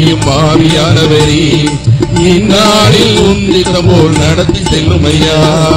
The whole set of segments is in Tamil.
மாவியானவரே இந்நாளில் உந்தித்தம் போல் நடத்தி செல்லும் ஐயா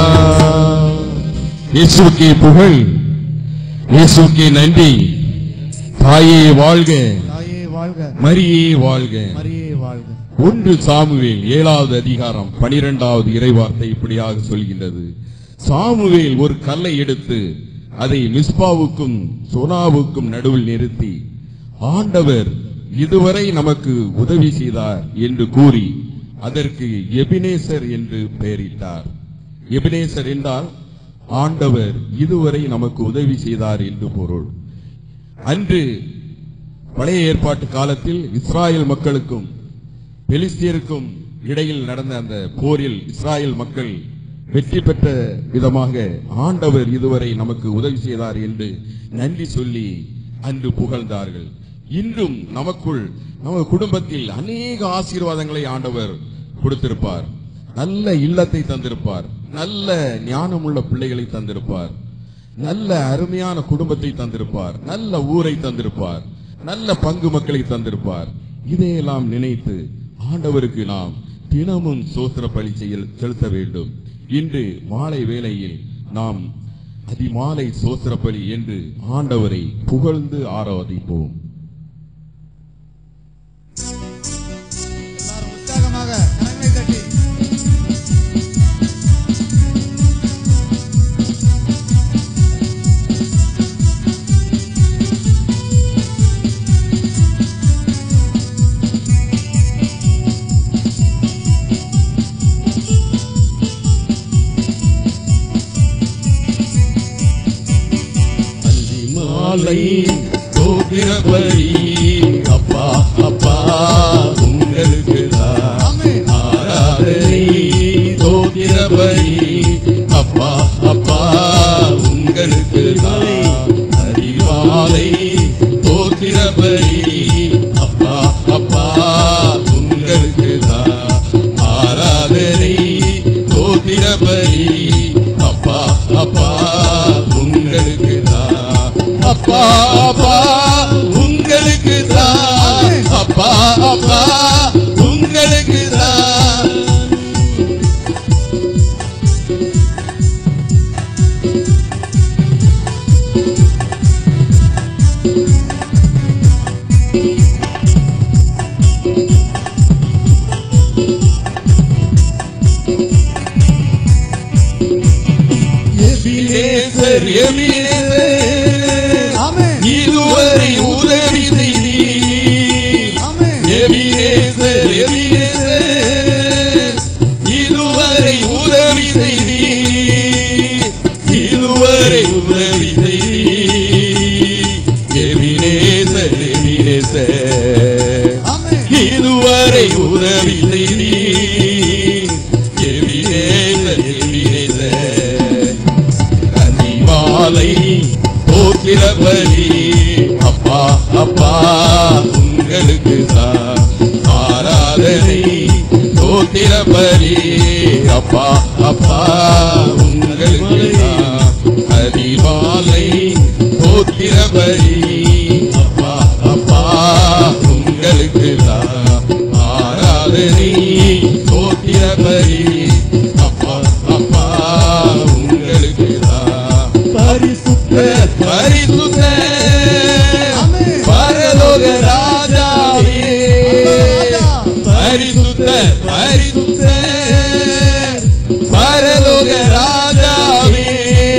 இயேசுக்கே புகழ் இயேசுக்கே நன்றி தாயே வாழ்க தாயே வாழ்க மரியே வாழ்க மரியே வாழ்க ஒன்று சாமுவேல் ஏழாவது அதிகாரம் பனிரெண்டாவது இறைவார்த்தை இப்படியாக சொல்கின்றது சாமுவேல் ஒரு கல்லை எடுத்து அதை மிஸ்பாவுக்கும் சோனாவுக்கும் நடுவில் நிறுத்தி ஆண்டவர் இதுவரை நமக்கு உதவி செய்தார் என்று கூறி அதற்கு எபினேசர் என்று பெயரிட்டார் எபினேசர் என்றால் ஆண்டவர் இதுவரை நமக்கு உதவி செய்தார் என்று பொருள் அன்று பழைய ஏற்பாட்டு காலத்தில் இஸ்ராயேல் மக்களுக்கும் பெலிஸ்தியருக்கும் இடையில் நடந்த அந்த போரில் இஸ்ராயேல் மக்கள் வெற்றி பெற்ற விதமாக ஆண்டவர் இதுவரை நமக்கு உதவி செய்தார் என்று நன்றி சொல்லி அன்று புகழ்ந்தார்கள் இன்றும் நமக்குள் நம்ம குடும்பத்தில் அநேக ஆசீர்வாதங்களை ஆண்டவர் கொடுத்திருப்பார் நல்ல இல்லத்தை தந்திருப்பார் நல்ல ஞானமுள்ள பிள்ளைகளை தந்திருப்பார் நல்ல அருமையான குடும்பத்தை தந்திருப்பார் நல்ல ஊரை தந்திருப்பார் நல்ல பங்கு மக்களை தந்திருப்பார் இதையெல்லாம் நினைத்து ஆண்டவருக்கு நாம் தினமும் சோத்திர பலி செய்ய செலுத்த வேண்டும் இன்று மாலை வேளையில் நாம் அதிமாலை சோத்திர பலி என்று ஆண்டவரை புகழ்ந்து ஆராதிப்போம் எல்லாரும் உற்சாகமாக கரங்களை தட்டி மாலை சோத்திர பலி அப்பா அப்பா உங்களுக்கு ஆமென். ஆராதனை சோத்திர பலி அப்பா அப்பா உங்களுக்கு அறிவாலை சோத்திர பலி அப்பா அப்பா உங்களுக்கு ஆராதனை சோத்திர பலி அப்பா அப்பா உங்களுக்கு அப்பா அப்பா உங்களுக்கு அப்பா அப்பா உங்களுக்கு எபினேசர் எபினேசர் ஆமென் இதுவரை உதவி செய்தீர் ஆமென் எபினேசர் எபினேசர் இதுவரை உதவி செய்தீர் இதுவரை உதவி செய்தீர் எபினேசர் எபினேசர் ஆமென் இதுவரை உதவி செய்தீர் எபினேசர் எபினேசர் அதிமாலை போத்திரபலி அப்பா அப்பா உங்களுக்கு தான் ஆராதனை போத்திரபலி அப்பா அப்பா உங்களுக்கு தான் அதிமாலை போத்திரபலி அப்பா அப்பா உங்களுக்கு தான் ஆராதனை போத்திரபலி அப்பா அப்பா உங்களுக்கு தான் பரிசுத்த பரிசுத்த ஆமென். பரலோக ராஜாவே ராஜா. பரிசுத்த பரிசுத்த பரலோக ராஜாவே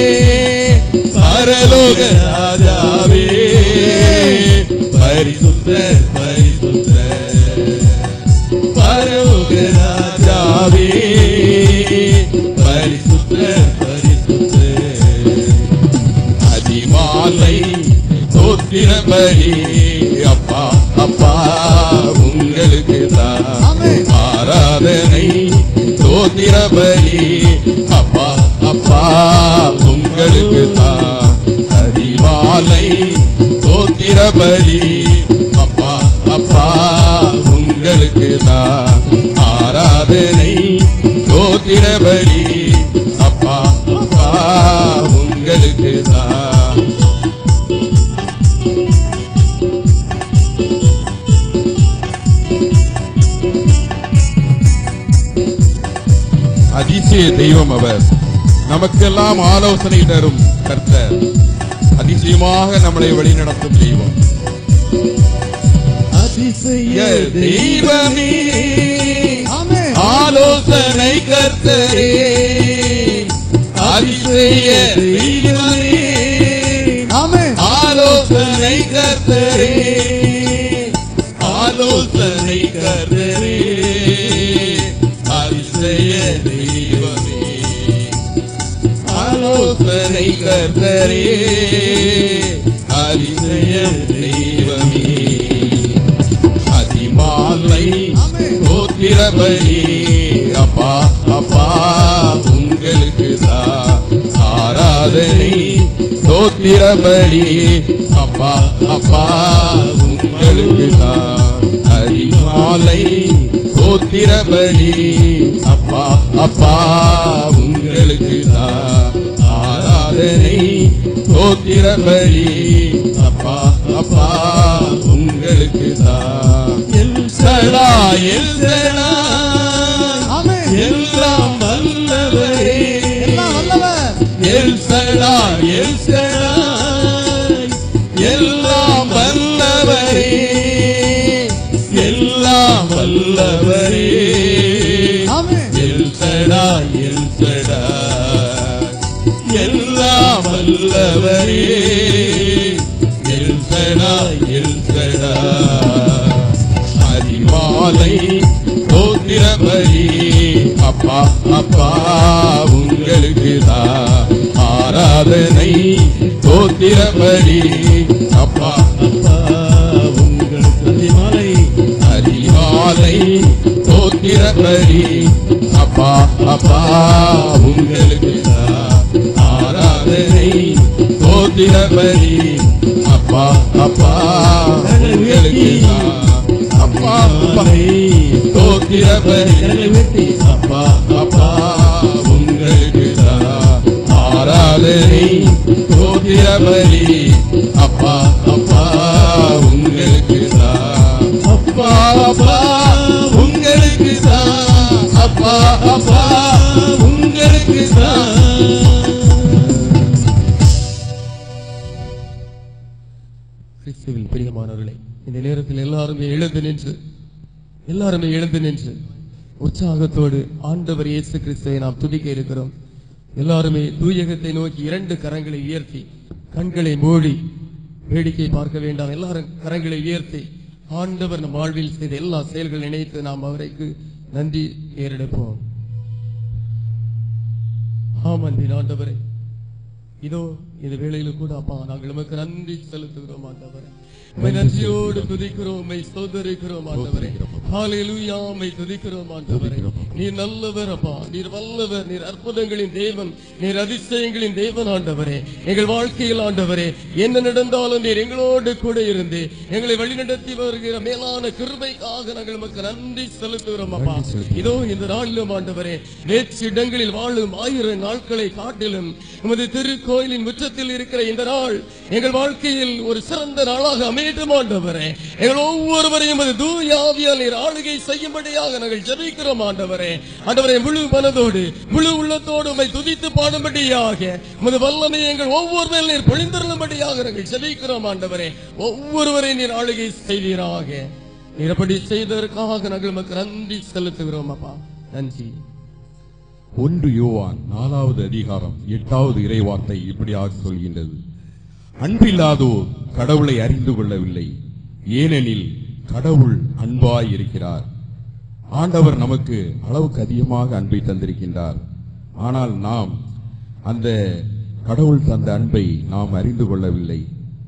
பரலோக ராஜாவே பரிசுத்த பரிசுத்த பரலோக ராஜாவே பரிசுத்த பரிசுத்த அதிமாலை தோத்திரபலி அப்பா அப்பா உங்களுக்கு தான் ஆமென். ஆராதனை தோத்திரபலி அப்பா அப்பா உங்களுக்கு தான் அதிமாலை தோத்திரபலி அப்பா அப்பா உங்களுக்கு தான் ஆராதனை தோத்திரபலி அப்பா அப்பா உங்களுக்கு தான் அதிசய தெய்வம் அவர் நமக்கெல்லாம் ஆலோசனை தரும் கர்த்தர் அதிசயமாக நம்மளை வழிநடத்தும் தெய்வம் அதிசய தெய்வமே ஆமென் ஆலோசனை கர்த்தரே அதிசய தெய்வமே ஆமென் ஆலோசனை கர்த்தரே ஆலோசனை கர்த்தரே அதிசய தெய்வமே ஆலோசனை கர்த்தரே அதிசய தெய்வமே அதிமாலை ஆமென் சோத்திரபலி அப்பா அப்பா உங்களுக்கு தான் ஆராதனை சோத்திரபலி அப்பா அப்பா உங்களுக்கு தான் அதிமாலை சோத்திரபலி அப்பா அப்பா உங்களுக்கு தான் ஆராதனை சோத்திரபலி அப்பா அப்பா உங்களுக்கு தான் எல்சடா எல்சடா ஆமென் எல்லாம் வல்லவரே எல்லாம் வல்லவர் எல்சடா எல்சடா எல்லாம் வல்லவரே எல்லாம் வல்லவரே ஆமென் எல்சடா எல்சடா எல்லாம் வல்லவரே எல்சடா எல்சடா அதிமாலை தோத்திரபலி அப்பா அப்பா உங்களுக்கு தான் ஆராதனை தோத்திரபலி அப்பா அப்பா உங்களுக்கு அதிமாலை அதிமாலை தோத்திரபலி அப்பா அப்பா உங்களுக்கு தான் ஆராதனை தோத்திரபலி அப்பா அப்பா உங்களுக்கு தான் அப்பா அப்பா தோத்திரபலி அப்பா அப்பா உங்களுக்கு தான் ஆராதனை தோத்திரபலி அப்பா அப்பா உங்களுக்கு தான் அப்பா அப்பா உங்களுக்கு தான் அப்பா அப்பா உங்களுக்கு தான் கிறிஸ்துவில் பிரியமானவர்களே இந்த நேரத்தில் எல்லாருமே எழுந்து நின்று எல்லாருமே எழுந்து நின்று உற்சாகத்தோடு ஆண்டவர் இயேசு கிறிஸ்துவை நாம் துதிக்க இருக்கிறோம் எல்லாருமே தூயகத்தை நோக்கி இரண்டு கரங்களை உயர்த்தி கண்களை மூடி வேடிக்கை பார்க்க வேண்டாம் எல்லாரும் கரங்களை உயர்த்தி ஆண்டவர் நம் வாழ்வில் செய்த எல்லா செயல்கள் நினைத்து நாம் அவருக்கு நன்றி ஏறெடுப்போம் ஆமன்பின் ஆண்டவரே இதோ இந்த வேளையில கூட அப்பா நாங்கள் உமக்கு நன்றி செலுத்துகிறோம் ஆண்டவரே உம்மை நன்றியோடு துதிக்கிறோம் உம்மை ஸ்தோத்தரிக்கிறோம் ஆண்டவரே ஹalleluya உம்மை துதிக்கிறோம் ஆண்டவரே நீர் நல்லவர் அப்பா நீர் வல்லவர் நீர் அற்புதங்களின் தேவன் நீர் அதிசயங்களின் தேவன் ஆண்டவரே எங்கள் வாழ்க்கையில் ஆண்டவரே என்ன நடந்தாலும் நீர் எங்களோடு கூட இருந்து எங்களை வழிநடத்தி வருகிற மேலான கிருபைக்காக நாங்கள் உமக்கு நன்றி செலுத்துகிறோம் அப்பா இதோ இந்த நாளிலும் ஆண்டவரே வேற்று இடங்களில் வாழும் ஆயிரம் நாட்களை காட்டிலும் உமது திருக்கோயிலின் முற்றத்தில் இருக்கிற இந்த நாள் எங்கள் வாழ்க்கையில் ஒரு சிறந்த நாளாக அமையட்டும் ஆண்டவரே எங்கள் ஒவ்வொருவரையும் அது தூயாவியால் நீர் ஆளுகை செய்யும்படியாக நாங்கள் ஜெபிக்கிறோம் ஆண்டவரே ஆண்டவரே முழு மனதோடு முழு உள்ளத்தோடு உம்மை துதித்து பாடும்படியாக உமது வல்லமை எங்கள் ஒவ்வொரு மேல் நீர் பொழிந்தருளும்படியாக நாங்கள் ஜெபிக்கிறோம் ஆண்டவரே ஒவ்வொருவரையும் நீர் ஆளுகை செய்வீராக நீர் அப்படி செய்ததற்காக நாங்கள் உமக்கு நன்றி செலுத்துகிறோம் அப்பா நன்றி ஒன்று யோவான் நாலாவது அதிகாரம் எட்டாவது இறைவார்த்தை இப்படியாக சொல்கின்றது அன்பில்லாதோர் கடவுளை அறிந்து கொள்ளவில்லை ஏனெனில் கடவுள் அன்பாய் இருக்கிறார் ஆண்டவர் நமக்கு அளவுக்கு அதிகமாக அன்பை தந்திருக்கின்றார் ஆனால் நாம் அந்த கடவுள் தந்த அன்பை நாம் அறிந்து கொள்ளவில்லை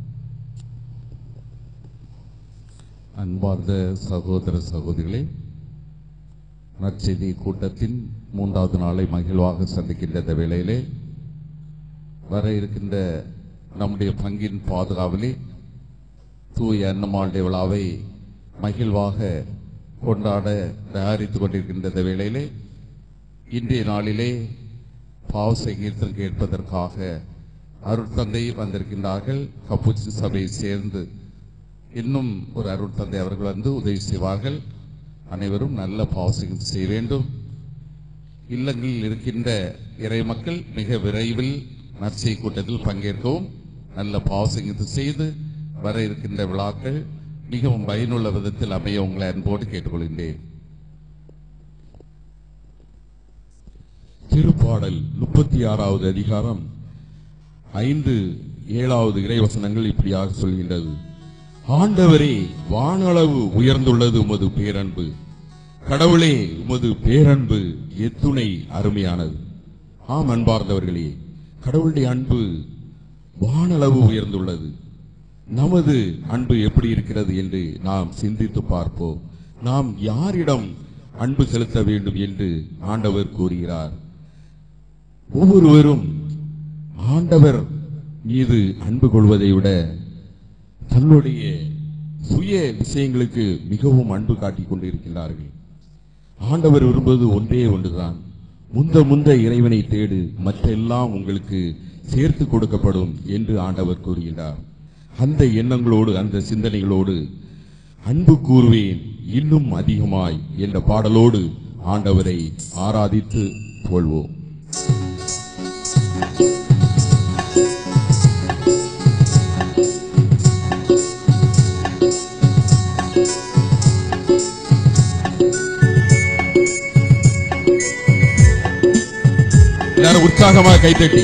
அன்பார்ந்த சகோதர சகோதரிகளே நற்செய்தி கூட்டத்தின் மூன்றாவது நாளை மகிழ்வாக சந்திக்கின்ற இந்த வேளையிலே வர இருக்கின்ற நம்முடைய பங்கின் பாதுகாவலே தூய அன்னமாண்டை விழாவை மகிழ்வாக கொண்டாட தயாரித்துக் கொண்டிருக்கின்ற இந்த வேளையிலே இன்றைய நாளிலே பாவ சங்கீர்த்தம் கேட்பதற்காக அருட்தந்தை வந்திருக்கின்றார்கள் கப்புச்சின் சபையை சேர்ந்து இன்னும் ஒரு அருட்தந்தை அவர்கள் வந்து உதவி செய்வார்கள் அனைவரும் நல்ல பாவ சங்கீர்த்தம் செய்ய வேண்டும் இல்லங்களில் இருக்கின்ற இறை மக்கள் மிக விரைவில் நற்செய் கூட்டத்தில் பங்கேற்கவும் நல்ல பாவசங்கத்தை செய்து வர இருக்கின்ற விழாக்கள் மிகவும் பயனுள்ள விதத்தில் அமைய உங்களை அன்போடு கேட்டுக்கொள்கின்றேன் திருப்பாடல் முப்பத்தி ஆறாவது அதிகாரம் ஐந்து ஏழாவது இறைவசனங்கள் இப்படியாக சொல்கின்றது ஆண்டவரே வானளவு உயர்ந்துள்ளது உமது பேரன்பு கடவுளே உமது பேரன்பு எத்துணை அருமையானது ஆம் அன்பார்ந்தவர்களே கடவுளுடைய அன்பு வானளவு உயர்ந்துள்ளது நமது அன்பு எப்படி இருக்கிறது என்று நாம் சிந்தித்து பார்ப்போம் நாம் யாரிடம் அன்பு செலுத்த வேண்டும் என்று ஆண்டவர் கூறுகிறார் ஒவ்வொருவரும் ஆண்டவர் மீது அன்பு கொள்வதை விட தன்னுடைய சுய விஷயங்களுக்கு மிகவும் அன்பு காட்டிக் கொண்டிருக்கிறார்கள் ஆண்டவர் விரும்புவது ஒன்றே ஒன்றுதான் முந்த முந்த இறைவனை தேடு மற்றெல்லாம் உங்களுக்கு சேர்த்து கொடுக்கப்படும் என்று ஆண்டவர் கூறுகின்றார் அந்த எண்ணங்களோடு அந்த சிந்தனைகளோடு அன்பு கூறுவேன் இன்னும் அதிகமாய் என்ற பாடலோடு ஆண்டவரை ஆராதித்து புகழ்வோம் எல்லாரும் உற்சாகமாக கைத்தட்டி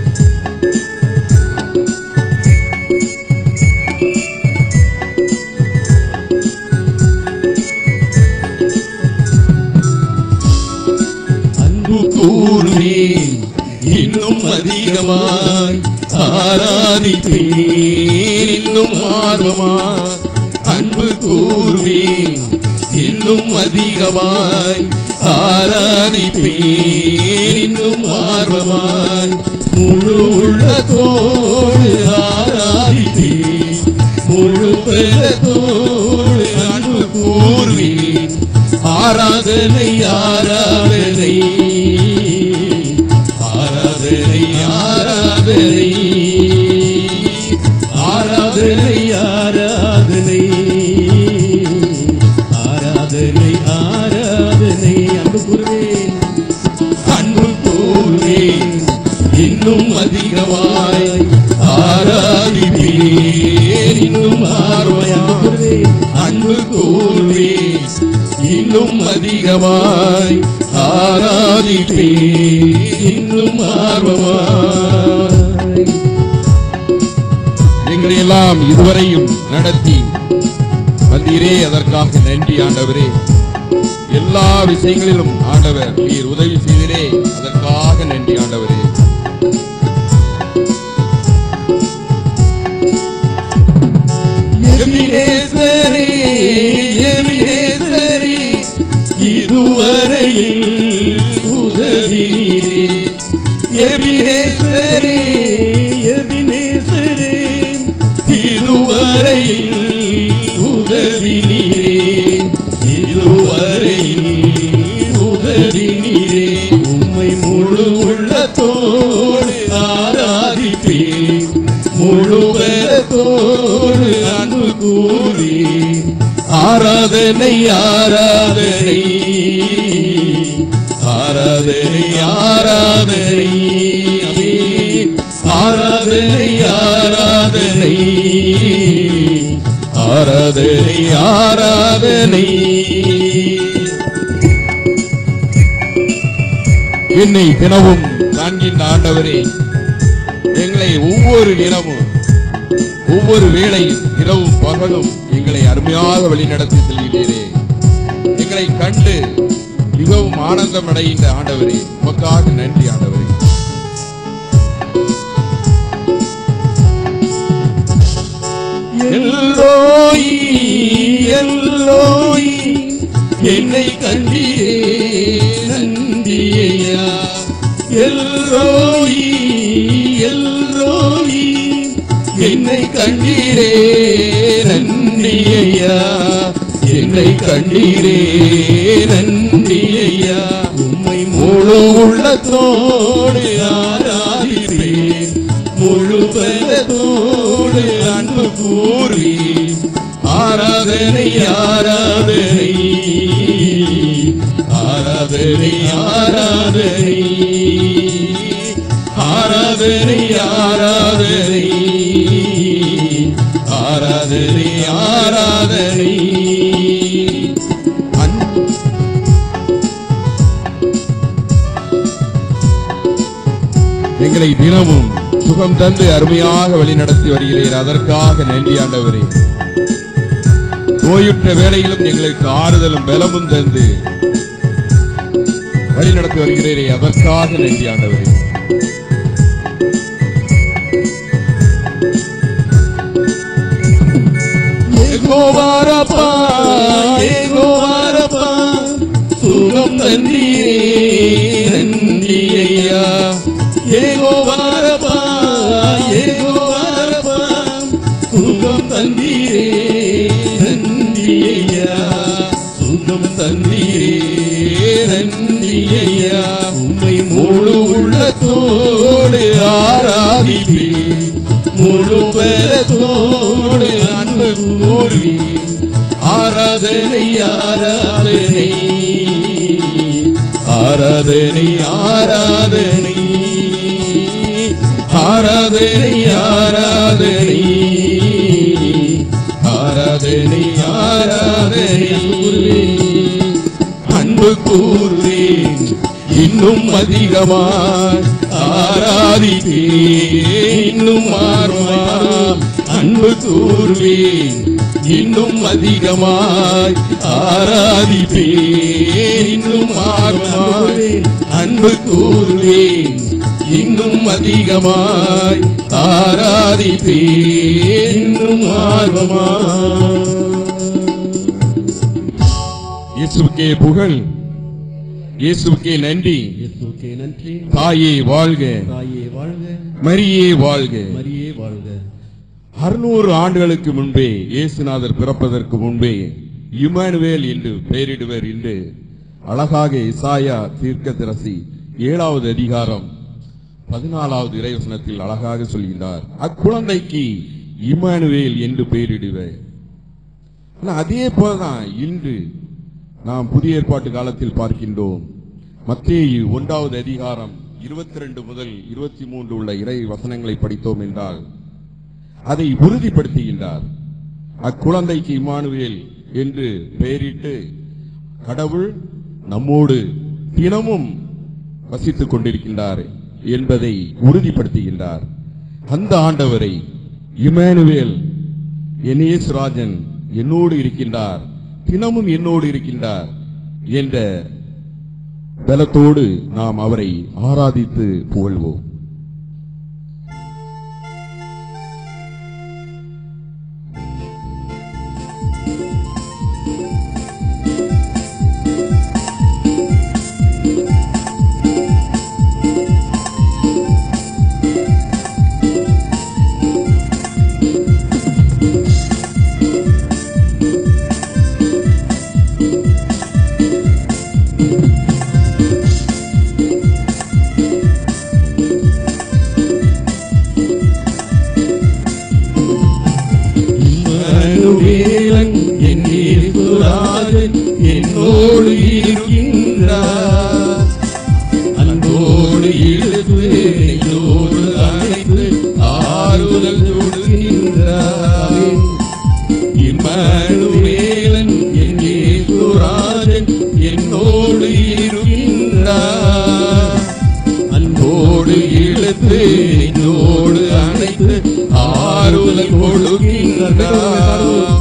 அன்பு கூறுவேன் இன்னும் அதிகமாய் ஆராதிப்பேன் இன்னும் ஆர்வமாய் அன்பு கூறுவேன் இன்னும் அதிகமாய் ஆராதிப்பேன் இன்னும் ஆர்வமாய் முழு உள்ளத்தோடு ஆராதிப்பேன் முழு பெலத்தோடு அன்பு கூறுவேன் ஆராதனை ஆராதனை ஆராதனை ஆராதனை ஆராதனை ஆராதனை ஆராதனை ஆராதனை அன்பு கூறுவேன் அன்பு கூறுவேன் இன்னும் அதிகமாய் ஆராதிப்பேன் இன்னும் ஆர்வமாய் அன்பு கூறுவேன் இன்னும் அதிகமாய் ஆராதிப்பேன் இன்னும் ஆர்வமாய் எங்களை எல்லாம் இதுவரையும் நடத்தி வந்தீரே அதற்காக நன்றி ஆண்டவரே எல்லா விஷயங்களிலும் ஆண்டவர் நீர் உதவி செய்தீரே அதற்காக நன்றி ஆண்டவரே எபினேசரே எபினேசரே இதுவரையில் உதவினீரே எபினேசரே எபினேசரே இதுவரையில் உதவினீரே இதுவரையில் உதவினீரே உம்மை முழு உள்ளத்தோடு ஆராதிப்பேன் முழு பலத்தோடு அன்பு கூறி ஆராதனை ஆராதனை ஆராதனை ஆராதனை ஆமென். ஆராதனை ஆராதனை ஆராதனை ஆராதனை என்னை தினமும் காண்கின்ற ஆண்டவரே எங்களை ஒவ்வொரு தினமும் ஒவ்வொரு வேளையும் இரவும் பகலும் எங்களை அருமையாக வழிநடத்தி செல்கிறீரே எங்களை கண்டு மிகவும் ஆனந்தம் அடைகின்ற ஆண்டவரே உமக்காக நன்றி ஆண்டவரே எல்லோய் எல்லோய் என்னை கண்டீரே நந்தியா எல்லோய் எல்லோய் என்னை கண்டீரே நன்றியா என்னை கண்டீரே நன்றியா உம்மை முழு உள்ளத்தோடு ஆராதிப்பேன் முழு பலத்தோடு அன்பு கூறி ஆராதனை ஆராதனை ஆராதனை ஆராதனை எங்களை தினமும் சுகம் தந்து அருமையாக வழிநடத்தி வருகிறீர் அதற்காக நன்றி ஆண்டவரே நோயுற்ற வேளையிலும் எங்களுக்கு ஆறுதலும் பலமும் தந்து வழிநடத்தி வருகிறீரே அதற்காக நன்றி ஆண்டவரே ஏகோவாரப்பா ஏகோவாரப்பா சுகம் தந்தீரே நன்றி ஐயா ஏகோவாரப்பா ஏகோவாரப்பா சுகம் தந்தீரே நன்றி ஐயா சுகம் தந்தீரே நன்றி ஐயா உம்மை முழு உள்ளத்தோடு ஆராதிப்பேன் முழு பலத்தோடு அன்பு கூறி ஆராதனை ஆராதனை ஆராதனை ஆராதனை ஆராதனை ஆராதனை ஆராதனை ஆராதனை அன்பு கூறுவேன் இன்னும் அதிகமாய் ஆராதிப்பேன் இன்னும் ஆர்வமா அன்பு கூறுவேன் இன்னும் அதிகமாய் ஆராதிப்பேன் இன்னும் ஆர்வமாய் அன்பு கூறுவேன் இன்னும் அதிகமாய் ஆராதிப்பேன் இன்னும் ஆர்வமாய் இயேசுவுக்கே புகழ் இயேசுவுக்கே நன்றி இயேசுவுக்கே நன்றி தாயே வாழ்க தாயே வாழ்க மரியே வாழ்க மரியே வாழ்க அறுநூறு ஆண்டுகளுக்கு முன்பே இயேசுநாதர் பிறப்பதற்கு முன்பே இமானுவேல் என்று பெயரிடுவர் என்று அழகாக இசாயா தீர்க்கதரிசி ஏழாவது அதிகாரம் பதினாலாவது இறைவசனத்தில் அழகாக சொல்கின்றார் அக்குழந்தைக்கு இமானுவேல் என்று பெயரிடுவர் ஆனா அதே போலதான் இன்று நாம் புதிய ஏற்பாட்டு காலத்தில் பார்க்கின்றோம் மத்தேயு ஒன்றாவது அதிகாரம் இருபத்தி ரெண்டு முதல் இருபத்தி மூன்று உள்ள இறை வசனங்களை படித்தோம் என்றால் அதை உறுதிப்படுத்துகின்றார் அக்குழந்தைக்கு இமானுவேல் என்று பெயரிட்டு கடவுள் நம்மோடு தினமும் வசித்துக் கொண்டிருக்கின்றார் என்பதை உறுதிப்படுத்துகின்றார் அந்த ஆண்டவரை இமானுவேல் ராஜன் என்னோடு இருக்கின்றார் தினமும் என்னோடு இருக்கின்றார் என்ற பலத்தோடு நாம் அவரை ஆராதித்து புகழ்வோம் இம்மானுவேலன் என் இயேசுராஜன் என்னோடு இருக்கின்றார் அன்போடு இழுத்து நெஞ்சோடு அழைத்து ஆறுதல் கொடுக்கின்றார் இம்மானுவேலன் என் இயேசுராஜன் என்னோடு இருக்கின்றார் அன்போடு இழுத்து நெஞ்சோடு அணைத்து ஆறுதல் கொடுக்கின்றார்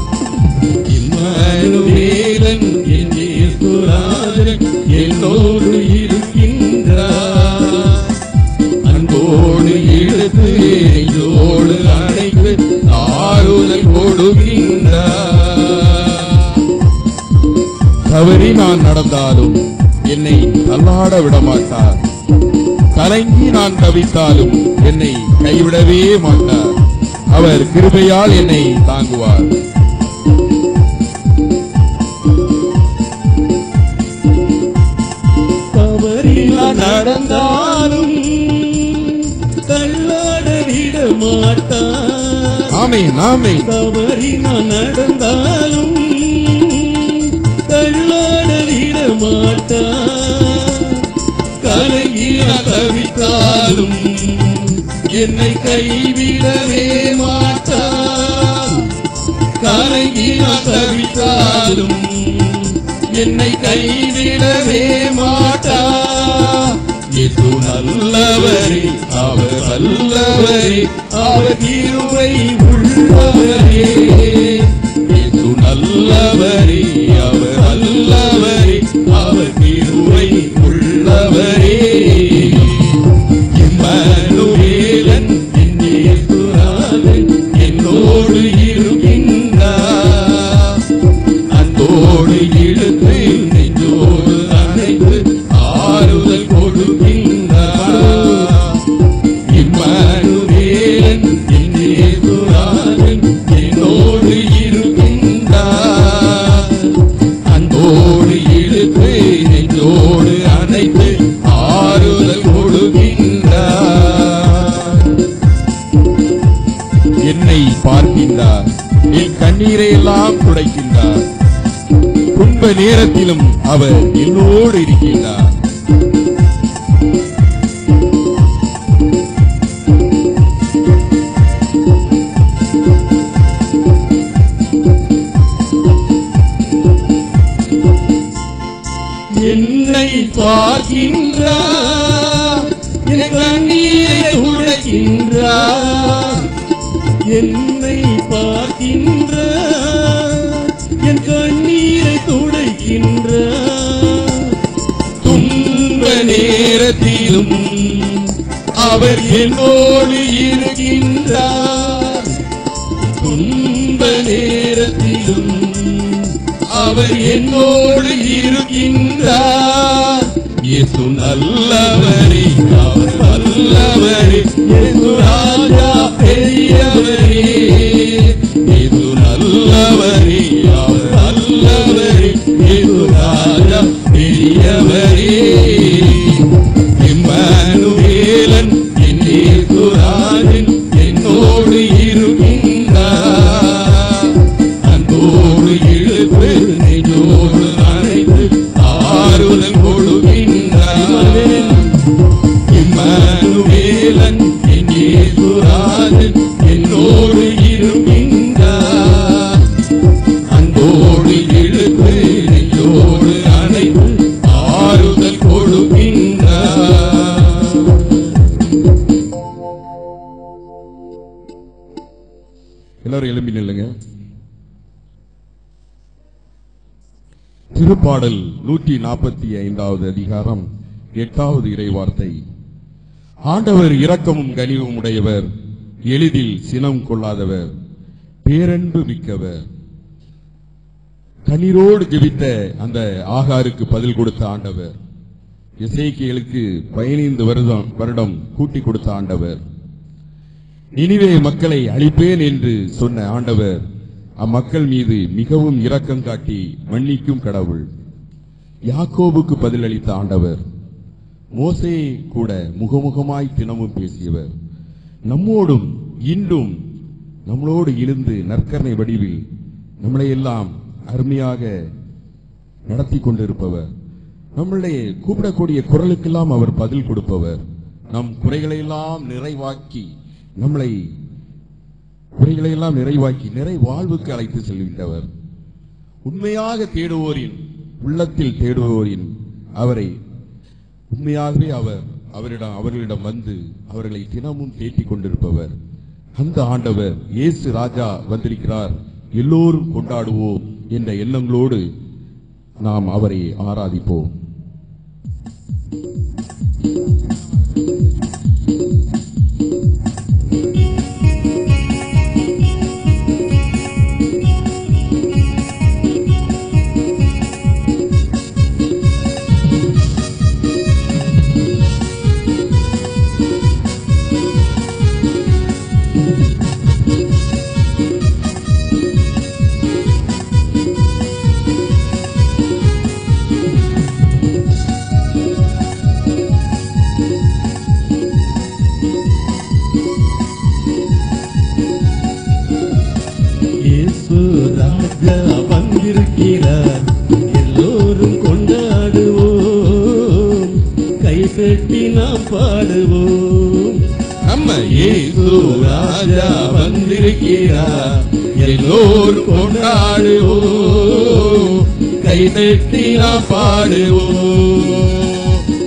இம்மானுவேலன் என் இயேசுராஜன் என்னோடு இருக்கின்றார் அன்போடு இழுத்து நெஞ்சோடு அணைத்து ஆறுதல் கொடுக்கின்றார் தவறி நான் நடந்தாலும் என்னை தள்ளாட விட மாட்டார் கலங்கி நான் தவித்தாலும் என்னை கைவிடவே மாட்டார் அவர் கிருபையால் என்னை தாங்குவார் தவறி நான் நடந்தாலும் தள்ளாட விட மாட்டார் ஆமே நாமே தவறி நான் நடந்தாலும் தள்ளாட விட மாட்டார் கலங்கி நான் தவித்தாலும் என்னை கைவிடவே மாட்டார் கலங்கி நான் தவித்தாலும் என்னை கைவிடவே மாட்டார் இயேசு நல்லவரே அவர் நல்லவரே அவர் கிருபை உள்ளவரே இயேசு நல்லவரே அவர் நல்லவரே அவர் கிருபை உள்ளவரே இம்மானுவேலன் என் இயேசுநாதன் என்னோடு இருக்கின்றார் அன்போடு இழுத்து நெஞ்சோடு அணைத்து ஆறுதல் கொடுக்கின்றார் இம்மானுவேலன் என் இயேசுநாதன் என்னோடு இருக்கின்றார் அன்போடு இழுத்து நெஞ்சோடு அணைத்து ஆறுதல் கொடுக்கின்றார் என்னை பார்க்கின்றார் என் கண்ணீரை எல்லாம் துடைக்கின்றார் துன்ப நேரத்திலும் அவர் என்னோடு இருக்கின்றார் என்னை பார்க்கின்றார் என் கண்ணீரை துடைக்கின்றார் என்னை பார்க்கின்றார் என் கண்ணீரை துடைக்கின்றார் துன்ப நேரத்திலும் அவர் என்னோடு இருக்கின்றார் துன்ப நேரத்திலும் அவர் என்னோடு இருக்கின்றார் இயேசு நல்லவரே அவர் நல்லவரே இயேசு ராஜா பெரியவரே இயேசு நல்லவரே அவர் நல்லவரே இயேசு ராஜா பெரியவரே இம்மானுவேலன் என் இயேசுராஜன் என்னோடு இருக்கின்றார் அன்போடு இழுத்து நெஞ்சோடு அணைத்து ஆறுதல் கொடுக்கின்றார் இம்மானுவேலன் என் இயேசுராஜன் என்னோடு இருக்கின்றார் அன்போடு இழுத்து நெஞ்சோடு அணைத்து ஆறுதல் கொடுக்கின்றார் எல்லாரும் எழும்பி நில்லுங்க திருப்பாடல் நூற்றி நாற்பத்தி ஐந்தாவது அதிகாரம் எட்டாவது இறைவார்த்தை ஆண்டவர் இரக்கமும் கனிவும் உடையவர் எளிதில் சினம் கொள்ளாதவர் பேரன்பு மிக்கவர் கண்ணீரோடு ஜெபித்த அந்த ஆகாருக்கு பதில் கொடுத்த ஆண்டவர் இசைக்கியலுக்கு பதினைந்து வருடம் வருடம் கூட்டி கொடுத்த ஆண்டவர் நினிவே மக்களை அழிப்பேன் என்று சொன்ன ஆண்டவர் அம்மக்கள் மீது மிகவும் இரக்கம் காட்டி மன்னிக்கும் கடவுள் யாக்கோபுக்கு பதிலளித்த ஆண்டவர் மோசே கூட முகமுகமாய் தினமும் பேசியவர் நம்மோடும் இன்றும் நம்மளோடு இருந்து நற்கரணை வடிவில் நம்மளை எல்லாம் அருமையாக நடத்தி கொண்டிருப்பவர் நம்மளுடைய கூப்பிடக்கூடிய குரலுக்கெல்லாம் அவர் பதில் கொடுப்பவர் நம் குறைகளை எல்லாம் நிறைவாக்கி நம்மளை குறைகளை எல்லாம் நிறைவாக்கி நிறை வாழ்வுக்கு அழைத்து செல்கின்றவர் உண்மையாக தேடுவோரின் உள்ளத்தில் தேடுவோரின் அவரை உண்மையாகவே அவர் அவரிடம் அவர்களிடம் வந்து அவர்களை தினமும் தேற்றிக் கொண்டிருப்பவர் அந்த ஆண்டவர் இயேசு ராஜா வந்திருக்கிறார் எல்லோரும் கொண்டாடுவோம் என்ற எண்ணங்களோடு நாம் அவரை ஆராதிப்போம் இயேசு ராஜா வந்திருக்கிறார் எல்லோரும் கொண்டாடுவோம் கைதட்டி நாம் பாடுவோம் நம்ம இயேசு ராஜா வந்திருக்கிறார் எல்லோரும் கொண்டாடுவோம் கைதட்டி நாம் பாடுவோம்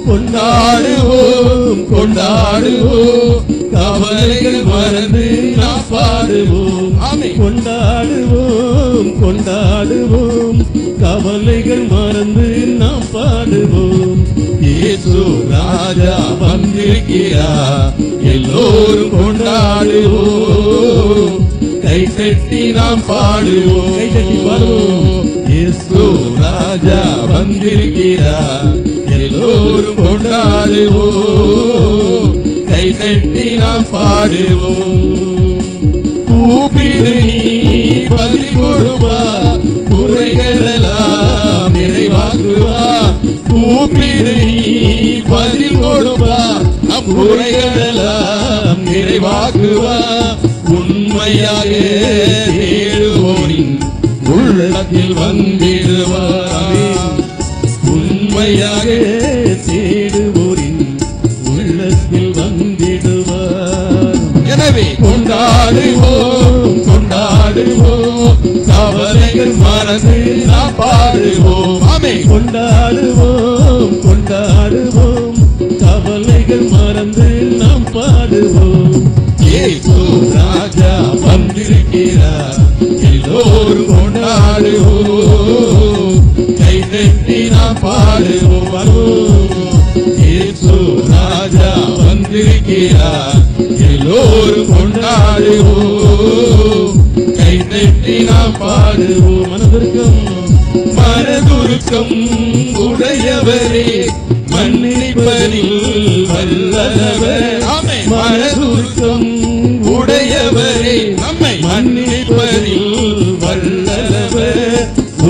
கொண்டாடுவோம் கொண்டாடுவோம் கவலைகள் மறந்து நாம் பாடுவோம் ஆமென். கொண்டாடுவோம் கொண்டாடுவோம் கவலைகள் மறந்து நாம் பாடுவோம் இயேசு ராஜா வந்திருக்கிறார் எல்லோரும் கொண்டாடுவோம் கை தட்டி நாம் பாடுவோம் கை தட்டி பாடுவோம் இயேசு ராஜா வந்திருக்கிறார் எல்லோரும் கொண்டாடுவோம் கை தட்டி நாம் பாடுவோம் கூப்பிடு நீ பதில் கொடுவா குறைகளெல்லாம் நிறைவாக்குவா கூப்பிடு நீ பதில் கொடுவா நம் குறைகளெல்லாம் நிறைவாக்குவா உண்மையாக தேடுவோரின் உள்ளத்தில் வந்திடுவார் உண்மையாக தேடுவோரின் உள்ளத்தில் வந்திடுவார் எனவே கொண்டாடுவோம் கொண்டாடுவோம் கவலைகள் மறந்து நாம் பாடுவோம் ஆமென். கொண்டாடுவோம் கொண்டாடுவோம் கவலைகள் மறந்து நாம் பாடுவோம் இயேசு ராஜா வந்திருக்கிறார் எல்லோரும் கொண்டாடுவோம் கை தட்டி நாம் பாடுவோம் வருவோம் இயேசு ராஜா வந்திருக்கிறார் எல்லோரும் கொண்டாடுவோம் கை தட்டி நாம் பாடுவோம் மனதிற்கும் மனதுருக்கம் உடையவரே மன்னிப்பதில் வல்லவர் ஆமென். மனதுருக்கம் உடையவரே நம்மை மன்னிப்பதில் வல்லவர்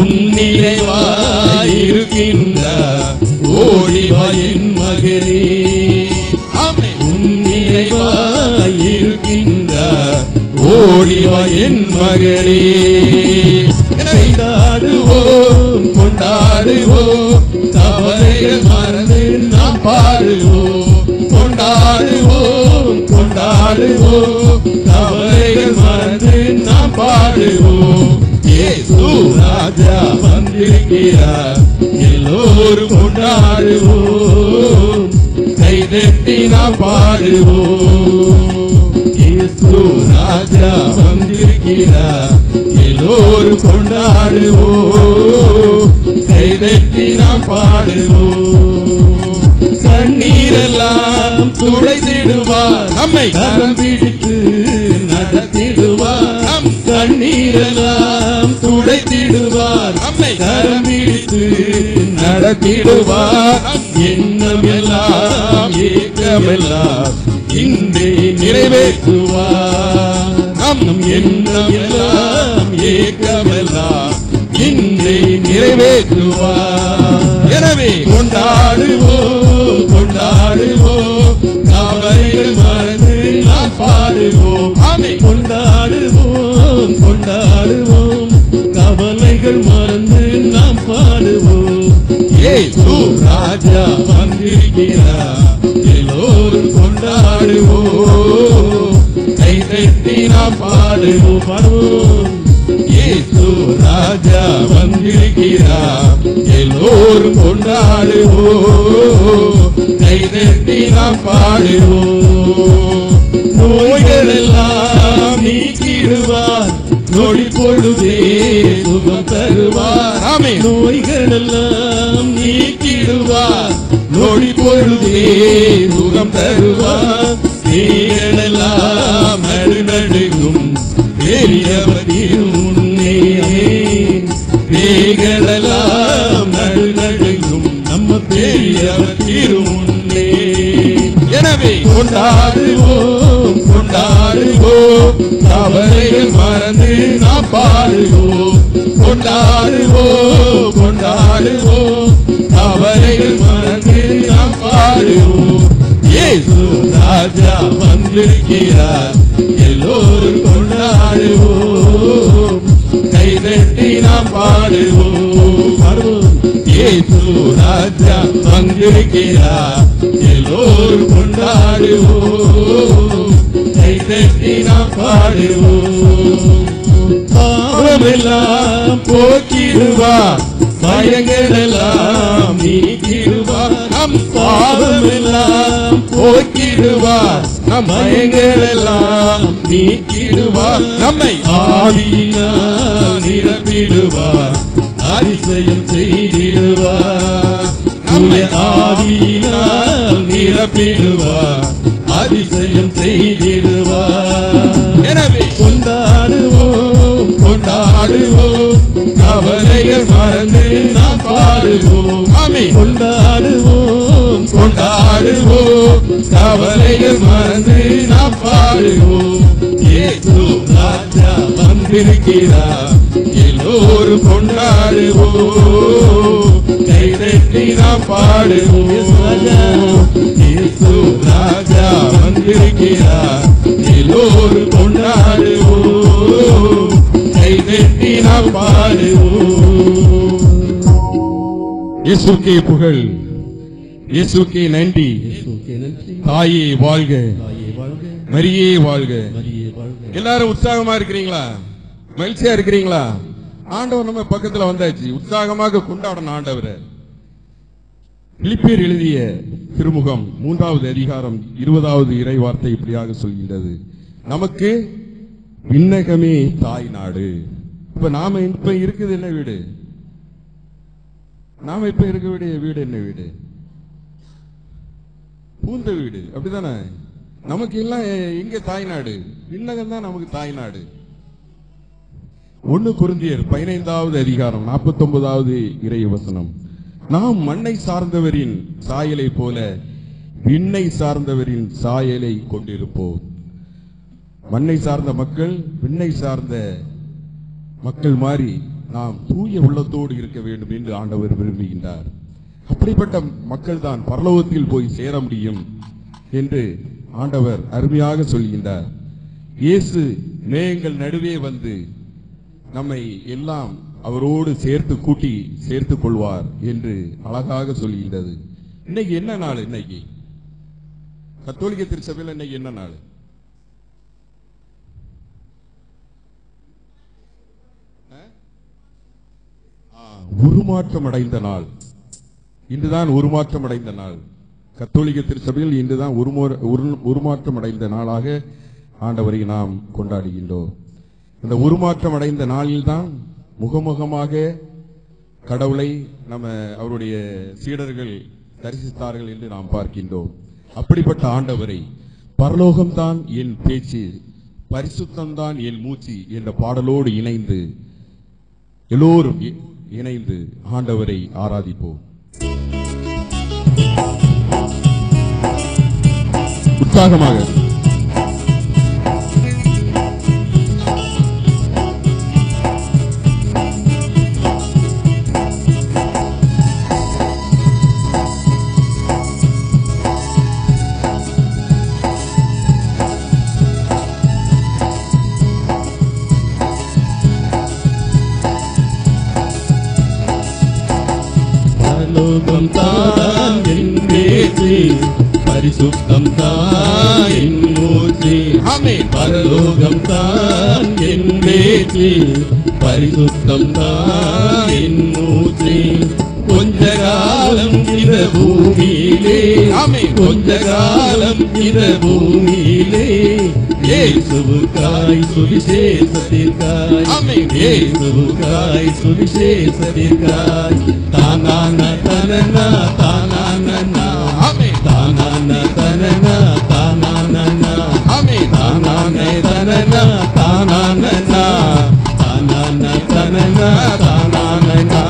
உன்னிறைவாயிருக்கின்றார் ஓடிவாயின் மகனே ஆமென். உன்னிறைவாயிருக்கின்றார் ஓடிவா என் மகளே எனவே கொண்டாடுவோம் கொண்டாடுவோம் கவலைகள் மறந்து நாம் பாடுவோம் கொண்டாடுவோம் கொண்டாடுவோம் கவலைகள் மறந்து நாம் பாடுவோம் இயேசு ராஜா வந்திருக்கிறார் எல்லோரும் கொண்டாடுவோம் கை தட்டி நாம் பாடுவோம் இயேசு ராஜா வந்திருக்கிறார் எல்லோரும் கொண்டாடுவோம் கை தட்டி நாம் பாடுவோம் கண்ணீரெல்லாம் துடைத்திடுவார் நம்மை கரம் பிடித்து நடத்திடுவார் நம் கண்ணீரெல்லாம் துடைத்திடுவார் நம்மை கரம் பிடித்து நடத்திடுவார் எண்ணம் எல்லாம் ஏக்கமெல்லாம் இன்றே நிறைவேற்றுவார் நம் எண்ணம் எல்லாம் ஏக்கமெல்லாம் இன்றே நிறைவேற்றுவார் எனவே கொண்டாடுவோம் கொண்டாடுவோம் கவலைகள் மறந்து நாம் பாடுவோம் ஆமென். கொண்டாடுவோம் கொண்டாடுவோம் கவலைகள் மறந்து நாம் பாடுவோம் இயேசு ராஜா வந்திருக்கிறார் எல்லோரும் கொண்டாடுவோம் கை தட்டி நாம் பாடுவோம் பாடுவோம் இயேசு ராஜா வந்திருக்கிறார் எல்லோரும் கொண்டாடுவோம் கை தட்டி நாம் பாடுவோம் நோய்கள் எல்லாம் நீக்கிடுவார் நொடி பொழுதே சுகம் தருவார் ஆமென். நோய்கள் எல்லாம் நீக்கிடுவார் நொடி பொழுதே சுகம் தருவார் நீங்களெல்லாம் நடுநடுங்கும் பெரியவரின் முன்னே நீங்களெல்லாம் நடுநடுங்கும் நம்ம பெரியவர் திருமுன்னே எனவே கொண்டாடுவோம் கொண்டாடுவோம் கவலைகள் மறந்து நாம் பாடுவோம் கொண்டாடுவோம் கொண்டாடுவோம் கவலைகள் மறந்து நாம் பாடுவோம் இயேசு ராஜா வந்திருக்கிறார் எல்லோரும் கொண்டாடுவோம் கை தட்டி நாம் பாடுவோம் பாடுவோம் இயேசு ராஜா வந்திருக்கிறார் எல்லோரும் கொண்டாடுவோம் கை தட்டி நாம் பாடுவோம் பாவமெல்லாம் போக்கிடுவார் பயங்களெல்லாம் நீக்கிடுவார் நம் பாவமெல்லாம் போக்கிடுவார் நம் பயங்கள் எல்லாம் நீக்கிடுவார் நம்மை ஆவியினால் நிரப்பிடுவார் அதிசயம் செய்திடுவார் நம்மை ஆவியினால் நிரப்பிடுவார் அதிசயம் செய்திடுவார் எனவே கொண்டாடுவோம் கொண்டாடுவோம் கவலைகள் மறந்து நாம் பாடுவோம் ஆமே கொண்டாடுவோம் கொண்டாடுவோம் கவலைகள் மறந்து நாம் பாடுவோம் இயேசு ராஜா வந்திருக்கிறார் எல்லோரும் கொண்டாடுவோம் கைதட்டி நாம் பாடுவோம் இயேசு ராஜா வந்திருக்கிறார் எல்லோரும் கொண்டாடுவோம் கைதட்டி நாம் பாடுவோம் இயேசுக்கே புகழ் இயேசுக்கே நன்றி இயேசுவுக்கே நன்றி தாயே வாழ்க தாயே வாழ்க மரியே வாழ்க மரியே வாழ்க எல்லாரும் உற்சாகமா இருக்கிறீங்களா மகிழ்ச்சியா இருக்கிறீங்களா ஆண்டவர் நம்ம பக்கத்துல வந்தாச்சு உற்சாகமாக கொண்டாடணும் ஆண்டவரை பிலிப்பியர் எழுதிய திருமுகம் மூன்றாவது அதிகாரம் இருபதாவது இறை வார்த்தை இப்படியாக சொல்கின்றது நமக்கு விண்ணகமே தாய் நாடு இப்ப நாம இப்ப இருக்குது என்ன வீடு நாம இப்ப இருக்க வேண்டிய வீடு என்ன வீடு பூந்த வீடு அப்படிதானே நமக்கு எல்லாம் எ- எங்க தாய்நாடு விண்ணகம் தான் நமக்கு தாய்நாடு ஒண்ணு குருந்தியர் பதினைந்தாவது அதிகாரம் நாற்பத்தி ஒன்பதாவது இறை வசனம் நாம் மண்ணை சார்ந்தவரின் சாயலை போல விண்ணை சார்ந்தவரின் சாயலை கொண்டிருப்போம் மண்ணை சார்ந்த மக்கள் விண்ணை சார்ந்த மக்கள் மாறி நாம் தூய உள்ளத்தோடு இருக்க வேண்டும் என்று ஆண்டவர் விரும்புகின்றார் அப்படிப்பட்ட மக்கள் தான் பரலோகத்தில் போய் சேர முடியும் என்று ஆண்டவர் அருமையாக சொல்கின்றார் இயேசு மேகங்கள் நடுவே வந்து நம்மை எல்லாம் அவரோடு சேர்த்து கூட்டி சேர்த்துக் கொள்வார் என்று அழகாக சொல்கின்றது இன்னைக்கு என்ன நாள் இன்னைக்கு கத்தோலிக்க திருச்சபையில் இன்னைக்கு என்ன நாள் ஆ, உருமாற்றம் அடைந்த நாள் இன்றுதான் உருமாற்றம் அடைந்த நாள் கத்தோலிக்க திருச்சபையில் இன்றுதான் உருமோ- உரு- உருமாற்றம் அடைந்த நாளாக ஆண்டவரை நாம் கொண்டாடுகின்றோம் இந்த உருமாற்றம் அடைந்த நாளில்தான் முகமுகமாக கடவுளை நம்ம அவருடைய சீடர்கள் தரிசித்தார்கள் என்று நாம் பார்க்கின்றோம் அப்படிப்பட்ட ஆண்டவரை பரலோகம்தான் என் பேச்சு பரிசுத்தம்தான் என் மூச்சு என்ற பாடலோடு இணைந்து எல்லோரும் இ- இணைந்து ஆண்டவரை ஆராதிப்போம் உற்சாகமாக பரலோகம் தான் என் பேச்சு பரிசுத்தம் தான் என் மூச்சு ஆமென். பரலோகம் தான் என் பேச்சு பரிசுத்தம் தான் என் மூச்சு கொஞ்ச காலம் இந்த பூமியிலே ஆமென். கொஞ்ச காலம் இந்த பூமியிலே இயேசுவுக்காய் சுவிசேஷத்திற்காய் ஆமென். இயேசுவுக்காய் சுவிசேஷத்திற்காய் தானான தனனா தானான ஆமென். தானான தனனா தானான ஆமென். தானானே தனனா தானான தானான தனனா தானான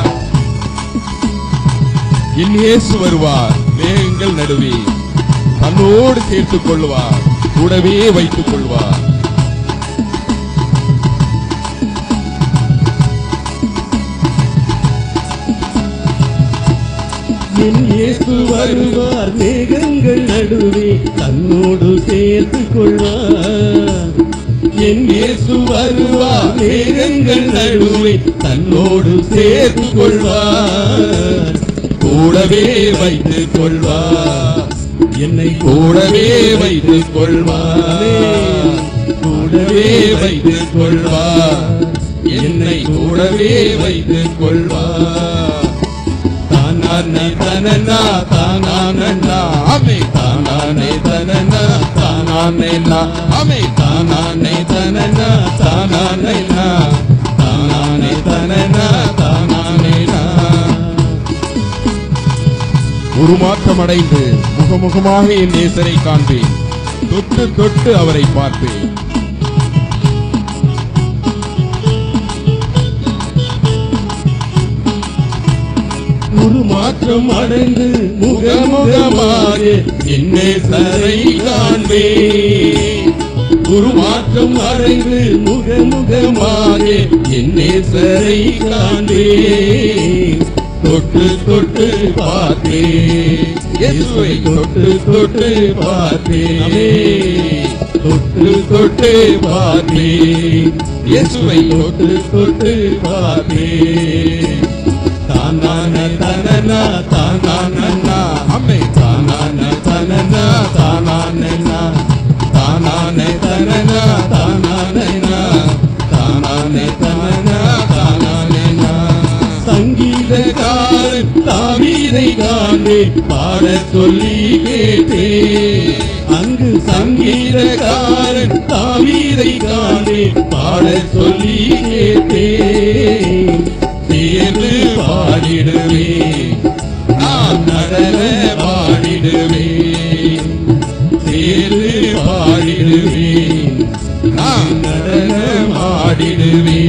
என் இயேசு வருவார் மேகங்கள் நடுவே தன்னோடு சேர்த்துக் கொள்வார் கூடவே வைத்துக் கொள்வார் என் இயேசு வருவார் மேகங்கள் நடுவே தன்னோடு சேர்த்துக் கொள்வார் என் இயேசு வருவார் மேகங்கள் நடுவே தன்னோடு சேர்த்துக் கொள்வார் கூடவே வைத்துக் கொள்வார் என்னை கூடவே வைத்துக் கொள்வாரே கூடவே வைத்துக் கொள்வார் என்னை கூடவே வைத்துக் கொள்வார் தானா தானானே தனனா தானானனா அமே தானானே தனனா தானானே நா அமே தானானே தனனா தானானே நா தானானே தனனா தானானே நா உருமாற்றம் அடைந்து முகமுகமாக என் நேசரை காண்பேன் தொட்டு தொட்டு அவரை பார்ப்பேன் உருமாற்றம் அடைந்து முகமுகமாக என் நேசரை காண்பேன் உருமாற்றம் அடைந்து முகமுகமாக என் நேசரை காண்பேன் தொட்டு தொட்டு பார்த்தேன் இயேசுவை தொட்டு தொட்டு பார்த்தேன் தொட்டு தொட்டு பார்த்தேன் இயேசுவை தொட்டு தொட்டு பார்த்தேன் தானான தனனா தானானா அம்மை தானான தனனா தானானா தானான தனனா தானானா தானான தனனா தானானா சங்கீதக்காரன் தாவீதை காண்டே பாட சொல்லி கேட்டே அங்கு சங்கீதக்காரன் தாவீதை காண்டே பாட சொல்லி கேட்டே சேர்ந்து பாடிடுவே நான் நடன பாடிடுவே சேர்ந்து பாடிடுவே நான் நடனம் ஆடிடுவே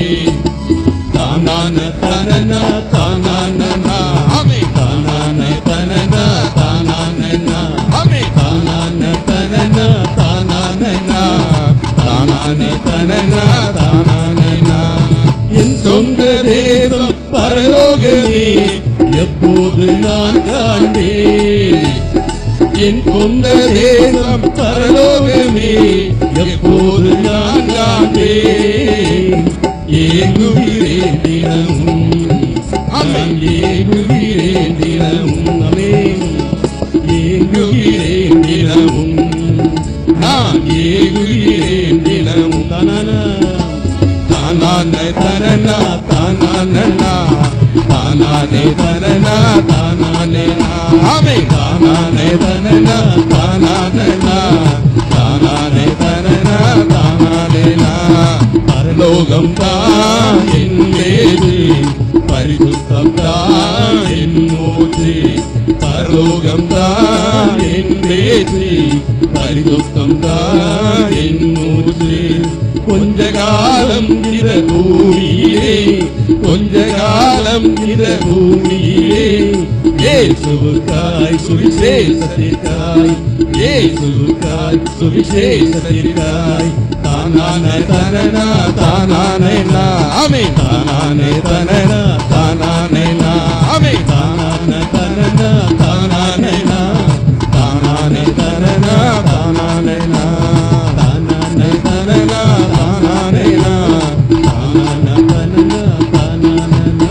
தானான தனனா தானானா அமே தானான தனனா தானானா அமே தானான தனனா தானானா தானான தனனா தானானா என் சொந்த தேசம் பரலோகமே எப்போது நான் காண்டேன் என் சொந்த தேசம் பரலோகமே எப்போது நான் காண்டேன் ஏங்குகிறேன் தினமும் நான் ஏங்குகிறேன் தினமும் அமேன் ஏங்குகிறேன் தினமும் நான் ஏங்குகிறேன் தினமும் தானானா தானானே தரனா தானானா தானானே தரனா தானானே ஆமே தானானே தரனா தானானா தானானே தரனா தானானே பரலோகம் தான் என் வேது பரிசுத்தம் தான் என் மூச்சு பரலோகம் தான் என் வேது பரிசுத்தம் தான் என் மூச்சு கொஞ்ச காலம் இத பூமியிலே கொஞ்ச காலம் இத பூமியிலே இயேசுவுக்காய் சுவிசேஷத்திற்காய் இயேசுவுக்காய் சுவிசேஷத்திற்காய் தானானே தனனா தானானே நா ஆமே தானானே தனனா தானானே நா ஆமே தானானே தனனா தானானே நா தானானே தனனா தானானே நா தானானே தனனா தானானே நா தானானே தனனா தானானே நா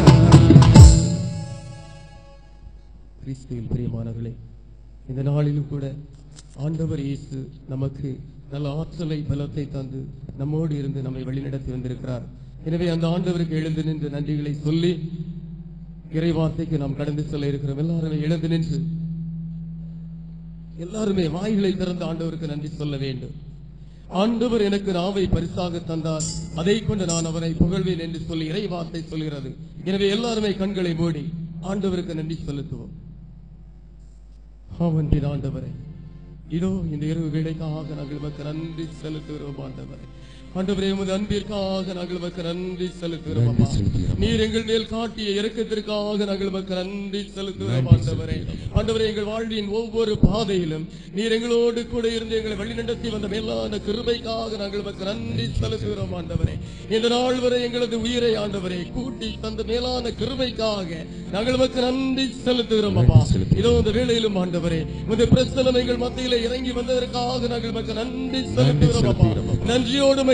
கிறிஸ்துவில் பிரியமானவர்களே இந்த நாளிலும் கூட ஆண்டவர் இயேசு நமக்கு நல்ல ஆற்றலை பலத்தை தந்து நம்மோடு இருந்து நம்மை வழிநடத்தி வந்திருக்கிறார் எனவே அந்த ஆண்டவருக்கு எழுந்து நின்று நன்றிகளை சொல்லி இறைவார்த்தைக்கு நாம் கடந்து செல்ல இருக்கிறோம் எல்லாருமே எழுந்து நின்று எல்லாருமே வாய்களை திறந்து ஆண்டவருக்கு நன்றி சொல்ல வேண்டும் ஆண்டவர் எனக்கு நாவை பரிசாக தந்தார் அதை கொண்டு நான் அவரை புகழ்வேன் என்று சொல்லி இறைவார்த்தை சொல்கிறது எனவே எல்லாருமே கண்களை மூடி ஆண்டவருக்கு நன்றி செலுத்துவோம் அவன் ஆண்டவரே இதோ இந்த இரவு வேலைக்காக நாங்கள் உமக்கு நன்றி செலுத்துகிறோம் ஆண்டவரே ஆண்டவரே உமது அன்பிற்காக நாங்கள் உமக்கு நன்றி செலுத்துகிறோம் அப்பா. நீர் எங்கள் மேல் காட்டிய இரக்கத்திற்காக நாங்கள் உமக்கு நன்றி செலுத்துகிறோம் ஆண்டவரே ஆண்டவரே எங்கள் வாழ்வின் ஒவ்வொரு பாதையிலும் நீர் எங்களோடு கூட இருந்து எங்களை வழிநடத்தி வந்த மேலான கிருபைக்காக நாங்கள் உமக்கு நன்றி செலுத்துகிறோம் ஆண்டவரே இந்த நாள் வரை எங்களது உயிரை ஆண்டவரே கூட்டி தந்த மேலான கிருபைக்காக நாங்கள் உமக்கு நன்றி செலுத்துகிறோம் அப்பா இதோ இந்த வேளையிலும் ஆண்டவரே உமது பிரசனம் எங்கள் மத்தியிலே இறங்கி வந்ததற்காக நாங்கள் உமக்கு நன்றி செலுத்துகிறோம் அப்பா நன்றியோடு உம்மை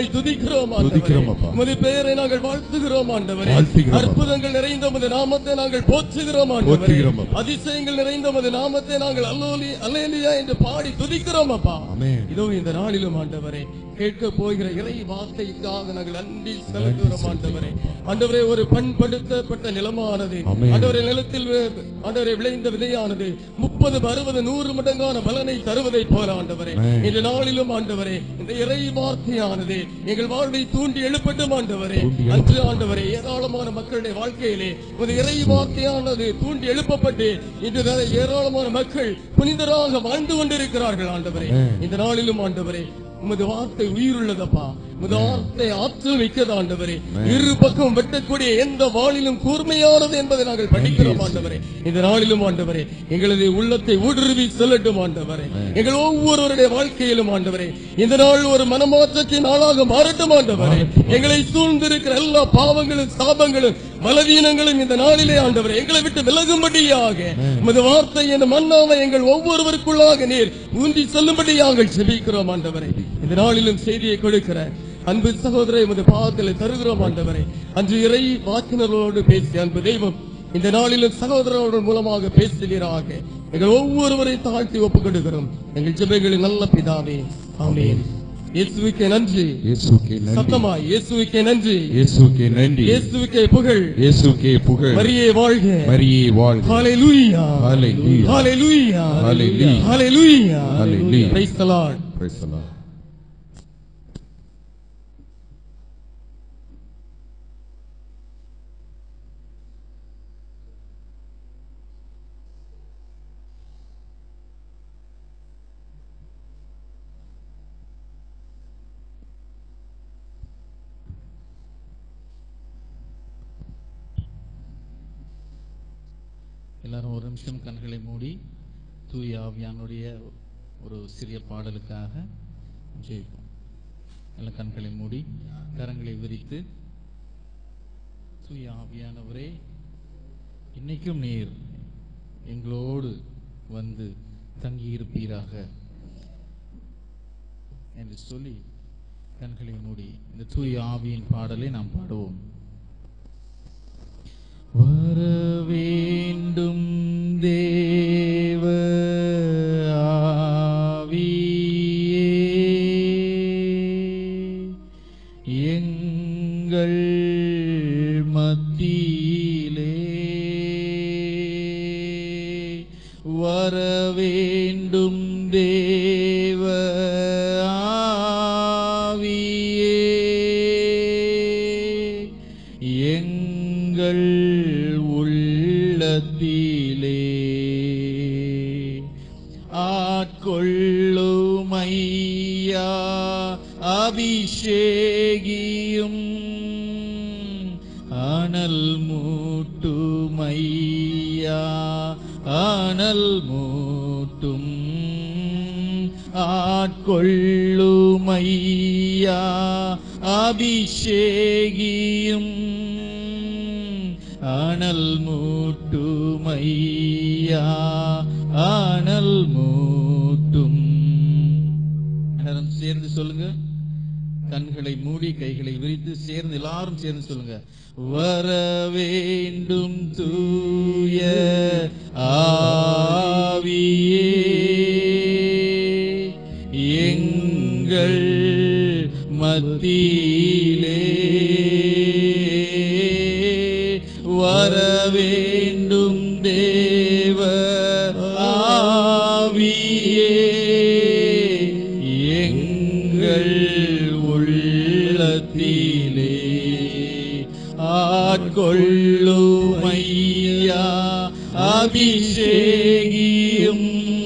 துதிக்கிறோம் துதிக்கிறோம் ஆண்டவரே அப்பா. உமது பெயரை நாங்கள் வாழ்த்துகிறோம் ஆண்டவரே வாழ்த்துகிறோம் அப்பா. அற்புதங்கள் நிறைந்த உமது நாமத்தை நாங்கள் போற்றுகிறோம் ஆண்டவரே போற்றுகிறோம் அப்பா. அதிசயங்கள் நிறைந்த உமது நாமத்தை நாங்கள் அல்லோலி அல்லேலியா என்று பாடி துதிக்கிறோம் அப்பா ஆமென். இதோ இந்த நாளிலும் ஆண்டவரே கேட்க போகிற இறை வார்த்தைக்காக நாங்கள் நன்றி செலுத்துகிறோம் ஆண்டவரே ஆண்டவரே ஒரு பண்படுத்தப்பட்ட நிலமானது ஆமென். ஆண்டவரே நிலத்தில் வி- ஆண்டவரே விளைந்த விதையானது முப்பது அறுபது நூறு மடங்கான பலனை தருவதை போல ஆண்டவரே ஆமென். இந்த நாளிலும் ஆண்டவரே இந்த இறை வார்த்தையானது எங்கள் வாழ்வை தூண்டி எழுப்பட்டும் ஆண்டவரே தூண்டி அன்று ஆண்டவரே ஏராளமான மக்களுடைய வாழ்க்கையிலே ஒரு இறை வார்த்தையானது தூண்டி எழுப்பப்பட்டு இன்று வரை ஏராளமான மக்கள் புனிதராக வாழ்ந்து கொண்டிருக்கிறார்கள் ஆண்டவரே ஆமென். இந்த நாளிலும் ஆண்டவரே உமது வார்த்தை உயிருள்ளதப்பா உமது வார்த்தை ஆற்றல் மிக்கது ஆண்டவரே இரு பக்கம் வெட்டக்கூடிய எந்த வாளிலும் கூர்மையானது என்பதை நாங்கள் படிக்கிறோம் ஆண்டவரே இந்த நாளிலும் ஆண்டவரே எங்களது உள்ளத்தை ஊடுருவி செல்லட்டும் ஆண்டவரே எங்கள் ஒவ்வொருவருடைய வாழ்க்கையிலும் ஆண்டவரே இந்த நாள் ஒரு மனமாற்றத்தின் நாளாக மாறட்டும் ஆண்டவரே எங்களை சூழ்ந்திருக்கிற எல்லா பாவங்களும் சாபங்களும் பலவீனங்களும் இந்த நாளிலே ஆண்டவரே எங்களை விட்டு விலகும்படியாக உமது வார்த்தை என்ற மன்னாவை எங்கள் ஒவ்வொருவருக்குள்ளாக நீர் ஊன்றி செல்லும்படியாக செபிக்கிறோம் ஆண்டவரே இந்த நாளிலும் செய்தியை கொடுக்கிற அன்பு சகோதரை உமது பாதத்தில் தருகிறோம் ஆண்டவரே அன்று இறை வாக்கினர்களோடு பேசிய அன்பு தெய்வம் இந்த நாளிலும் சகோதரர்கள் மூலமாக பேசுகிறாக எங்கள் ஒவ்வொருவரை தாழ்த்தி ஒப்புக் கொடுக்கிறோம் எங்கள் ஜெபங்களின் நல்ல பிதாவே ஆமென் இயேசுவுக்கே நன்றி இயேசுக்கே நன்றி சத்தமாய் இயேசுவுக்கே நன்றி இயேசுக்கே நன்றி இயேசுவுக்கே புகழ் இயேசுக்கே புகழ் மரியே வாழ்க மரியே வாழ்க ஹalleluya Hallelujah. Hallelujah Hallelujah. Hallelujah Hallelujah. praise the lord Praise the Lord. எல்லாரும் ஒரு நிமிஷம் கண்களை மூடி தூய ஆவியானுடைய ஒரு சிறிய பாடலுக்காக ஜெயிப்போம் எல்லாம் கண்களை மூடி கரங்களை விரித்து தூய ஆவியானவரே இன்னைக்கும் நீர் எங்களோடு வந்து தங்கியிருப்பீராக என்று சொல்லி கண்களை மூடி இந்த தூய ஆவியின் பாடலை நாம் பாடுவோம் வர வேண்டும் தேவ ஆவியே எங்கள் மத்தியிலே வர வேண்டும் தேவ ஆவியே எங்கள் உள்ளத்திலே ஆட்கொள்ளுமையா அபிஷேகியும் அனல் மூட்டுமையா அனல் மூட்டும் ஆட்கொள்ளுமையா அபிஷேகியும் அனல் மூட்டுமையா அனல் மூட்டும் எல்லாரும் சேர்ந்து சொல்லுங்க கண்களை மூடி கைகளை விரித்து சேர்ந்து எல்லாரும் சேர்ந்து சொல்லுங்க வர வேண்டும் தூய ஆவியே எங்கள் மத்தியிலே வர வேண்டும் தேவ ஆவியே எங்கள் உள்ளத்திலே ஆட்கொள்ளுமையா அபிஷேகியும்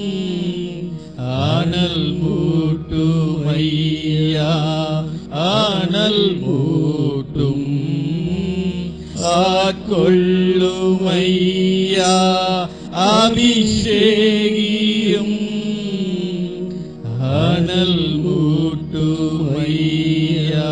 அனல் மூட்டுமையா அனல் மூட்டும் ஆட்கொள்ளுமையா அபிஷேகியும் அனல் மூட்டுமையா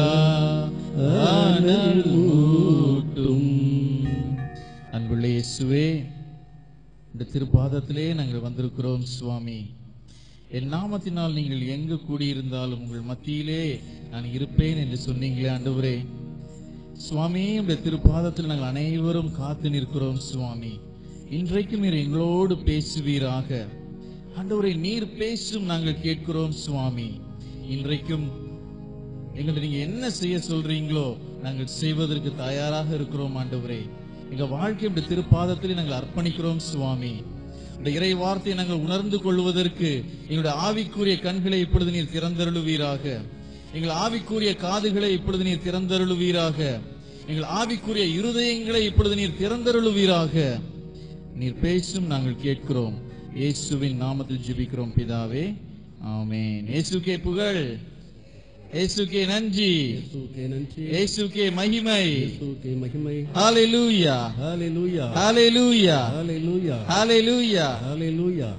அனல் மூட்டும் அன்புள்ள இயேசுவே இந்த திருப்பாதத்திலே நாங்கள் வந்திருக்கிறோம் சுவாமி என் நாமத்தினால் நீங்கள் எங்கு கூடியிருந்தாலும் உங்கள் மத்தியிலே நான் இருப்பேன் என்று சொன்னீங்களே ஆண்டவரே சுவாமி உடைய திருப்பாதத்தில் நாங்கள் அனைவரும் காத்து நிற்கிறோம் சுவாமி இன்றைக்கும் நீர் எங்களோடு பேசுவீராக ஆண்டவரை நீர் பேசும் நாங்கள் கேட்கிறோம் சுவாமி இன்றைக்கும் எங்களை நீங்க என்ன செய்ய சொல்றீங்களோ நாங்கள் செய்வதற்கு தயாராக இருக்கிறோம் ஆண்டவரே எங்க வாழ்க்கை உடைய திருப்பாதத்தில் நாங்கள் அர்ப்பணிக்கிறோம் சுவாமி இந்த இறை வார்த்தையை நாங்கள் உணர்ந்து கொள்வதற்கு எங்களுடைய ஆவிக்குரிய கண்களை இப்பொழுது நீர் திறந்தருளுவீராக எங்கள் ஆவிக்குரிய காதுகளை இப்பொழுது நீர் திறந்தருளுவீராக எங்கள் ஆவிக்குரிய இருதயங்களை இப்பொழுது நீர் திறந்தருளுவீராக நீர் பேசும் நாங்கள் கேட்கிறோம் இயேசுவின் நாமத்தில் ஜெபிக்கிறோம் பிதாவே ஆமென் இயேசுக்கே புகழ் இயேசுக்கே நன்றி இயேசுவுக்கே நன்றி இயேசுக்கே மகிமை இயேசுவுக்கே மகிமை ஹalleluya ஹalleluya ஹalleluya ஹalleluya ஹalleluya ஹalleluya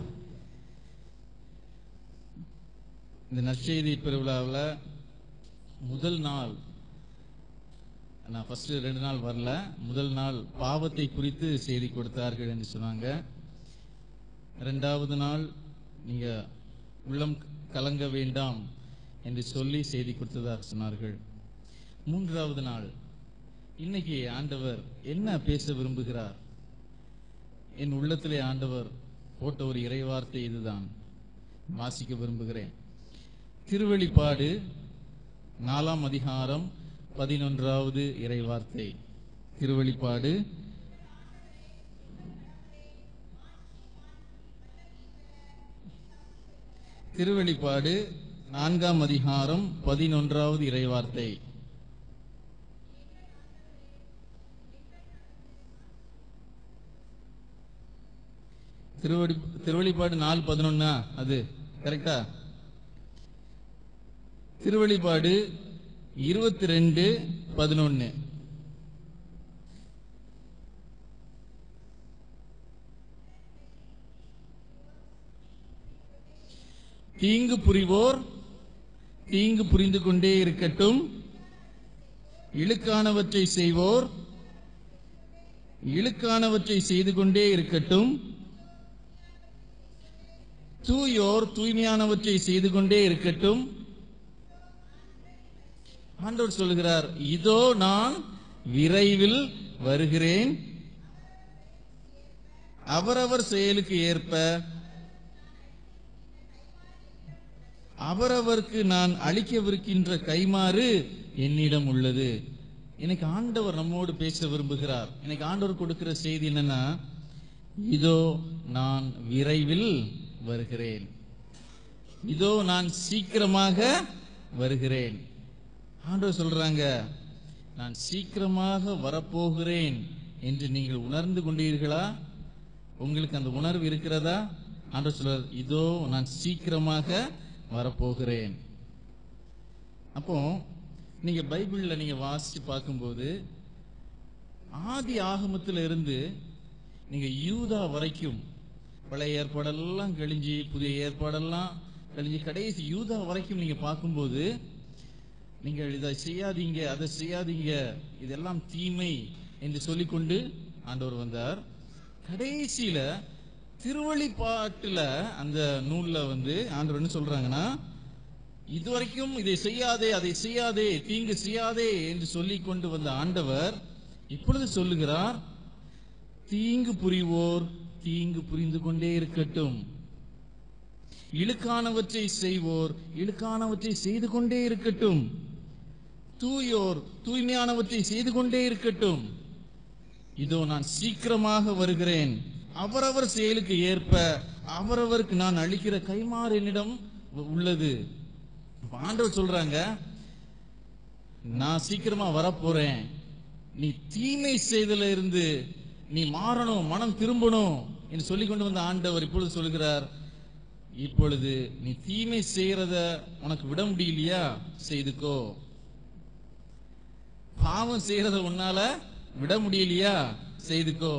இந்த நற்செய்தி பெருவிழாவில் முதல் நாள் நான் ஃபர்ஸ்ட் ரெண்டு நாள் வரல முதல் நாள் பாவத்தை குறித்து செய்தி கொடுத்தார்கள் என்று சொன்னாங்க ரெண்டாவது நாள் நீங்க உள்ளம் கலங்க வேண்டாம் என்று சொல்லி செய்தி கொடுத்ததாக சொன்னார்கள் மூன்றாவது நாள் இன்னைக்கு ஆண்டவர் என்ன பேச விரும்புகிறார் என் உள்ளத்திலே ஆண்டவர் போட்ட ஒரு இறைவார்த்தை இதுதான் வாசிக்க விரும்புகிறேன் திருவெளிப்பாடு நாலாம் அதிகாரம் பதினொன்றாவது இறைவார்த்தை திருவெளிப்பாடு திருவெளிப்பாடு நான்காம் அதிகாரம் பதினொன்றாவது இறைவார்த்தை திருவடி திருவெளிப்பாடு நாலு பதினொன்னா அது கரெக்டா திருவெளிப்பாடு இருபத்தி ரெண்டு பதினொன்னு தீங்கு புரிவோர் தீங்கு புரிந்து கொண்டே இருக்கட்டும் இழுக்கானவற்றை செய்வோர் இழுக்கானவற்றை செய்து கொண்டே இருக்கட்டும் தூயோர் தூய்மையானவற்றை செய்து கொண்டே இருக்கட்டும் ஆண்டவர் சொல்கிறார் இதோ நான் விரைவில் வருகிறேன் அவரவர் செயலுக்கு ஏற்ப அவரவருக்கு நான் அளிக்கவிருக்கின்ற கைமாறு என்னிடம் உள்ளது எனக்கு ஆண்டவர் நம்மோடு பேச விரும்புகிறார் எனக்கு ஆண்டவர் கொடுக்கிற செய்தி என்னன்னா இதோ நான் விரைவில் வருகிறேன் இதோ நான் சீக்கிரமாக வருகிறேன் ஆண்டவர் சொல்றாங்க நான் சீக்கிரமாக வரப்போகிறேன் என்று நீங்கள் உணர்ந்து கொண்டீர்களா உங்களுக்கு அந்த உணர்வு இருக்கிறதா ஆண்டவர் சொல்றார் இதோ நான் சீக்கிரமாக வரப்போகிறேன் அப்போ நீங்க பைபிள்ல நீங்க வாசிச்சு பார்க்கும்போது ஆதி ஆகமத்துல இருந்து நீங்க யூதா வரைக்கும் பழைய ஏற்பாடெல்லாம் கழிஞ்சு புதிய ஏற்பாடெல்லாம் கழிஞ்சு கடைசி யூதா வரைக்கும் நீங்க பார்க்கும்போது நீங்கள் இதை செய்யாதீங்க அதை செய்யாதீங்க இதெல்லாம் தீமை என்று சொல்லிக்கொண்டு ஆண்டவர் வந்தார் கடைசியில திருவழிப்பாட்டுல அந்த நூல்ல வந்து ஆண்டவர் என்ன சொல்றாங்கன்னா இதுவரைக்கும் இதை செய்யாதே அதை செய்யாதே தீங்கு செய்யாதே என்று சொல்லிக் கொண்டு வந்த ஆண்டவர் இப்பொழுது சொல்லுகிறார் தீங்கு புரிவோர் தீங்கு புரிந்து கொண்டே இருக்கட்டும் இழுக்கானவற்றை செய்வோர் இழுக்கானவற்றை செய்து கொண்டே இருக்கட்டும் தூயோர் தூய்மையானவற்றை செய்து கொண்டே இருக்கட்டும் இதோ நான் சீக்கிரமாக வருகிறேன் அவரவர் செயலுக்கு ஏற்ப அவரவருக்கு நான் அளிக்கிற கைமாறு என்னிடம் உள்ளது அப்ப ஆண்டவர் சொல்றாங்க நான் சீக்கிரமா வரப்போறேன் நீ தீமை செய்தல இருந்து நீ மாறணும் மனம் திரும்பணும் என்று சொல்லி கொண்டு வந்த ஆண்டவர் இப்பொழுது சொல்கிறார் இப்பொழுது நீ தீமை செய்யறத உனக்கு விட முடியலையா செய்துக்கோ பாவம் செய்யறத உன்னால விட முடியலையா செய்துக்கோ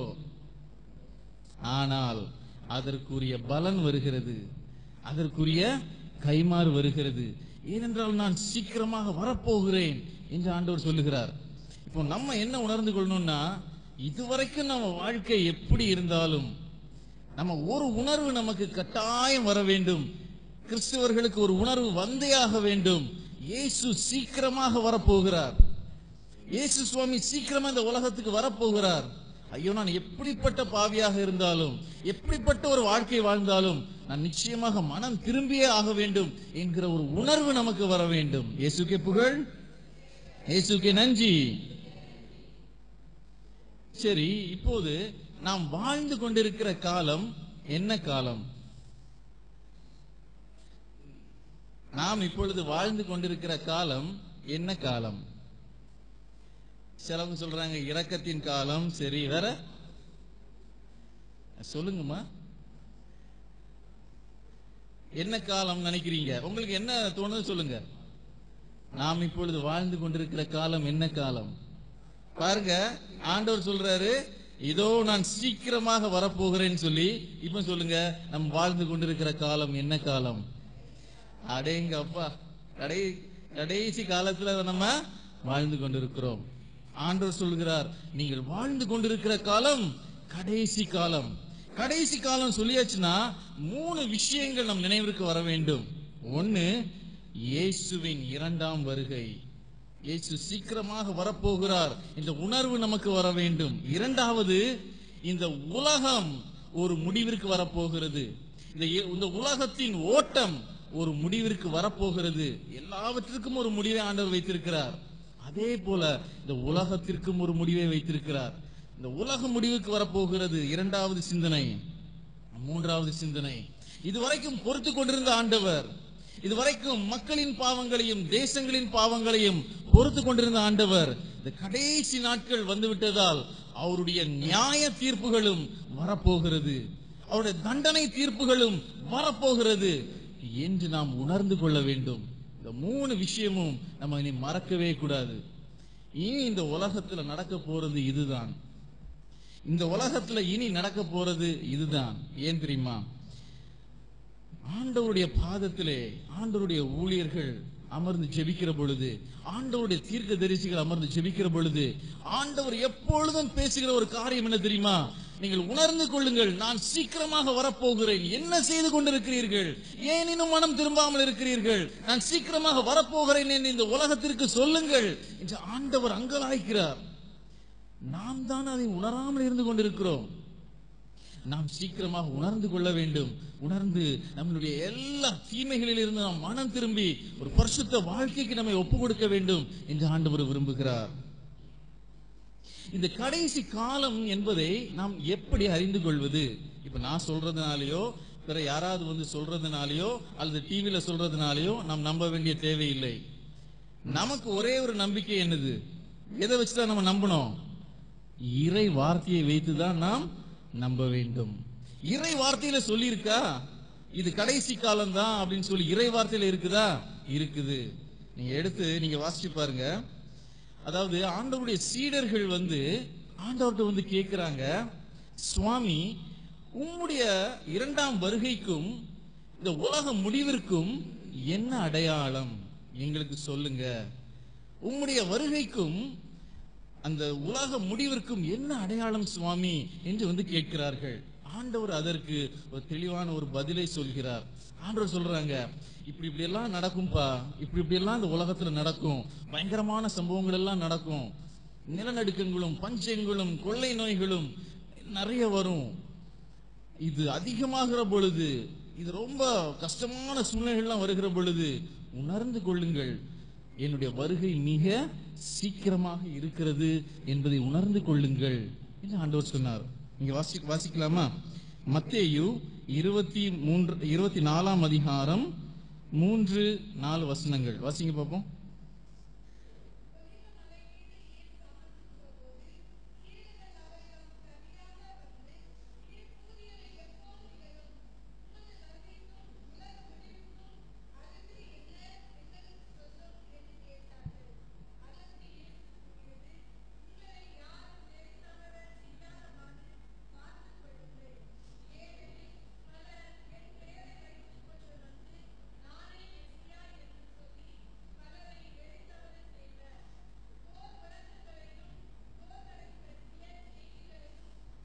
ஆனால் அதற்குரிய பலன் வருகிறது அதற்குரிய கைமாறு வருகிறது ஏனென்றால் நான் சீக்கிரமாக வரப்போகிறேன் என்று ஆண்டவர் சொல்லுகிறார் இப்போ நம்ம என்ன உணர்ந்து கொள்ளணும்னா இதுவரைக்கும் நம்ம வாழ்க்கை எப்படி இருந்தாலும் நம்ம ஒரு உணர்வு நமக்கு கட்டாயம் வர வேண்டும் கிறிஸ்தவர்களுக்கு ஒரு உணர்வு வந்தே ஆக வேண்டும் இயேசு சீக்கிரமாக வரப்போகிறார் இயேசு சுவாமி சீக்கிரமா இந்த உலகத்துக்கு வரப்போகிறார் ஐயோ நான் எப்படிப்பட்ட பாவியாக இருந்தாலும் எப்படிப்பட்ட ஒரு வாழ்க்கை வாழ்ந்தாலும் நான் நிச்சயமாக மனம் திரும்பியே ஆக வேண்டும் என்கிற ஒரு உணர்வு நமக்கு வர வேண்டும் இயேசுக்கே புகழ் இயேசுக்கே நன்றி சரி இப்போது நாம் வாழ்ந்து கொண்டிருக்கிற காலம் என்ன காலம் நாம் இப்பொழுது வாழ்ந்து கொண்டிருக்கிற காலம் என்ன காலம் சிலவங்க சொல்றாங்க இரக்கத்தின் காலம் சரி வேற சொல்லுங்கம்மா என்ன காலம் நினைக்கிறீங்க உங்களுக்கு என்ன தோணுது சொல்லுங்க நாம் இப்பொழுது வாழ்ந்து கொண்டிருக்கிற காலம் என்ன காலம் பாருங்க ஆண்டவர் சொல்றாரு இதோ நான் சீக்கிரமாக வரப்போகிறேன்னு சொல்லி இப்ப சொல்லுங்க நம்ம வாழ்ந்து கொண்டிருக்கிற காலம் என்ன காலம் அடேங்க அப்பா கடை கடைசி காலத்துல நம்ம வாழ்ந்து கொண்டிருக்கிறோம் ஆண்டவர் சொல்கிறார் நீங்கள் வாழ்ந்து கொண்டிருக்கிற காலம் கடைசி காலம் கடைசி காலம் சொல்லியாச்சுன்னா மூணு விஷயங்கள் நம் நினைவிற்கு வர வேண்டும் ஒண்ணு இயேசுவின் இரண்டாம் வருகை இயேசு சீக்கிரமாக வரப்போகிறார் இந்த உணர்வு நமக்கு வர வேண்டும் இரண்டாவது இந்த உலகம் ஒரு முடிவிற்கு வரப்போகிறது இந்த இ- இந்த உலகத்தின் ஓட்டம் ஒரு முடிவிற்கு வரப்போகிறது எல்லாவற்றிற்கும் ஒரு முடிவை ஆண்டவர் வைத்திருக்கிறார் அதே போல இந்த உலகத்திற்கும் ஒரு முடிவை வைத்திருக்கிறார் இந்த உலக முடிவுக்கு வரப்போகிறது இரண்டாவது சிந்தனை மூன்றாவது சிந்தனை இதுவரைக்கும் பொறுத்து கொண்டிருந்த ஆண்டவர் இதுவரைக்கும் மக்களின் பாவங்களையும் தேசங்களின் பாவங்களையும் பொறுத்து கொண்டிருந்த ஆண்டவர் இந்த கடைசி நாட்கள் வந்துவிட்டதால் அவருடைய நியாய தீர்ப்புகளும் வரப்போகிறது அவருடைய தண்டனை தீர்ப்புகளும் வரப்போகிறது என்று நாம் உணர்ந்து கொள்ள வேண்டும் இந்த மூணு விஷயமும் நம்ம இனி மறக்கவே கூடாது இனி இந்த உலகத்துல நடக்க போறது இதுதான் இந்த உலகத்துல இனி நடக்க போறது இதுதான் ஏன் தெரியுமா ஆண்டவருடைய பாதத்திலே ஆண்டவருடைய ஊழியர்கள் அமர்ந்து ஜெபிக்கிற பொழுது ஆண்டவருடைய தீர்க்க தரிசிகள் அமர்ந்து ஜெபிக்கிற பொழுது ஆண்டவர் எப்பொழுதும் பேசுகிற ஒரு காரியம் என்ன தெரியுமா நீங்கள் உணர்ந்து கொள்ளுங்கள் நான் சீக்கிரமாக வரப்போகிறேன் என்ன செய்து கொண்டிருக்கிறீர்கள் ஏன் இன்னும் மனம் திரும்பாமல் இருக்கிறீர்கள் நான் சீக்கிரமாக வரப்போகிறேன் என்று இந்த உலகத்திற்கு சொல்லுங்கள் என்று ஆண்டவர் அங்கலாய்க்கிறார் நாம் தான் அதை உணராமல் இருந்து கொண்டிருக்கிறோம் நாம் சீக்கிரமாக உணர்ந்து கொள்ள வேண்டும் உணர்ந்து நம்மளுடைய எல்லா தீமைகளில் இருந்து நாம் மனம் திரும்பி ஒரு பரிசுத்த வாழ்க்கைக்கு நம்மை ஒப்பு கொடுக்க வேண்டும் என்று ஆண்டவர் விரும்புகிறார் இந்த கடைசி காலம் என்பதை நாம் எப்படி அறிந்து கொள்வது இப்ப நான் சொல்றதுனாலயோ பிற யாராவது வந்து சொல்றதுனாலயோ அல்லது டிவில சொல்றதுனாலயோ நாம் நம்ப வேண்டிய தேவையில்லை நமக்கு ஒரே ஒரு நம்பிக்கை என்னது எதை வச்சுதான் நம்ம நம்பணும் இறை வார்த்தையை வைத்துதான் நாம் நம்ப வேண்டும் இறை வார்த்தையில சொல்லியிருக்கா இது கடைசி காலம் தான் அப்படின்னு சொல்லி இறை வார்த்தையில இருக்குதா இருக்குது நீங்க எடுத்து நீங்க வாசிச்சு பாருங்க அதாவது ஆண்டவருடைய சீடர்கள் வந்து ஆண்டவர்கிட்ட வந்து கேக்குறாங்க சுவாமி உம்முடைய இரண்டாம் வருகைக்கும் இந்த உலக முடிவிற்கும் என்ன அடையாளம் எங்களுக்கு சொல்லுங்க உம்முடைய வருகைக்கும் அந்த உலக முடிவிற்கும் என்ன அடையாளம் சுவாமி என்று வந்து கேட்கிறார்கள் ஆண்டவர் அதற்கு ஒரு தெளிவான ஒரு பதிலை சொல்கிறார் ஆண்டவர் சொல்றாங்க இப்படி இப்படி எல்லாம் நடக்கும்பா இப்படி இப்படி எல்லாம் இந்த உலகத்துல நடக்கும் பயங்கரமான சம்பவங்கள் எல்லாம் நடக்கும் நிலநடுக்கங்களும் பஞ்சங்களும் கொள்ளை நோய்களும் நிறைய வரும் இது அதிகமாகிற பொழுது இது ரொம்ப கஷ்டமான சூழ்நிலைகள்லாம் வருகிற பொழுது உணர்ந்து கொள்ளுங்கள் என்னுடைய வருகை மிக சீக்கிரமாக இருக்கிறது என்பதை உணர்ந்து கொள்ளுங்கள் என்று ஆண்டவர் சொன்னார் நீங்க வாசி வாசிக்கலாமா மத்தேயு இருபத்தி மூன்று இருபத்தி நாலாம் அதிகாரம் மூன்று நாலு வசனங்கள் வாசிங்க பார்ப்போம்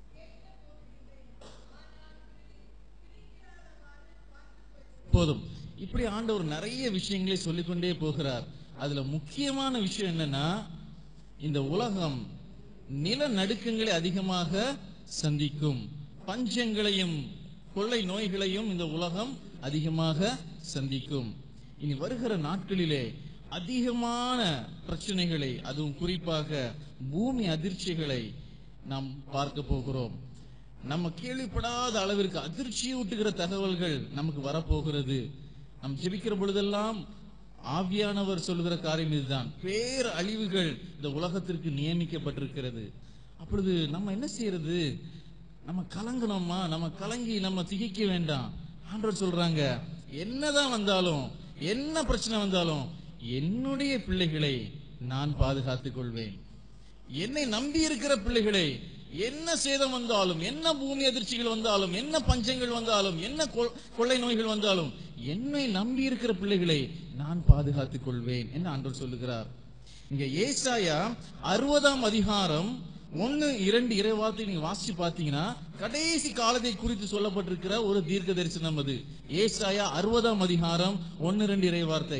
போதும் இப்படி ஆண்டவர் நிறைய விஷயங்களை சொல்லிக்கொண்டே போகிறார் அதுல முக்கியமான விஷயம் என்னன்னா இந்த உலகம் நிலநடுக்கங்களை அதிகமாக சந்திக்கும் பஞ்சங்களையும் கொள்ளை நோய்களையும் இந்த உலகம் அதிகமாக சந்திக்கும் இனி வருகிற நாட்களிலே அதிகமான பிரச்சனைகளை அதுவும் குறிப்பாக பூமி அதிர்ச்சிகளை நாம் பார்க்க போகிறோம் நம்ம கேள்விப்படாத அளவிற்கு அதிர்ச்சியூட்டுகிற தகவல்கள் நமக்கு வரப்போகிறது நாம் ஜெபிக்கிற பொழுதெல்லாம் ஆவியானவர் சொல்லுகிற காரியம் இதுதான் பேர் அழிவுகள் இந்த உலகத்திற்கு நியமிக்கப்பட்டிருக்கிறது அப்பொழுது நம்ம என்ன செய்யறது நம்ம கலங்கணுமா நம்ம கலங்கி நம்ம திகைக்க வேண்டாம் ஆண்டவர் சொல்றாங்க என்னதான் வந்தாலும் என்ன பிரச்சனை வந்தாலும் என்னுடைய பிள்ளைகளை நான் பாதுகாத்துக் கொள்வேன் என்னை நம்பி இருக்கிற பிள்ளைகளை என்ன சேதம் வந்தாலும் என்ன பூமி அதிர்ச்சிகள் வந்தாலும் என்ன பஞ்சங்கள் வந்தாலும் என்ன கொ- கொள்ளை நோய்கள் வந்தாலும் என்னை நம்பி இருக்கிற பிள்ளைகளை நான் பாதுகாத்துக் கொள்வேன் என்று ஆண்டவர் சொல்லுகிறார் இங்க ஏசாயா அறுபதாம் அதிகாரம் ஒன்னு இரண்டு இறைவார்த்தை நீங்க வாசிச்சு பாத்தீங்கன்னா கடைசி காலத்தை குறித்து சொல்லப்பட்டிருக்கிற ஒரு தீர்க்க தரிசனம் அது ஏசாயா அறுபதாம் அதிகாரம் ஒன்னு ரெண்டு இறைவார்த்தை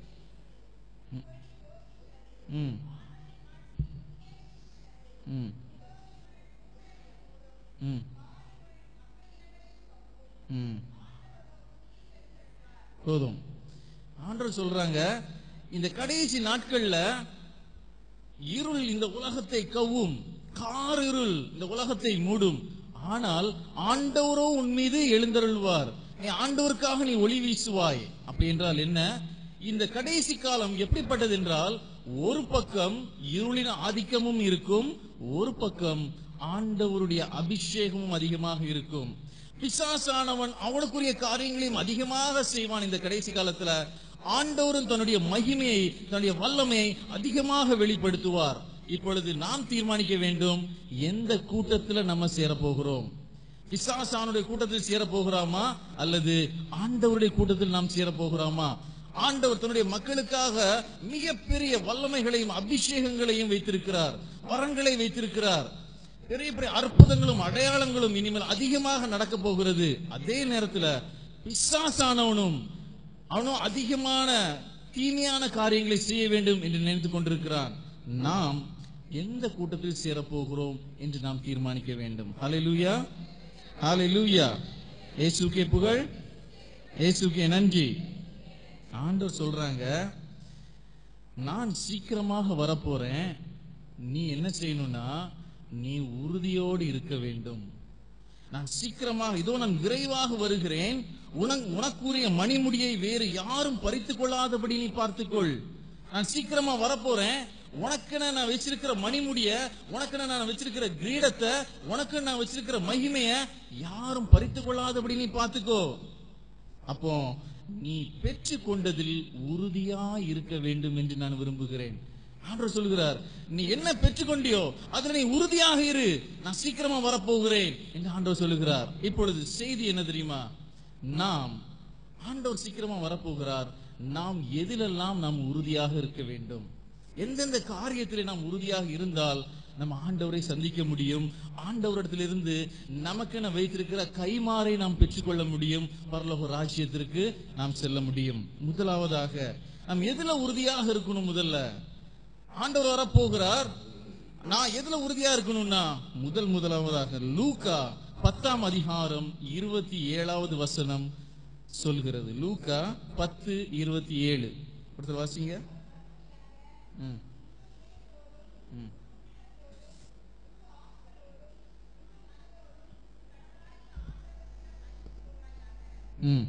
ம் ம் ம் ம் போதும் ஆண்டவர் சொல்றாங்க இந்த கடைசி நாட்கள்ல இருள் இந்த உலகத்தை கவ்வும் காரிருள் இந்த உலகத்தை மூடும் ஆனால் ஆண்டவரோ உன் மீது எழுந்தருள்வார் நீ ஆண்டவருக்காக நீ ஒளி வீசுவாய் அப்படி என்றால் என்ன இந்த கடைசி காலம் எப்படிப்பட்டது என்றால் ஒரு பக்கம் இருளின் ஆதிக்கமும் இருக்கும் ஒரு பக்கம் ஆண்டவருடைய அபிஷேகமும் அதிகமாக இருக்கும் பிசாசானவன் அவனுக்குரிய காரியங்களையும் அதிகமாக செய்வான் இந்த கடைசி காலத்துல ஆண்டவரும் தன்னுடைய மகிமையை தன்னுடைய வல்லமையை அதிகமாக வெளிப்படுத்துவார் இப்பொழுது நாம் தீர்மானிக்க வேண்டும் எந்த கூட்டத்துல நம்ம சேரப் போகிறோம் பிசாசானுடைய கூட்டத்தில் சேரப் போகிறோமா அல்லது ஆண்டவருடைய கூட்டத்தில் நாம் சேரப் போகிறோமா ஆண்டவர் தன்னுடைய மக்களுக்காக மிகப்பெரிய வல்லமைகளையும் அபிஷேகங்களையும் வைத்திருக்கிறார் வரங்களை வைத்திருக்கிறார் பெரிய பெரிய அற்புதங்களும் அடையாளங்களும் இனிமேல் அதிகமாக நடக்க போகிறது அதே நேரத்துல பிசாசானவனும் அவனும் அதிகமான தீமையான காரியங்களை செய்ய வேண்டும் என்று நினைத்துக் கொண்டிருக்கிறான் நாம் எந்த கூட்டத்தில் சேரப்போகிறோம் என்று நாம் தீர்மானிக்க வேண்டும் ஹalleluya ஹalleluya இயேசுக்கே புகழ் இயேசுக்கே நன்றி ஆண்டவர் சொல்றாங்க நான் சீக்கிரமாக வரப்போறேன் நீ என்ன செய்யணும்னா நீ உறுதியோடு இருக்க வேண்டும் நான் சீக்கிரமாக இதோ நான் விரைவாக வருகிறேன் உனக் உனக்குரிய மணிமுடியை வேறு யாரும் பறித்துக் கொள்ளாதபடி நீ பார்த்துக்கொள் நான் சீக்கிரமா வரப்போறேன் உனக்குன்னு நான் வச்சிருக்கிற மணிமுடிய உனக்குன்னு நான் வச்சிருக்கிற கிரீடத்தை உனக்கு நான் வச்சிருக்கிற மகிமைய யாரும் பறித்துக் கொள்ளாதபடி நீ பார்த்துக்கோ அப்போ நீ பெற்று கொண்டதில் உறுதியா இருக்க வேண்டும் என்று நான் விரும்புகிறேன் ஆண்டவர் சொல்கிறார் நீ என்ன பெற்றுக்கொண்டியோ அதுல நீ உறுதியாக இரு நான் சீக்கிரமா வரப்போகிறேன் என்று ஆண்டவர் சொல்லுகிறார் இப்பொழுது செய்தி என்ன தெரியுமா நாம் ஆண்டவர் சீக்கிரமா வரப்போகிறார் நாம் எதிலெல்லாம் நாம் உறுதியாக இருக்க வேண்டும் எந்தெந்த காரியத்திலே நாம் உறுதியாக இருந்தால் நம்ம ஆண்டவரை சந்திக்க முடியும் ஆண்டவரிடத்திலிருந்து நமக்கென வைத்திருக்கிற கைமாறை நாம் பெற்றுக்கொள்ள முடியும் பரலோக ராஜ்யத்திற்கு நாம் செல்ல முடியும் முதலாவதாக நாம் எதுல உறுதியாக இருக்கணும் முதல்ல ஆண்டவர் வரப்போகிறார் நான் எதுல உறுதியா இருக்கணும்னா முதல் முதலாவதாக லூக்கா பத்தாம் அதிகாரம் இருபத்தி ஏழாவது வசனம் சொல்கிறது லூக்கா பத்து இருபத்தி ஏழு ஒருத்தர் வாசிங்க ம். ம். ம்.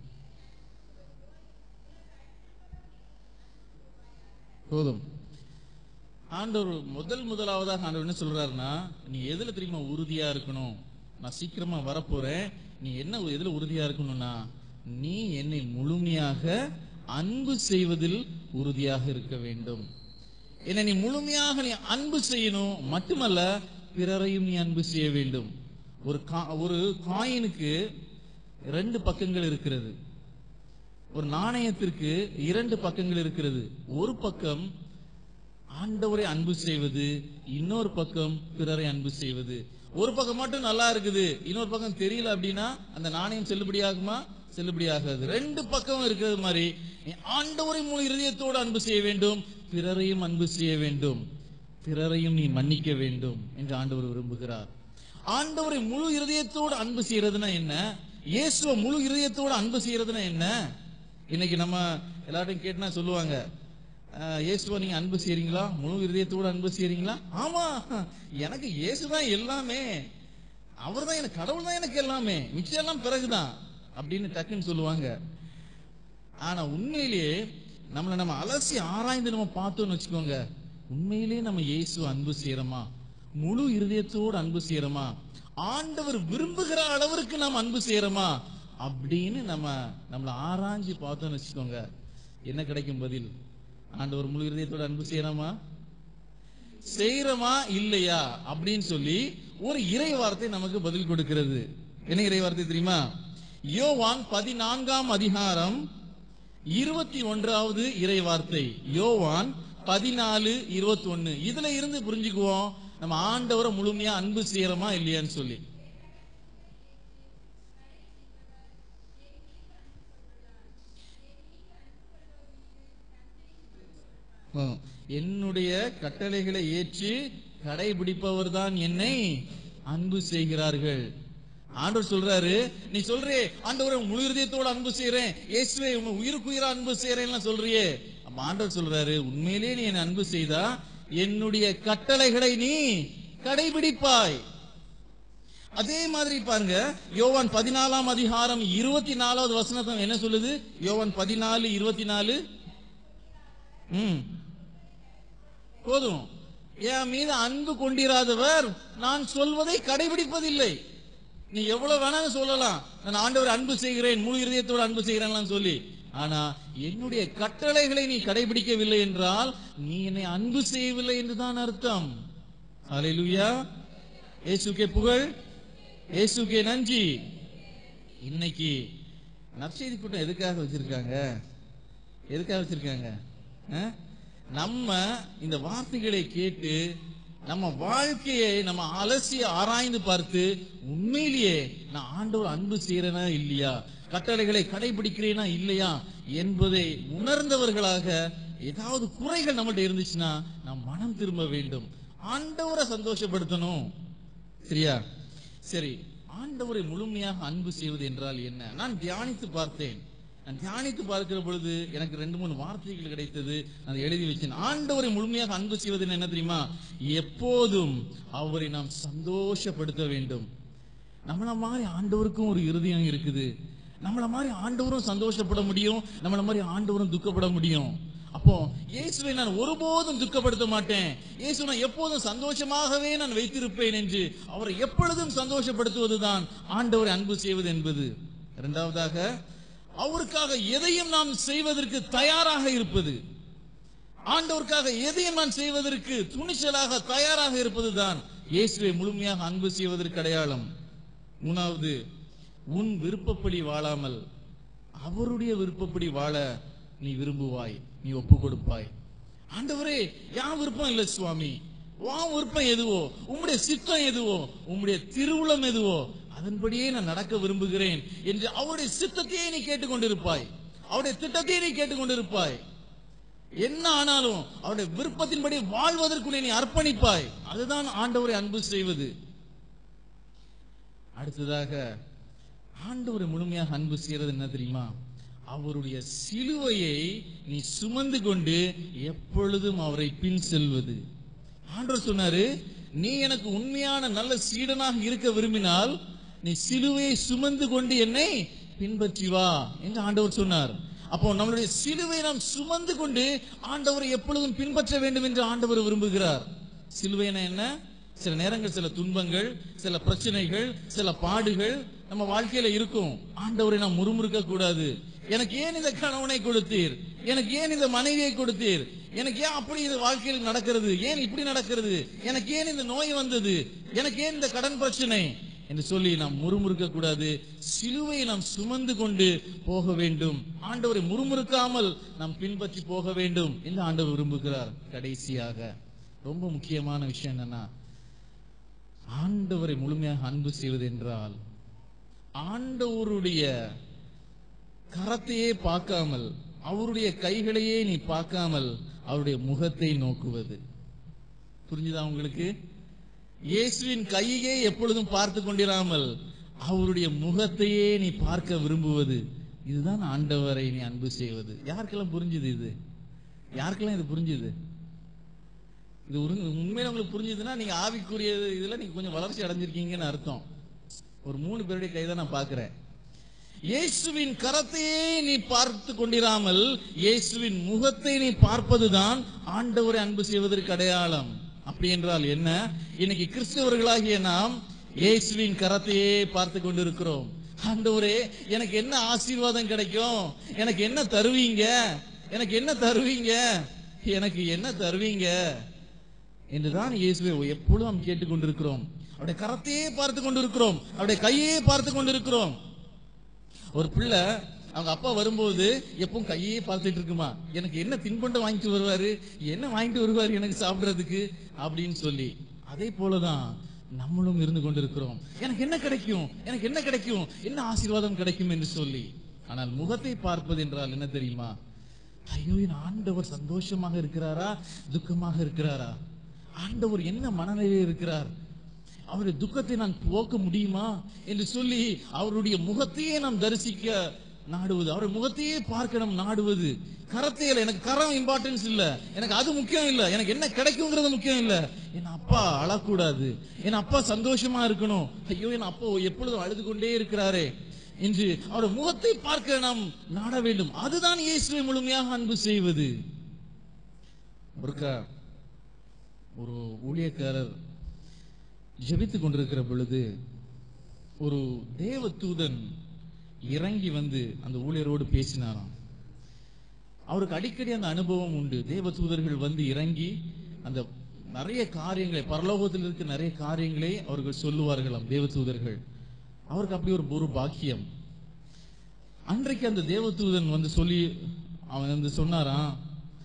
போதும் ஆண்டவர் முதல் முதலாவதாக ஆண்டவர் என்ன சொல்றாருன்னா நீ எதுல தெரியுமா உறுதியா இருக்கணும் நான் சீக்கிரமா வரப்போறேன் நீ என்ன எதுல உறுதியா இருக்கணும்னா நீ என்னை முழுமையாக அன்பு செய்வதில் உறுதியாக இருக்க வேண்டும் என்னை நீ முழுமையாக நீ அன்பு செய்யணும் மட்டுமல்ல பிறரையும் நீ அன்பு செய்ய வேண்டும் ஒரு கா- ஒரு காயினுக்கு ரெண்டு பக்கங்கள் இருக்கிறது ஒரு நாணயத்திற்கு இரண்டு பக்கங்கள் இருக்கிறது ஒரு பக்கம் ஆண்டவரை அன்பு செய்வது இன்னொரு பக்கம் பிறரை அன்பு செய்வது ஒரு பக்கம் மட்டும் நல்லா இருக்குது இன்னொரு பக்கம் தெரியல அப்படின்னா அந்த நாணயம் செல்லுபடியாகுமா செல்லுபடியாகாது ரெண்டு பக்கம் இருக்கிறது மாதிரி நீ ஆண்டவரை முழு இருதயத்தோடு அன்பு செய்ய வேண்டும் பிறரையும் அன்பு செய்ய வேண்டும் பிறரையும் நீ மன்னிக்க வேண்டும் என்று ஆண்டவர் விரும்புகிறார் ஆண்டவரை முழு இருதயத்தோடு அன்பு செய்யறதுன்னா என்ன இயேசுவை முழு இருதயத்தோடு அன்பு செய்யறதுன்னா என்ன இன்னைக்கு நம்ம எல்லார்ட்டையும் கேட்டா சொல்லுவாங்க "அஹ், இயேசுவை நீங்க அன்பு செய்றீங்களா முழு இருதயத்தோடு அன்பு செய்றீங்களா ஆமா எனக்கு இயேசு தான் எல்லாமே அவர் தான் எனக்கு கடவுள் தான் எனக்கு எல்லாமே மிச்சம் எல்லாம் பிறகுதான் அப்படின்னு டக்குன்னு சொல்லுவாங்க ஆனா உண்மையிலேயே நம்மளை நம்ம அலசி ஆராய்ந்து நம்ம பார்த்தோம்னு வச்சுக்கோங்க உண்மையிலேயே நம்ம இயேசு அன்பு செய்யறோமா முழு இருதயத்தோடு அன்பு செய்யறோமா ஆண்டவர் விரும்புகிற அளவிற்கு நாம் அன்பு செய்யறோமா அப்படின்னு நம்ம நம்மளை ஆராய்ஞ்சு பார்த்தோம்னு வச்சுக்கோங்க என்ன கிடைக்கும் பதில் ஆண்டவர் முழு இருதயத்தோடு அன்பு செய்யறோமா செய்யறோமா இல்லையா அப்படின்னு சொல்லி ஒரு இறை வார்த்தை நமக்கு பதில் கொடுக்கிறது என்ன இறை வார்த்தை தெரியுமா யோவான் பதினான்காம் அதிகாரம் இருபத்தி ஒன்றாவது இறை வார்த்தை யோவான் பதினாலு இருபத்தி ஒன்னு இதுல இருந்து புரிஞ்சுக்குவோம் நம்ம ஆண்டவரை முழுமையா அன்பு செய்யறோமா இல்லையான்னு சொல்லி ஆம். என்னுடைய கட்டளைகளை ஏற்று கடைபிடிப்பவர் தான் என்னை அன்பு செய்கிறார்கள் ஆண்டவர் சொல்றாரு நீ சொல்றே ஆண்டவரை முழு இருதயத்தோட அன்பு செய்யறேன் இயேசுவே உங்க உயிருக்கு உயிரா அன்பு செய்யறேன் சொல்றியே அப்ப ஆண்டவர் சொல்றாரு உண்மையிலேயே நீ என்னை அன்பு செய்தா என்னுடைய கட்டளைகளை நீ கடைபிடிப்பாய் அதே மாதிரி பாருங்க யோவான் பதினாலாம் அதிகாரம் இருபத்தி நாலாவது வசனத்தை என்ன சொல்லுது யோவான் பதினாலு இருபத்தி நாலு ம் போதும் என் மீது அன்பு கொண்டிராதவர் நான் சொல்வதை கடைபிடிப்பதில்லை நீ எவ்வளவு வேணாலும் சொல்லலாம் நான் ஆண்டவர் அன்பு செய்கிறேன் முழு இதயத்தோடு அன்பு செய்கிறேன் சொல்லி ஆனா என்னுடைய கட்டளைகளை நீ கடைபிடிக்கவில்லை என்றால் நீ என்னை அன்பு செய்யவில்லை என்றுதான் அர்த்தம் ஹalleluya இயேசுக்கே புகழ் இயேசுக்கே நன்றி இன்னைக்கு நற்செய்தி கூட்டம் எதுக்காக வச்சிருக்காங்க எதுக்காக வச்சிருக்காங்க ஆ? நம்ம இந்த வார்த்தைகளை கேட்டு நம்ம வாழ்க்கையை நம்ம அலசி ஆராய்ந்து பார்த்து உண்மையிலேயே நான் ஆண்டவர் அன்பு செய்யறேனா இல்லையா கட்டளைகளை கடைபிடிக்கிறேனா இல்லையா என்பதை உணர்ந்தவர்களாக ஏதாவது குறைகள் நம்மள்ட்ட இருந்துச்சுன்னா நாம் மனம் திரும்ப வேண்டும் ஆண்டவரை சந்தோஷப்படுத்தணும் சரியா சரி ஆண்டவரை முழுமையாக அன்பு செய்வது என்றால் என்ன நான் தியானித்து பார்த்தேன் நான் தியானித்து பார்க்கிற பொழுது எனக்கு ரெண்டு மூணு வார்த்தைகள் கிடைத்தது நான் எழுதி வச்சேன் ஆண்டவரை முழுமையாக அன்பு செய்வது என்ன தெரியுமா எப்போதும் அவரை நாம் சந்தோஷப்படுத்த வேண்டும் நம்மள மாதிரி ஆண்டவருக்கும் ஒரு இருதயம் இருக்குது நம்மள மாதிரி ஆண்டவரும் சந்தோஷப்பட முடியும் நம்மள மாதிரி ஆண்டவரும் துக்கப்பட முடியும் அப்போ இயேசுவை நான் ஒருபோதும் துக்கப்படுத்த மாட்டேன் இயேசு நான் எப்போதும் சந்தோஷமாகவே நான் வைத்திருப்பேன் என்று அவரை எப்பொழுதும் சந்தோஷப்படுத்துவதுதான் ஆண்டவரை அன்பு செய்வது என்பது இரண்டாவதாக அவருக்காக எதையும் நாம் செய்வதற்கு தயாராக இருப்பது ஆண்டவருக்காக எதையும் நான் செய்வதற்கு துணிச்சலாக தயாராக இருப்பதுதான் இயேசுவை முழுமையாக அன்பு செய்வதற்கு அடையாளம் மூணாவது உன் விருப்பப்படி வாழாமல் அவருடைய விருப்பப்படி வாழ நீ விரும்புவாய் நீ ஒப்பு கொடுப்பாய் ஆண்டவரே யான் விருப்பம் இல்லை சுவாமி உன் விருப்பம் எதுவோ உம்முடைய சித்தம் எதுவோ உம்முடைய திருவுளம் எதுவோ அதன்படியே நான் நடக்க விரும்புகிறேன் என்று அவருடைய சித்தத்தையே நீ கேட்டுக்கொண்டிருப்பாய் அவருடைய திட்டத்தையே நீ கேட்டுக்கொண்டிருப்பாய் என்ன ஆனாலும் அவருடைய விருப்பத்தின்படி வாழ்வதற்குள்ளே நீ அர்ப்பணிப்பாய் அதுதான் ஆண்டவரை அன்பு செய்வது அடுத்ததாக ஆண்டவரை முழுமையாக அன்பு செய்யறது என்ன தெரியுமா அவருடைய சிலுவையை நீ சுமந்து கொண்டு எப்பொழுதும் அவரை பின் செல்வது ஆண்டவர் சொன்னாரு நீ எனக்கு உண்மையான நல்ல சீடனாக இருக்க விரும்பினால் நீ சிலுவையை சுமந்து கொண்டு என்னை பின்பற்றி வா என்று ஆண்டவர் சொன்னார் அப்போ நம்மளுடைய சிலுவை நாம் சுமந்து கொண்டு ஆண்டவரை எப்பொழுதும் பின்பற்ற வேண்டும் என்று ஆண்டவர் விரும்புகிறார் சிலுவைனா என்ன சில நேரங்கள் சில துன்பங்கள் சில பிரச்சனைகள் சில பாடுகள் நம்ம வாழ்க்கையில இருக்கும் ஆண்டவரை நாம் முறுமுறுக்க கூடாது எனக்கு ஏன் இந்த கணவனை கொடுத்தீர் எனக்கு ஏன் இந்த மனைவியை கொடுத்தீர் எனக்கு ஏன் அப்படி இது வாழ்க்கையில் நடக்கிறது ஏன் இப்படி நடக்கிறது எனக்கு ஏன் இந்த நோய் வந்தது எனக்கு ஏன் இந்த கடன் பிரச்சனை என்று சொல்லி நாம் முறுமுறுக்க கூடாது சிலுவையை நாம் சுமந்து கொண்டு போக வேண்டும் ஆண்டவரை முறுமுறுக்காமல் நாம் பின்பற்றி போக வேண்டும் என்று ஆண்டவர் விரும்புகிறார் கடைசியாக ரொம்ப முக்கியமான விஷயம் என்னன்னா ஆண்டவரை முழுமையாக அன்பு செய்வது என்றால் ஆண்டவருடைய கரத்தையே பார்க்காமல் அவருடைய கைகளையே நீ பார்க்காமல் அவருடைய முகத்தை நோக்குவது புரிஞ்சுதா உங்களுக்கு இயேசுவின் கையே எப்பொழுதும் பார்த்து கொண்டிராமல் அவருடைய முகத்தையே நீ பார்க்க விரும்புவது இதுதான் ஆண்டவரை நீ அன்பு செய்வது யாருக்கெல்லாம் புரிஞ்சுது இது யாருக்கெல்லாம் இது புரிஞ்சுது இது ஒரு உண்மையில உங்களுக்கு புரிஞ்சுதுன்னா நீங்க ஆவிக்குரிய இதுல நீங்க கொஞ்சம் வளர்ச்சி அடைஞ்சிருக்கீங்கன்னு அர்த்தம் ஒரு மூணு பேருடைய கைதான் நான் பார்க்கிறேன் இயேசுவின் கரத்தையே நீ பார்த்து கொண்டிராமல் இயேசுவின் முகத்தை நீ பார்ப்பதுதான் ஆண்டவரை அன்பு செய்வதற்கு அடையாளம் அப்படி என்றால் என்ன இன்னைக்கு கிறிஸ்தவர்களாகிய நாம் இயேசுவின் கரத்தையே பார்த்து கொண்டிருக்கிறோம் ஆண்டவரே எனக்கு என்ன ஆசீர்வாதம் கிடைக்கும் எனக்கு என்ன தருவீங்க எனக்கு என்ன தருவீங்க எனக்கு என்ன தருவீங்க என்றுதான் இயேசுவை எப்பொழுதும் நாம் கேட்டுக்கொண்டிருக்கிறோம் அவருடைய கரத்தையே பார்த்து கொண்டிருக்கிறோம் அவருடைய கையே பார்த்து கொண்டிருக்கிறோம் ஒரு பிள்ளை அவங்க அப்பா வரும்போது எப்பவும் கையே பார்த்துட்டு இருக்குமா எனக்கு என்ன தின்பண்டம் வாங்கிட்டு வருவாரு என்ன வாங்கிட்டு வருவாரு எனக்கு சாப்பிடுறதுக்கு அப்படின்னு சொல்லி அதே போலதான் நம்மளும் இருந்து கொண்டிருக்கிறோம் எனக்கு என்ன கிடைக்கும் எனக்கு என்ன கிடைக்கும் என்ன ஆசீர்வாதம் கிடைக்கும் என்று சொல்லி ஆனால் முகத்தை பார்ப்பது என்றால் என்ன தெரியுமா ஐயோ என் ஆண்டவர் சந்தோஷமாக இருக்கிறாரா துக்கமாக இருக்கிறாரா ஆண்டவர் என்ன மனநிலையில் இருக்கிறார் அவருடைய துக்கத்தை நான் போக்க முடியுமா என்று சொல்லி அவருடைய முகத்தையே நாம் தரிசிக்க நாடுவது அவருடைய முகத்தையே பார்க்க நாம் நாடுவது கரத்தை இல்ல எனக்கு கரம் இம்பார்ட்டன்ஸ் இல்ல எனக்கு அது முக்கியம் இல்ல எனக்கு என்ன கிடைக்குங்கிறது முக்கியம் இல்ல என் அப்பா அழக்கூடாது என் அப்பா சந்தோஷமா இருக்கணும் ஐயோ என் அப்பா எப்பொழுதும் அழுது கொண்டே இருக்கிறாரே என்று அவருடைய முகத்தை பார்க்க நாம் நாட வேண்டும் அதுதான் இயேசுவை முழுமையாக அன்பு செய்வது ஒருக்கா ஒரு ஊழியக்காரர் ஜெபித்துக் கொண்டிருக்கிற பொழுது ஒரு தேவ தூதன் இறங்கி வந்து அந்த ஊழியரோடு பேசினாராம் அவருக்கு அடிக்கடி அந்த அனுபவம் உண்டு தேவ தூதர்கள் வந்து இறங்கி அந்த நிறைய காரியங்களை பரலோகத்தில் இருக்க நிறைய காரியங்களை அவர்கள் சொல்லுவார்களாம் தேவ தூதர்கள் அவருக்கு அப்படி ஒரு ஒரு பாக்கியம் அன்றைக்கு அந்த தேவதூதன் வந்து சொல்லி அவன் வந்து சொன்னாராம்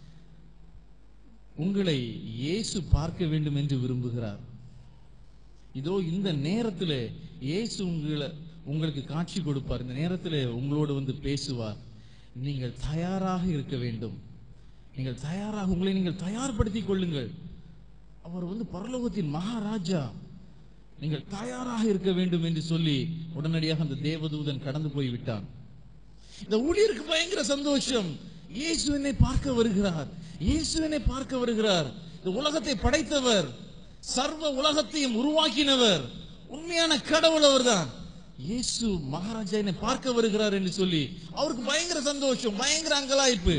உங்களை இயேசு பார்க்க வேண்டும் என்று விரும்புகிறார் இதோ இந்த நேரத்துல இயேசு உங்களை உங்களுக்கு காட்சி கொடுப்பார் இந்த நேரத்துல உங்களோடு வந்து பேசுவார் நீங்கள் தயாராக இருக்க வேண்டும் நீங்கள் தயாராக உங்களை நீங்கள் தயார்படுத்திக் கொள்ளுங்கள் அவர் வந்து பரலோகத்தின் மகாராஜா நீங்கள் தயாராக இருக்க வேண்டும் என்று சொல்லி உடனடியாக அந்த தேவதூதன் கடந்து போய் விட்டான் இந்த ஊழியருக்கு பயங்கர சந்தோஷம் இயேசு என்னை பார்க்க வருகிறார் இயேசு என்னை பார்க்க வருகிறார் இந்த உலகத்தை படைத்தவர் சர்வ உலகத்தையும் உருவாக்கினவர் உண்மையான கடவுள் அவர்தான் இயேசு மகாராஜா என்னை பார்க்க வருகிறார் என்று சொல்லி அவருக்கு பயங்கர சந்தோஷம் பயங்கர அங்கலாய்ப்பு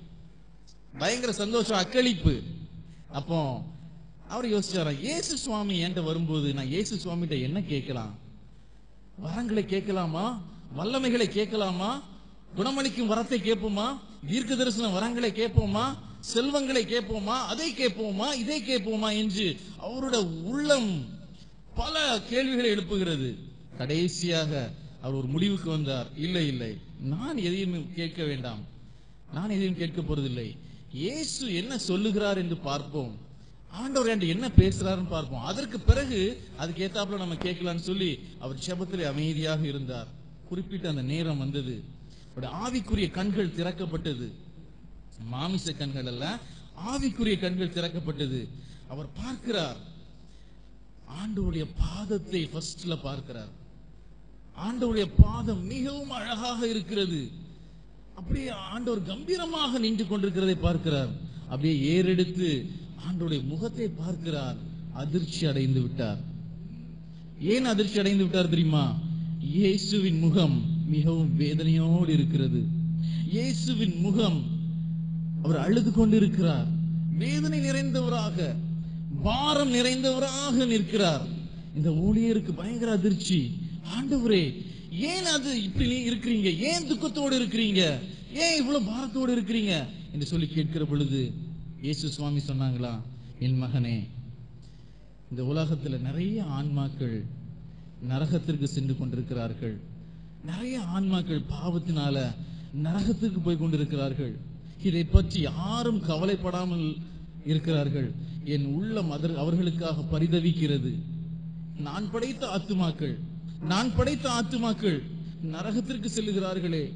பயங்கர சந்தோஷம் அக்களிப்பு அப்போ அவர் யோசிச்சாராம் இயேசு சுவாமி என்கிட்ட வரும்போது நான் இயேசு சுவாமிகிட்ட என்ன கேட்கலாம் வரங்களை கேட்கலாமா வல்லமைகளை கேட்கலாமா குணமளிக்கும் வரத்தை கேட்போமா தீர்க்க தரிசன வரங்களை கேட்போமா செல்வங்களை கேட்போமா அதை கேட்போமா இதை கேட்போமா என்று அவரோட உள்ளம் பல கேள்விகளை எழுப்புகிறது கடைசியாக அவர் ஒரு முடிவுக்கு வந்தார் இல்லை இல்லை நான் எதையும் கேட்க வேண்டாம் நான் எதையும் கேட்க போறதில்லை இயேசு என்ன சொல்லுகிறார் என்று பார்ப்போம் ஆண்டவர் என்கிட்ட என்ன பேசுறாருன்னு பார்ப்போம் அதற்கு பிறகு அதுக்கு ஏத்தாப்புல நம்ம கேட்கலாம்னு சொல்லி அவர் செபத்திலே அமைதியாக இருந்தார் குறிப்பிட்ட அந்த நேரம் வந்தது அவருடைய ஆவிக்குரிய கண்கள் திறக்கப்பட்டது மாமிச கண்கள் அல்ல ஆவிக்குரிய கண்கள் திறக்கப்பட்டது அவர் பார்க்கிறார் ஆண்டவருடைய பாதத்தை ஃபர்ஸ்ட்ல பார்க்கிறார் ஆண்டவருடைய பாதம் மிகவும் அழகாக இருக்கிறது அப்படியே ஆண்டவர் கம்பீரமாக நின்று கொண்டிருக்கிறதை பார்க்கிறார் அப்படியே ஏறெடுத்து ஆண்டவருடைய முகத்தை பார்க்கிறார் அதிர்ச்சி அடைந்து விட்டார் ஏன் அதிர்ச்சி அடைந்து விட்டார் தெரியுமா இயேசுவின் முகம் மிகவும் வேதனையோடு இருக்கிறது இயேசுவின் முகம் அவர் அழுது கொண்டிருக்கிறார் வேதனை நிறைந்தவராக பாரம் நிறைந்தவராக நிற்கிறார் இந்த ஊழியருக்கு பயங்கர அதிர்ச்சி ஆண்டவரே ஏன் அது இப்படி நீ இருக்கிறீங்க ஏன் துக்கத்தோடு இருக்கிறீங்க ஏன் இவ்வளவு பாரத்தோடு இருக்கிறீங்க என்று சொல்லி கேட்கிற பொழுது இயேசு சுவாமி சொன்னாங்களா என் மகனே இந்த உலகத்துல நிறைய ஆன்மாக்கள் நரகத்திற்கு சென்று கொண்டிருக்கிறார்கள் நிறைய ஆன்மாக்கள் பாவத்தினால நரகத்திற்கு போய் கொண்டிருக்கிறார்கள் இதை பற்றி யாரும் கவலைப்படாமல் இருக்கிறார்கள் என் உள்ளம் அதர் அவர்களுக்காக பரிதவிக்கிறது நான் படைத்த ஆத்துமாக்கள் நான் படைத்த ஆத்துமாக்கள் நரகத்திற்கு செல்லுகிறார்களே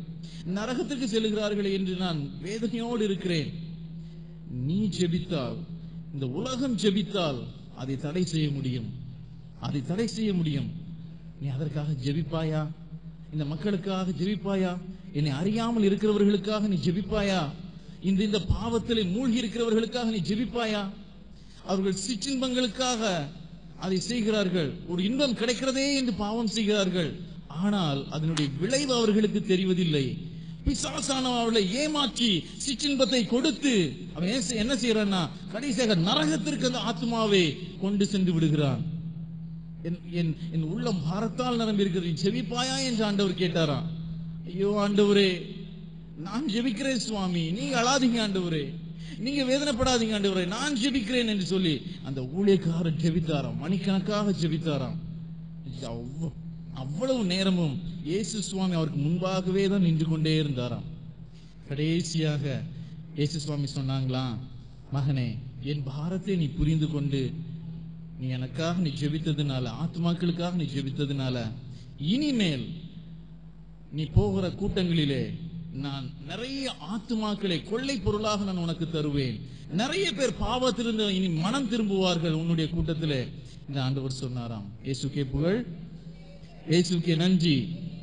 நரகத்திற்கு செல்கிறார்களே என்று நான் வேதனையோடு இருக்கிறேன் நீ ஜெபித்தால் இந்த உலகம் ஜெபித்தால் அதை தடை செய்ய முடியும் அதை தடை செய்ய முடியும் நீ அதற்காக ஜெபிப்பாயா இந்த மக்களுக்காக ஜெபிப்பாயா என்னை அறியாமல் இருக்கிறவர்களுக்காக நீ ஜெபிப்பாயா இந்த இந்த பாவத்திலே மூழ்கி இருக்கிறவர்களுக்காக நீ ஜெபிப்பாயா அவர்கள் சிற்றின்பங்களுக்காக அதை செய்கிறார்கள் ஒரு இன்பம் கிடைக்கிறதே என்று பாவம் செய்கிறார்கள் ஆனால் அதனுடைய விளைவு அவர்களுக்கு தெரிவதில்லை பிசாசானவன் அவர்களை ஏமாற்றி சிற்றின்பத்தை கொடுத்து அவன் என்ன செய்- என்ன செய்யறான்னா கடைசியாக நரகத்திற்கு அந்த ஆத்மாவை கொண்டு சென்று விடுகிறான் என் என் என் உள்ளம் பாரத்தால் நிரம்பி இருக்கிறது நீ ஜெபிப்பாயா என்று ஆண்டவர் கேட்டாராம் ஐயோ ஆண்டவரே நான் ஜெபிக்கிறேன் சுவாமி நீங்க அழாதீங்க ஆண்டவரே நீங்க வேதனைப்படாதீங்க ஆண்டவரே நான் ஜெபிக்கிறேன் என்று சொல்லி அந்த ஊழியக்காரர் ஜெபித்தாராம் மணிக்கணக்காக ஜெபித்தாராம் அவ்வ- அவ்வளவு நேரமும் இயேசு சுவாமி அவருக்கு முன்பாகவே தான் நின்று கொண்டே இருந்தாராம் கடைசியாக இயேசு சுவாமி சொன்னாங்களாம் மகனே என் பாரத்தை நீ புரிந்து கொண்டு நீ எனக்காக நீ ஜெபித்ததுனால ஆத்மாக்களுக்காக நீ ஜெபித்ததுனால இனிமேல் நீ போகிற கூட்டங்களிலே நான் நிறைய ஆத்துமாக்களை கொள்ளை பொருளாக நான் உனக்கு தருவேன் நிறைய பேர் பாவத்திலிருந்து இனி மனம் திரும்புவார்கள் உன்னுடைய கூட்டத்திலே இந்த ஆண்டவர் சொன்னாராம் இயேசுக்கே புகழ் இயேசுக்கே நன்றி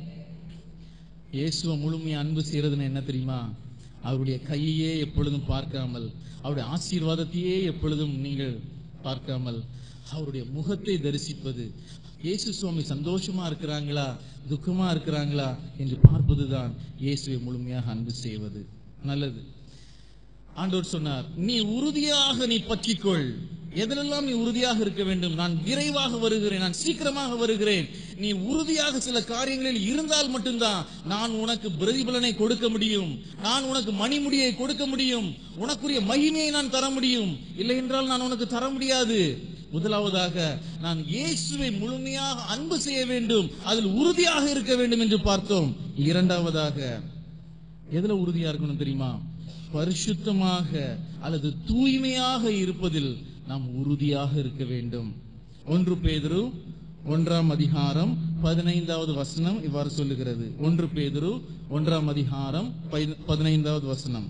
இயேசுவை முழுமையா அன்பு செய்யறதுன்னு என்ன தெரியுமா அவருடைய கையையே எப்பொழுதும் பார்க்காமல் அவருடைய ஆசீர்வாதத்தையே எப்பொழுதும் நீங்கள் பார்க்காமல் அவருடைய முகத்தை தரிசிப்பது இயேசு சுவாமி சந்தோஷமா இருக்கிறாங்களா துக்கமா இருக்கிறாங்களா என்று பார்ப்பதுதான் இயேசுவை முழுமையாக அன்பு செய்வது நல்லது ஆண்டவர் சொன்னார் நீ உறுதியாக நீ பற்றிக்கொள் எதிலெல்லாம் நீ உறுதியாக இருக்க வேண்டும் நான் விரைவாக வருகிறேன் நான் சீக்கிரமாக வருகிறேன் நீ உறுதியாக சில காரியங்களில் இருந்தால் மட்டும்தான் நான் உனக்கு பிரதிபலனை கொடுக்க முடியும் நான் உனக்கு மணிமுடியை கொடுக்க முடியும் உனக்குரிய மகிமையை நான் தர முடியும் இல்லை என்றால் நான் உனக்கு தர முடியாது முதலாவதாக நான் இயேசுவை முழுமையாக அன்பு செய்ய வேண்டும் அதில் உறுதியாக இருக்க வேண்டும் என்று பார்த்தோம் இரண்டாவதாக எதுல உறுதியா இருக்கணும் தெரியுமா பரிசுத்தமாக அல்லது தூய்மையாக இருப்பதில் நாம் உறுதியாக இருக்க வேண்டும் ஒன்று பேதுரு ஒன்றாம் அதிகாரம் பதினைந்தாவது வசனம் இவ்வாறு சொல்லுகிறது ஒன்று பேதுரு ஒன்றாம் அதிகாரம் பதி- பதினைந்தாவது வசனம்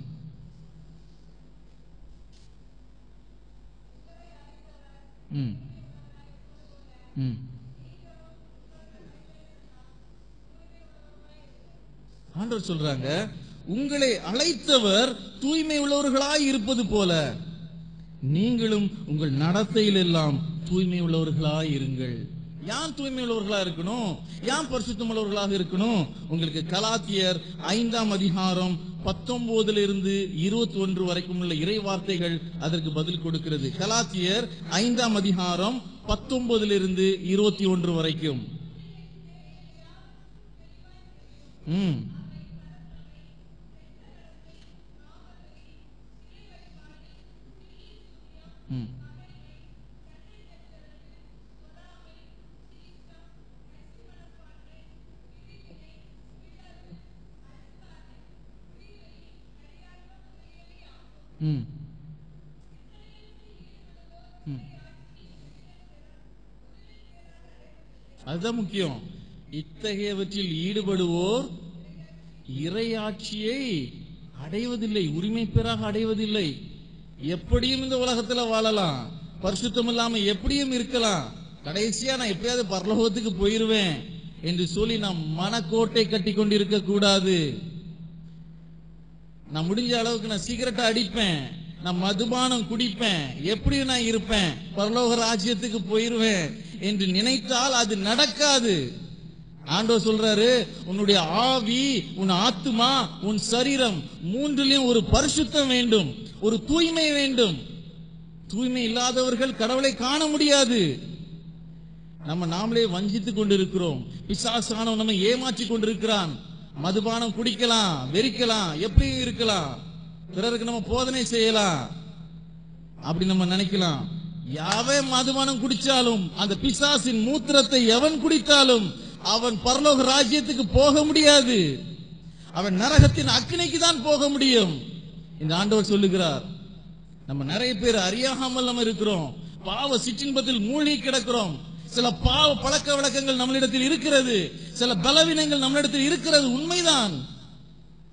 ம் ம் ஆண்டவர் சொல்றாங்க உங்களை அழைத்தவர் தூய்மை உள்ளவர்களாய் இருப்பது போல நீங்களும் உங்கள் நடத்தையில் எல்லாம் தூய்மை உள்ளவர்களாய் இருங்கள் யான் தூய்மை உள்ளவர்களா இருக்கணும் யான் பரிசுத்தம் உள்ளவர்களாக இருக்கணும் உங்களுக்கு கலாத்தியர் ஐந்தாம் அதிகாரம் பத்தொன்பதுல இருந்து இருபத்தி ஒன்று வரைக்கும் உள்ள இறை வார்த்தைகள் அதற்கு பதில் கொடுக்கிறது கலாத்தியர் ஐந்தாம் அதிகாரம் பத்தொன்பதுல இருந்து இருபத்தி ஒன்று வரைக்கும் ம் ம் ம் ம். அதுதான் முக்கியம் இத்தகையவற்றில் ஈடுபடுவோர் இறையாட்சியை அடைவதில்லை உரிமை பெறாக அடைவதில்லை எப்படியும் இந்த உலகத்துல வாழலாம் பரிசுத்தம் இல்லாம எப்படியும் இருக்கலாம் கடைசியா நான் எப்படியாவது பரலோகத்துக்கு போயிருவேன் என்று சொல்லி நாம் மனக்கோட்டை கட்டி கொண்டிருக்க கூடாது நான் முடிஞ்ச அளவுக்கு நான் சிகரெட்டை அடிப்பேன் நான் மதுபானம் குடிப்பேன் எப்படி நான் இருப்பேன் பரலோக ராஜ்யத்துக்கு போயிருவேன் என்று நினைத்தால் அது நடக்காது ஆண்டவர் சொல்றாரு உன்னுடைய ஆவி உன் ஆத்துமா உன் சரீரம் மூன்றிலையும் ஒரு பரிசுத்தம் வேண்டும் ஒரு தூய்மை வேண்டும் தூய்மை இல்லாதவர்கள் கடவுளை காண முடியாது நம்ம நாமளே வஞ்சித்துக் கொண்டிருக்கிறோம் பிசாசானவன் நம்ம ஏமாற்றி கொண்டிருக்கிறான் மதுபானம் குடிக்கலாம் வெறிக்கலாம் எப்படியும் இருக்கலாம் பிறருக்கு நம்ம போதனை செய்யலாம் அப்படி நம்ம நினைக்கலாம் யாவன் மதுபானம் குடிச்சாலும் அந்த பிசாசின் மூத்திரத்தை எவன் குடித்தாலும் அவன் பரலோக ராஜ்யத்துக்கு போக முடியாது அவன் நரகத்தின் அக்கினிக்கு தான் போக முடியும் இந்த ஆண்டவர் சொல்லுகிறார் நம்ம நிறைய பேர் அறியாமல் நம்ம இருக்கிறோம் பாவ சிற்றின்பத்தில் மூழ்கி கிடக்கிறோம் சில பாவ பழக்க வழக்கங்கள் நம்மளிடத்தில் இருக்கிறது சில பலவீனங்கள் நம்மளிடத்தில் இருக்கிறது உண்மைதான்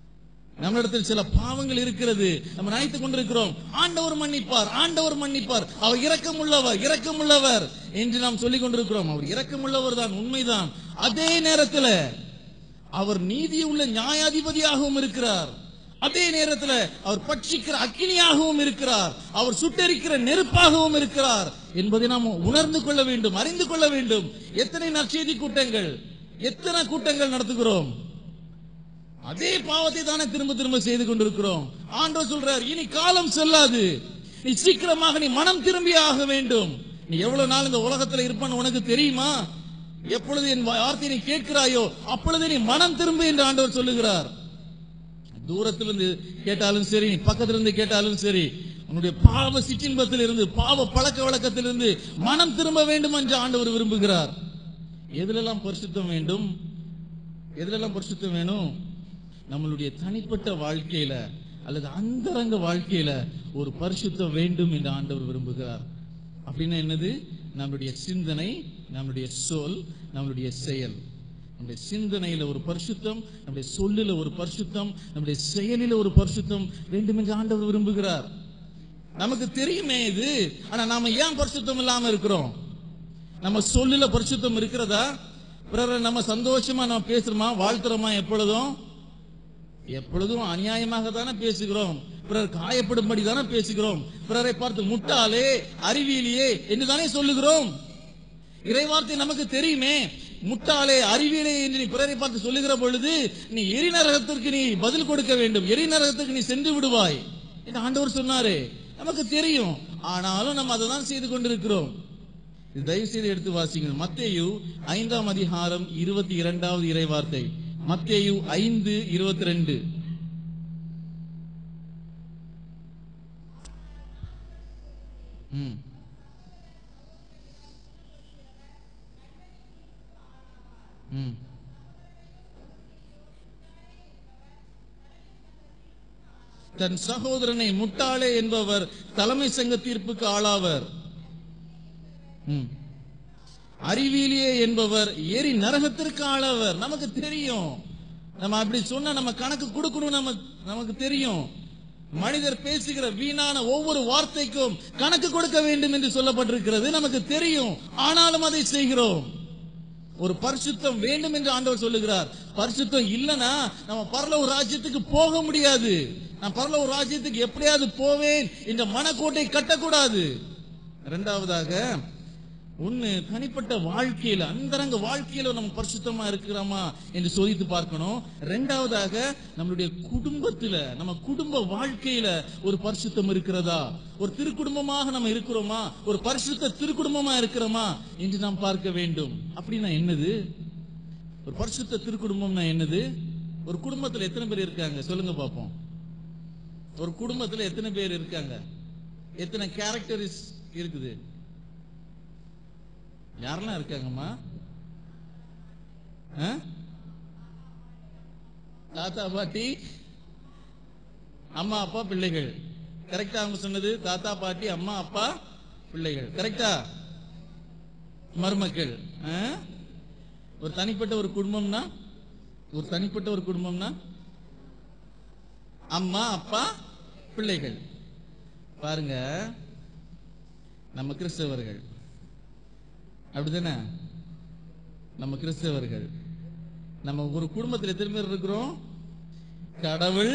நம்மிடத்தில் சில பாவங்கள் இருக்கிறது நம்ம நினைத்துக் கொண்டிருக்கிறோம் ஆண்டவர் மன்னிப்பார் ஆண்டவர் மன்னிப்பார் அவர் இரக்கமுள்ளவர் இரக்கமுள்ளவர் என்று நாம் சொல்லிக் கொண்டிருக்கிறோம் அவர் இரக்கமுள்ளவர் தான் உண்மைதான் அதே நேரத்தில் அவர் நீதியுள்ள நியாயாதிபதியாகவும் இருக்கிறார் அதே நேரத்தில் அவர் பட்சிக்கிற அக்கினியாகவும் இருக்கிறார் அவர் சுட்டெரிக்கிற நெருப்பாகவும் இருக்கிறார் என்பதை நாம் உணர்ந்து கொள்ள வேண்டும் அறிந்து கொள்ள வேண்டும் எத்தனை நற்செய்தி கூட்டங்கள் எத்தனை கூட்டங்கள் நடத்துகிறோம் அதே பாவத்தை தானே திரும்ப திரும்ப செய்து கொண்டிருக்கிறோம் ஆண்டவர் சொல்றார் இனி காலம் செல்லாது நீ சீக்கிரமாக நீ மனம் திரும்பி ஆக வேண்டும் நீ எவ்வளவு நாள் இந்த உலகத்துல இருப்பான்னு உனக்கு தெரியுமா எப்பொழுது என் வார்த்தையை நீ கேட்கிறாயோ அப்பொழுது நீ மனம் திரும்பு என்று ஆண்டவர் சொல்லுகிறார் தூரத்திலிருந்து கேட்டாலும் சரி நீ பக்கத்திலிருந்து கேட்டாலும் சரி உன்னுடைய பாவ சிற்றின்பத்தில் இருந்து பாவ பழக்க வழக்கத்திலிருந்து மனம் திரும்ப வேண்டும் என்று ஆண்டவர் விரும்புகிறார் எதிலெல்லாம் பரிசுத்தம் வேண்டும் எதிலெல்லாம் பரிசுத்தம் வேணும் நம்மளுடைய தனிப்பட்ட வாழ்க்கையில அல்லது அந்தரங்க வாழ்க்கையில ஒரு பரிசுத்தம் வேண்டும் என்று ஆண்டவர் விரும்புகிறார் அப்படின்னா என்னது நம்மளுடைய சிந்தனை நம்மளுடைய சொல் நம்மளுடைய செயல் நம்முடைய சிந்தனையில ஒரு பரிசுத்தம் நம்முடைய சொல்லில ஒரு பரிசுத்தம் நம்முடைய செயலில ஒரு பரிசுத்தம் வேண்டும் என்று ஆண்டவர் விரும்புகிறார் நமக்கு தெரியுமே இது ஆனா நாம ஏன் பரிசுத்தம் இல்லாம இருக்கிறோம் நம்ம சொல்லுல பரிசுத்தம் இருக்கிறதா பிறரை நம்ம சந்தோஷமா நம்ம பேசுறோமா வாழ்த்துறோமா எப்பொழுதும் எப்பொழுதும் அநியாயமாக தானே பேசுகிறோம் பிறர் காயப்படும்படி தானே பேசுகிறோம் பிறரை பார்த்து முட்டாளே அறிவியலியே என்று தானே சொல்லுகிறோம் இறைவார்த்தை நமக்கு தெரியுமே முட்டாளே அறிவியலே என்று நீ பிறரை பார்த்து சொல்லுகிற பொழுது நீ எரிநரகத்திற்கு நீ பதில் கொடுக்க வேண்டும் எரிநரகத்துக்கு நீ சென்று விடுவாய் என்று ஆண்டவர் சொன்னாரே நமக்கு தெரியும் ஆனாலும் நம்ம அதை தான் செய்து கொண்டிருக்கிறோம் இது தயவு செய்து எடுத்து வாசிங்க மத்தேயு ஐந்தாம் அதிகாரம் இருபத்தி இரண்டாவது இறைவார்த்தை மத்தேயு ஐந்து இருபத்தி ரெண்டு ம் ம் தன் சகோதரனை முட்டாளே என்பவர் தலைமை சங்க தீர்ப்புக்கு ஆளாவர் ம். அறிவியலியே என்பவர் எரி நரகத்திற்கு ஆளவர் நமக்கு தெரியும் நம்ம அப்படி சொன்னா நம்ம கணக்கு கொடுக்கணும் நம்ம நமக்கு தெரியும் மனிதர் பேசுகிற வீணான ஒவ்வொரு வார்த்தைக்கும் கணக்கு கொடுக்க வேண்டும் என்று சொல்லப்பட்டிருக்கிறது நமக்கு தெரியும் ஆனாலும் அதை செய்கிறோம் ஒரு பரிசுத்தம் வேண்டும் என்று ஆண்டவர் சொல்லுகிறார் பரிசுத்தம் இல்லனா நம்ம பரலோக ராஜ்யத்துக்கு போக முடியாது நான் பரலோக ராஜ்யத்துக்கு எப்படியாவது போவேன் இந்த மனக்கோட்டை கட்டக்கூடாது இரண்டாவதாக ஒண்ணு தனிப்பட்ட வாழ்க்கையில அந்தரங்க வாழ்க்கையில நம்ம பரிசுத்தமா இருக்கிறோமா என்று சோதித்து பார்க்கணும் ரெண்டாவதாக நம்மளுடைய குடும்பத்துல நம்ம குடும்ப வாழ்க்கையில ஒரு பரிசுத்தம் இருக்கிறதா ஒரு திருக்குடும்பமாக நம்ம இருக்கிறோமா ஒரு பரிசுத்த திருக்குடும்பமா இருக்கிறோமா என்று நாம் பார்க்க வேண்டும் அப்படின்னா என்னது ஒரு பரிசுத்த திருக்குடும்பம்னா என்னது ஒரு குடும்பத்துல எத்தனை பேர் இருக்காங்க சொல்லுங்க பாப்போம் ஒரு குடும்பத்துல எத்தனை பேர் இருக்காங்க எத்தனை கேரக்டரிஸ் இருக்குது யாரெல்லாம் இருக்காங்கம்மா ஆ? தாத்தா பாட்டி அம்மா அப்பா பிள்ளைகள் கரெக்டா அவங்க சொன்னது தாத்தா பாட்டி அம்மா அப்பா பிள்ளைகள் கரெக்டா மருமக்கள் ஆ? ஒரு தனிப்பட்ட ஒரு குடும்பம்னா ஒரு தனிப்பட்ட ஒரு குடும்பம்னா அம்மா அப்பா பிள்ளைகள் பாருங்க நம்ம கிறிஸ்தவர்கள் அப்படிதானே நம்ம கிறிஸ்தவர்கள் நம்ம ஒரு குடும்பத்தில் எத்தனை பேர் இருக்கிறோம் கடவுள்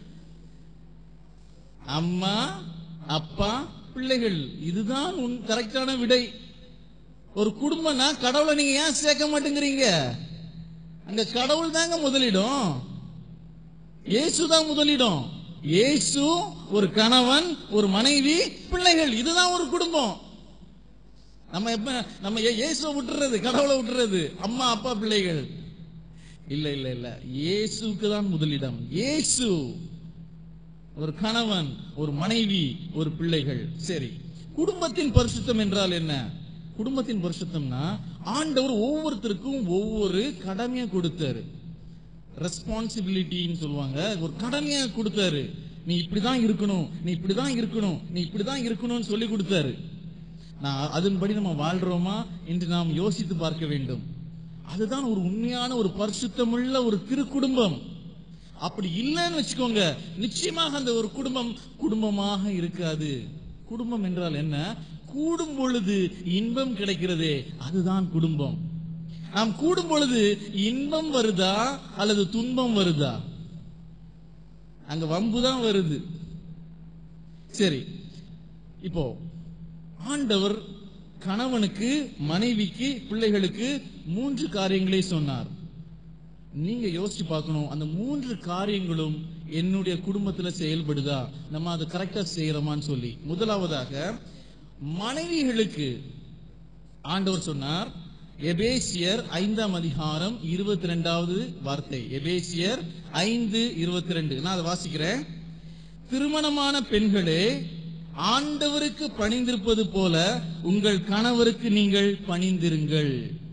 அம்மா அப்பா பிள்ளைகள் இதுதான் உன் கரெக்டான விடை ஒரு குடும்பம்னா கடவுளை நீங்க ஏன் சேர்க்க மாட்டேங்கிறீங்க அங்க கடவுள் தாங்க முதலிடம் இயேசு தான் முதலிடம் இயேசு ஒரு கணவன் ஒரு மனைவி பிள்ளைகள் இதுதான் ஒரு குடும்பம் நம்ம எப்ப நம்ம ஏ- இயேசுவை விட்டுறது கடவுளை விட்டுறது அம்மா அப்பா பிள்ளைகள் இல்ல இல்ல இல்ல இயேசுக்கு தான் முதலிடம் இயேசு ஒரு கணவன் ஒரு மனைவி ஒரு பிள்ளைகள் சரி குடும்பத்தின் பரிசுத்தம் என்றால் என்ன குடும்பத்தின் பரிசுத்தம்னா ஆண்டவர் ஒவ்வொருத்தருக்கும் ஒவ்வொரு கடமையை கொடுத்தாரு ரெஸ்பான்சிபிலிட்டின்னு சொல்லுவாங்க ஒரு கடமையை கொடுத்தாரு நீ இப்படிதான் இருக்கணும் நீ இப்படிதான் இருக்கணும் நீ இப்படிதான் இருக்கணும்னு சொல்லி கொடுத்தாரு நான் அதன்படி நம்ம வாழ்றோமா என்று நாம் யோசித்து பார்க்க வேண்டும் அதுதான் ஒரு உண்மையான ஒரு பரிசுத்தமுள்ள ஒரு திருக்குடும்பம் அப்படி இல்லைன்னு வச்சுக்கோங்க நிச்சயமாக அந்த ஒரு குடும்பம் குடும்பமாக இருக்காது குடும்பம் என்றால் என்ன கூடும் பொழுது இன்பம் கிடைக்கிறதே அதுதான் குடும்பம் நாம் கூடும் பொழுது இன்பம் வருதா அல்லது துன்பம் வருதா அங்க வம்பு தான் வருது சரி இப்போ ஆண்டவர் கணவனுக்கு மனைவிக்கு பிள்ளைகளுக்கு மூன்று காரியங்களை சொன்னார் நீங்க யோசிச்சு பார்க்கணும் அந்த மூன்று காரியங்களும் என்னுடைய குடும்பத்துல செயல்படுதா நம்ம அதை கரெக்டா செய்யறோமான்னு சொல்லி முதலாவதாக மனைவிகளுக்கு ஆண்டவர் சொன்னார் எபேசியர் ஐந்தாம் அதிகாரம் இருபத்தி ரெண்டாவது வார்த்தை எபேசியர் ஐந்து இருபத்தி ரெண்டு நான் அதை வாசிக்கிறேன் திருமணமான பெண்களே ஆண்டவருக்கு பணிந்திருப்பது போல உங்கள் கணவருக்கு நீங்கள் பணிந்திருங்கள்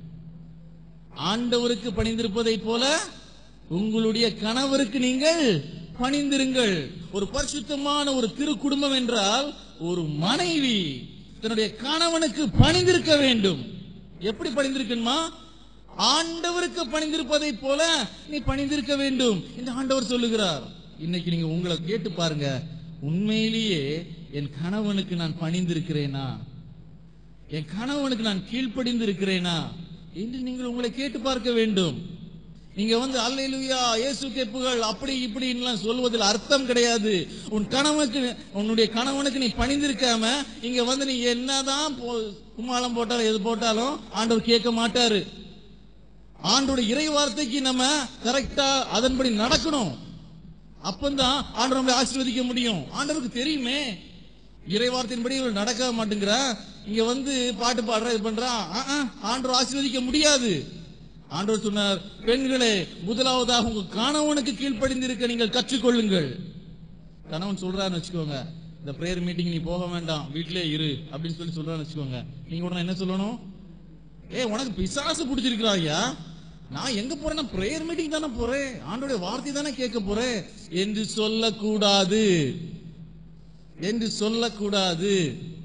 ஆண்டவருக்கு பணிந்திருப்பதை போல உங்களுடைய கணவருக்கு நீங்கள் பணிந்திருங்கள் ஒரு பரிசுத்தமான ஒரு திரு குடும்பம் என்றால் ஒரு மனைவி தன்னுடைய கணவனுக்கு பணிந்திருக்க வேண்டும் எப்படி பணிந்திருக்கணுமா ஆண்டவருக்கு பணிந்திருப்பதை போல நீ பணிந்திருக்க வேண்டும் என்று ஆண்டவர் சொல்லுகிறார் இன்னைக்கு நீங்க உங்களை கேட்டு பாருங்க உண்மையிலேயே என் கணவனுக்கு நான் பணிந்திருக்கிறேனா என் கணவனுக்கு நான் கீழ்ப்படிந்து இருக்கிறேனா என்று நீங்கள் உங்களை கேட்டு பார்க்க வேண்டும் நீங்க வந்து அல்லேலூயா இயேசு கேப்புகள் அப்படி இப்படின்லாம் சொல்வதில் அர்த்தம் கிடையாது உன் கணவனுக்கு உன்னுடைய கணவனுக்கு நீ பணிந்திருக்காம இங்க வந்து நீ என்னதான் போ- கும்மாளம் போட்டாலும் எது போட்டாலும் ஆண்டவர் கேட்க மாட்டாரு ஆண்டோட இறை வார்த்தைக்கு நம்ம கரெக்டா அதன்படி நடக்கணும் அப்பந்தான் ஆண்டவர் நம்மளை ஆசீர்வதிக்க முடியும் ஆண்டவருக்கு தெரியுமே இறை வார்த்தையின்படி இவர் நடக்க மாட்டேங்கிறா இங்க வந்து பாட்டு பாடுற இது பண்றா ஆ, ஆ, ஆண்டவர் ஆசீர்வதிக்க முடியாது ஆண்டவர் சொன்னார் பெண்களே முதலாவதாக உங்க கணவனுக்கு கீழ்ப்படிந்திருக்க நீங்கள் கற்றுக்கொள்ளுங்கள் கணவன் சொல்றான்னு வச்சுக்கோங்க இந்த பிரேயர் மீட்டிங் நீ போக வேண்டாம் வீட்டிலே இரு அப்படின்னு சொல்லி சொல்றான்னு வச்சுக்கோங்க நீங்க உடனே என்ன சொல்லணும் ஏ உனக்கு பிசாசு பிடிச்சிருக்கிறா ஐயா நான் எங்க போறேன்னா பிரேயர் மீட்டிங் தானே போறேன் ஆண்டோட வார்த்தை தானே கேட்க போறேன் என்று சொல்லக்கூடாது என்று சொல்லக்கூடாது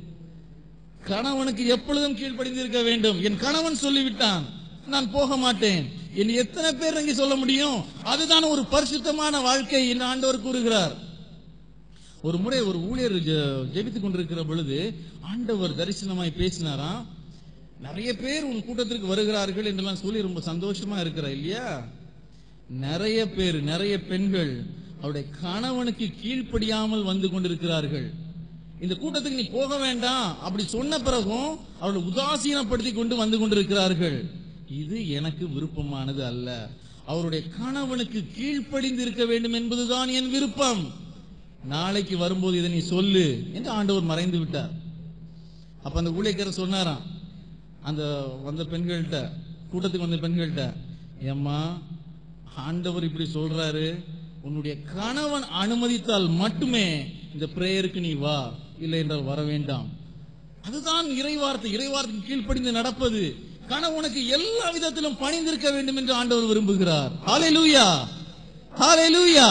கணவனுக்கு எப்பொழுதும் கீழ்ப்படிந்திருக்க வேண்டும் என் கணவன் சொல்லிவிட்டான் நான் போக மாட்டேன் என் எத்தனை பேர் இங்கே சொல்ல முடியும் அதுதான் ஒரு பரிசுத்தமான வாழ்க்கை என்று ஆண்டவர் கூறுகிறார் ஒரு முறை ஒரு ஊழியர் ஜெ- ஜெபித்துக் கொண்டிருக்கிற பொழுது ஆண்டவர் தரிசனமாய் பேசினாராம் நிறைய பேர் உன் கூட்டத்திற்கு வருகிறார்கள் என்றெல்லாம் சொல்லி ரொம்ப சந்தோஷமா இருக்கிற இல்லையா நிறைய பேர் நிறைய பெண்கள் அவருடைய கணவனுக்கு கீழ்ப்படியாமல் வந்து கொண்டிருக்கிறார்கள் இந்த கூட்டத்துக்கு நீ போக வேண்டாம் அப்படி சொன்ன பிறகும் அவர்களை உதாசீனப்படுத்தி கொண்டு வந்து கொண்டிருக்கிறார்கள் இது எனக்கு விருப்பமானது அல்ல அவருடைய கணவனுக்கு கீழ்ப்படிந்து இருக்க வேண்டும் என்பதுதான் என் விருப்பம் நாளைக்கு வரும்போது இதை நீ சொல்லு என்று ஆண்டவர் மறைந்து விட்டார் அப்ப அந்த ஊழியக்காரர் சொன்னாராம் அந்த வந்த பெண்கள்கிட்ட கூட்டத்துக்கு வந்த பெண்கள்கிட்ட ஏம்மா ஆண்டவர் இப்படி சொல்றாரு உன்னுடைய கணவன் அனுமதித்தால் மட்டுமே இந்த பிரேயருக்கு நீ வா இல்லை என்றால் வர வேண்டாம் அதுதான் இறைவார்த்தை இறைவார்த்தைக்கு கீழ்ப்படிந்து நடப்பது கணவனுக்கு எல்லா விதத்திலும் பணிந்திருக்க வேண்டும் என்று ஆண்டவர் விரும்புகிறார் ஹalleluya ஹalleluya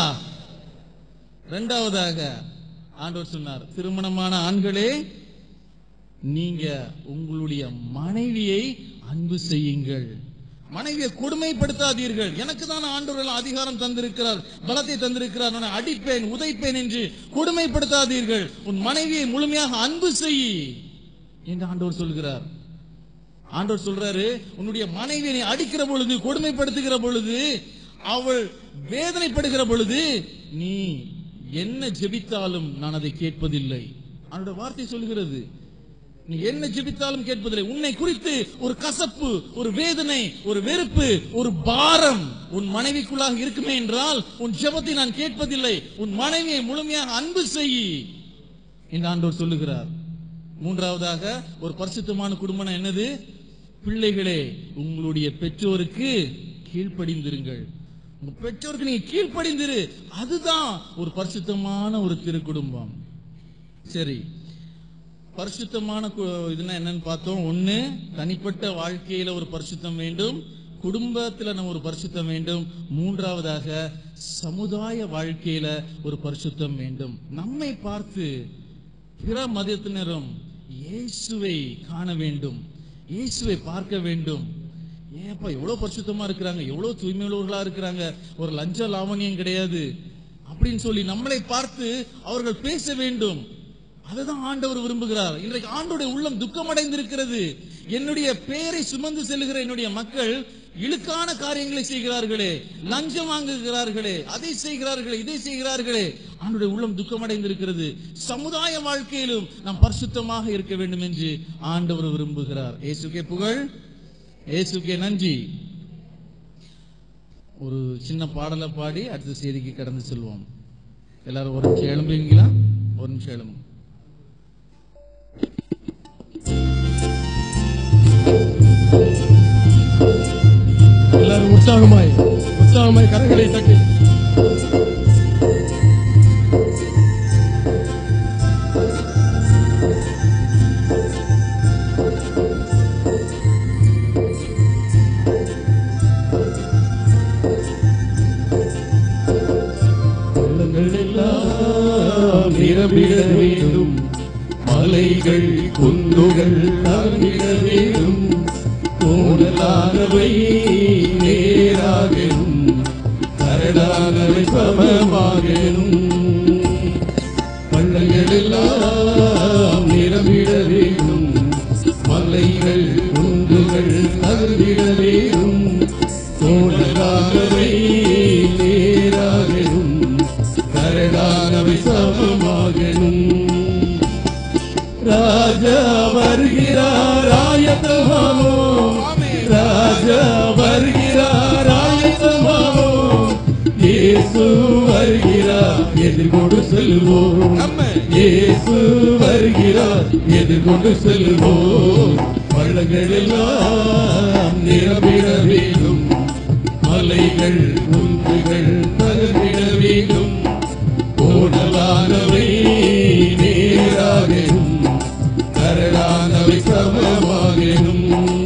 இரண்டாவதாக ஆண்டவர் சொன்னார் திருமணமான ஆண்களே நீங்க உங்களுடைய மனைவியை அன்பு செய்யுங்கள் மனைவியை கொடுமைப்படுத்தாதீர்கள் எனக்கு தான் ஆண்டவர் அதிகாரம் தந்திருக்கிறார் பலத்தை தந்திருக்கிறார் நான் அடிப்பேன் உதைப்பேன் என்று கொடுமைப்படுத்தாதீர்கள் உன் மனைவியை முழுமையாக அன்பு செய் என்று ஆண்டவர் சொல்கிறார் ஆண்டவர் சொல்றாரு உன்னுடைய மனைவியை நீ அடிக்கிற பொழுது கொடுமைப்படுத்துகிற பொழுது அவள் வேதனைப்படுகிற பொழுது நீ என்ன ஜெபித்தாலும் நான் அதை கேட்பதில்லை அவனோட வார்த்தை சொல்கிறது நீ என்ன ஜெபித்தாலும் கேட்பதில்லை உன்னை குறித்து ஒரு கசப்பு ஒரு வேதனை ஒரு வெறுப்பு ஒரு பாரம் உன் மனைவிக்குள்ளாக இருக்குமே என்றால் உன் ஜெபத்தை நான் கேட்பதில்லை உன் மனைவியை முழுமையாக அன்பு செய் என்று ஆண்டவர் சொல்லுகிறார் மூன்றாவதாக ஒரு பரிசுத்தமான குடும்பம் என்னது பிள்ளைகளே உங்களுடைய பெற்றோருக்கு கீழ்ப்படிந்திருங்கள் உங்க பெற்றோருக்கு நீங்க கீழ்ப்படிந்திரு அதுதான் ஒரு பரிசுத்தமான ஒரு திருக்குடும்பம் சரி பரிசுத்தமான கு- இதுனா என்னன்னு பார்த்தோம் ஒண்ணு தனிப்பட்ட வாழ்க்கையில ஒரு பரிசுத்தம் வேண்டும் குடும்பத்துல நம்ம ஒரு பரிசுத்தம் வேண்டும் மூன்றாவதாக சமுதாய வாழ்க்கையில ஒரு பரிசுத்தம் வேண்டும் நம்மை பார்த்து பிற மதத்தினரும் இயேசுவை காண வேண்டும் இயேசுவை பார்க்க வேண்டும் ஏப்பா எவ்வளவு பரிசுத்தமா இருக்கிறாங்க எவ்வளவு தூய்மையுள்ளவர்களா இருக்கிறாங்க ஒரு லஞ்ச லாவணியம் கிடையாது அப்படின்னு சொல்லி நம்மளை பார்த்து அவர்கள் பேச வேண்டும் அதுதான் ஆண்டவர் விரும்புகிறார் இன்றைக்கு ஆண்டோடைய உள்ளம் துக்கமடைந்திருக்கிறது என்னுடைய பெயரை சுமந்து செல்கிற என்னுடைய மக்கள் இழுக்கான காரியங்களை செய்கிறார்களே லஞ்சம் வாங்குகிறார்களே அதை செய்கிறார்களே இதை செய்கிறார்களே ஆண்டுடைய உள்ளம் துக்கமடைந்திருக்கிறது சமுதாய வாழ்க்கையிலும் நாம் பரிசுத்தமாக இருக்க வேண்டும் என்று ஆண்டவர் விரும்புகிறார் இயேசுக்கே புகழ் இயேசுக்கே நன்றி ஒரு சின்ன பாடலை பாடி அடுத்த செய்திக்கு கடந்து செல்வோம் எல்லாரும் ஒரு நிமிஷம் எழும்புவீங்களா ஒரு நிமிஷம் எழும்பு எல்லாரும் உற்சாகமாய் உற்சாகமாய் கரங்களை தட்டி உள்ளங்கள் எல்லாம் நிரம்பிட வேண்டும் மலைகள் குன்றுகள் தாங்கிட வேண்டும் கோடலானவை நேராகணும் கரடானவை சமமாகணும் பள்ளங்கள் எல்லாம் நிரம்பிட வேண்டும் மலைகள் குன்றுகள் தகுந்திட வேண்டும் கோடலானவை நேராகணும் கரடானவை சமமாகணும் ராஜா வருகிறார் ஆயத்தமாவோ ராஜா வருகிறார் ஆயத்தமாவோ இயேசு வருகிறார் எதிர்கொண்டு செல்வோம் இயேசு வருகிறார் எதிர்கொண்டு செல்வோம் பள்ளங்கள் எல்லாம் நிரம்பிட வேண்டும் மலைகள் குன்றுகள் தகர்ந்திட வேண்டும் கோடலானவை நேராகணும் கரடானவை சமமாகணும்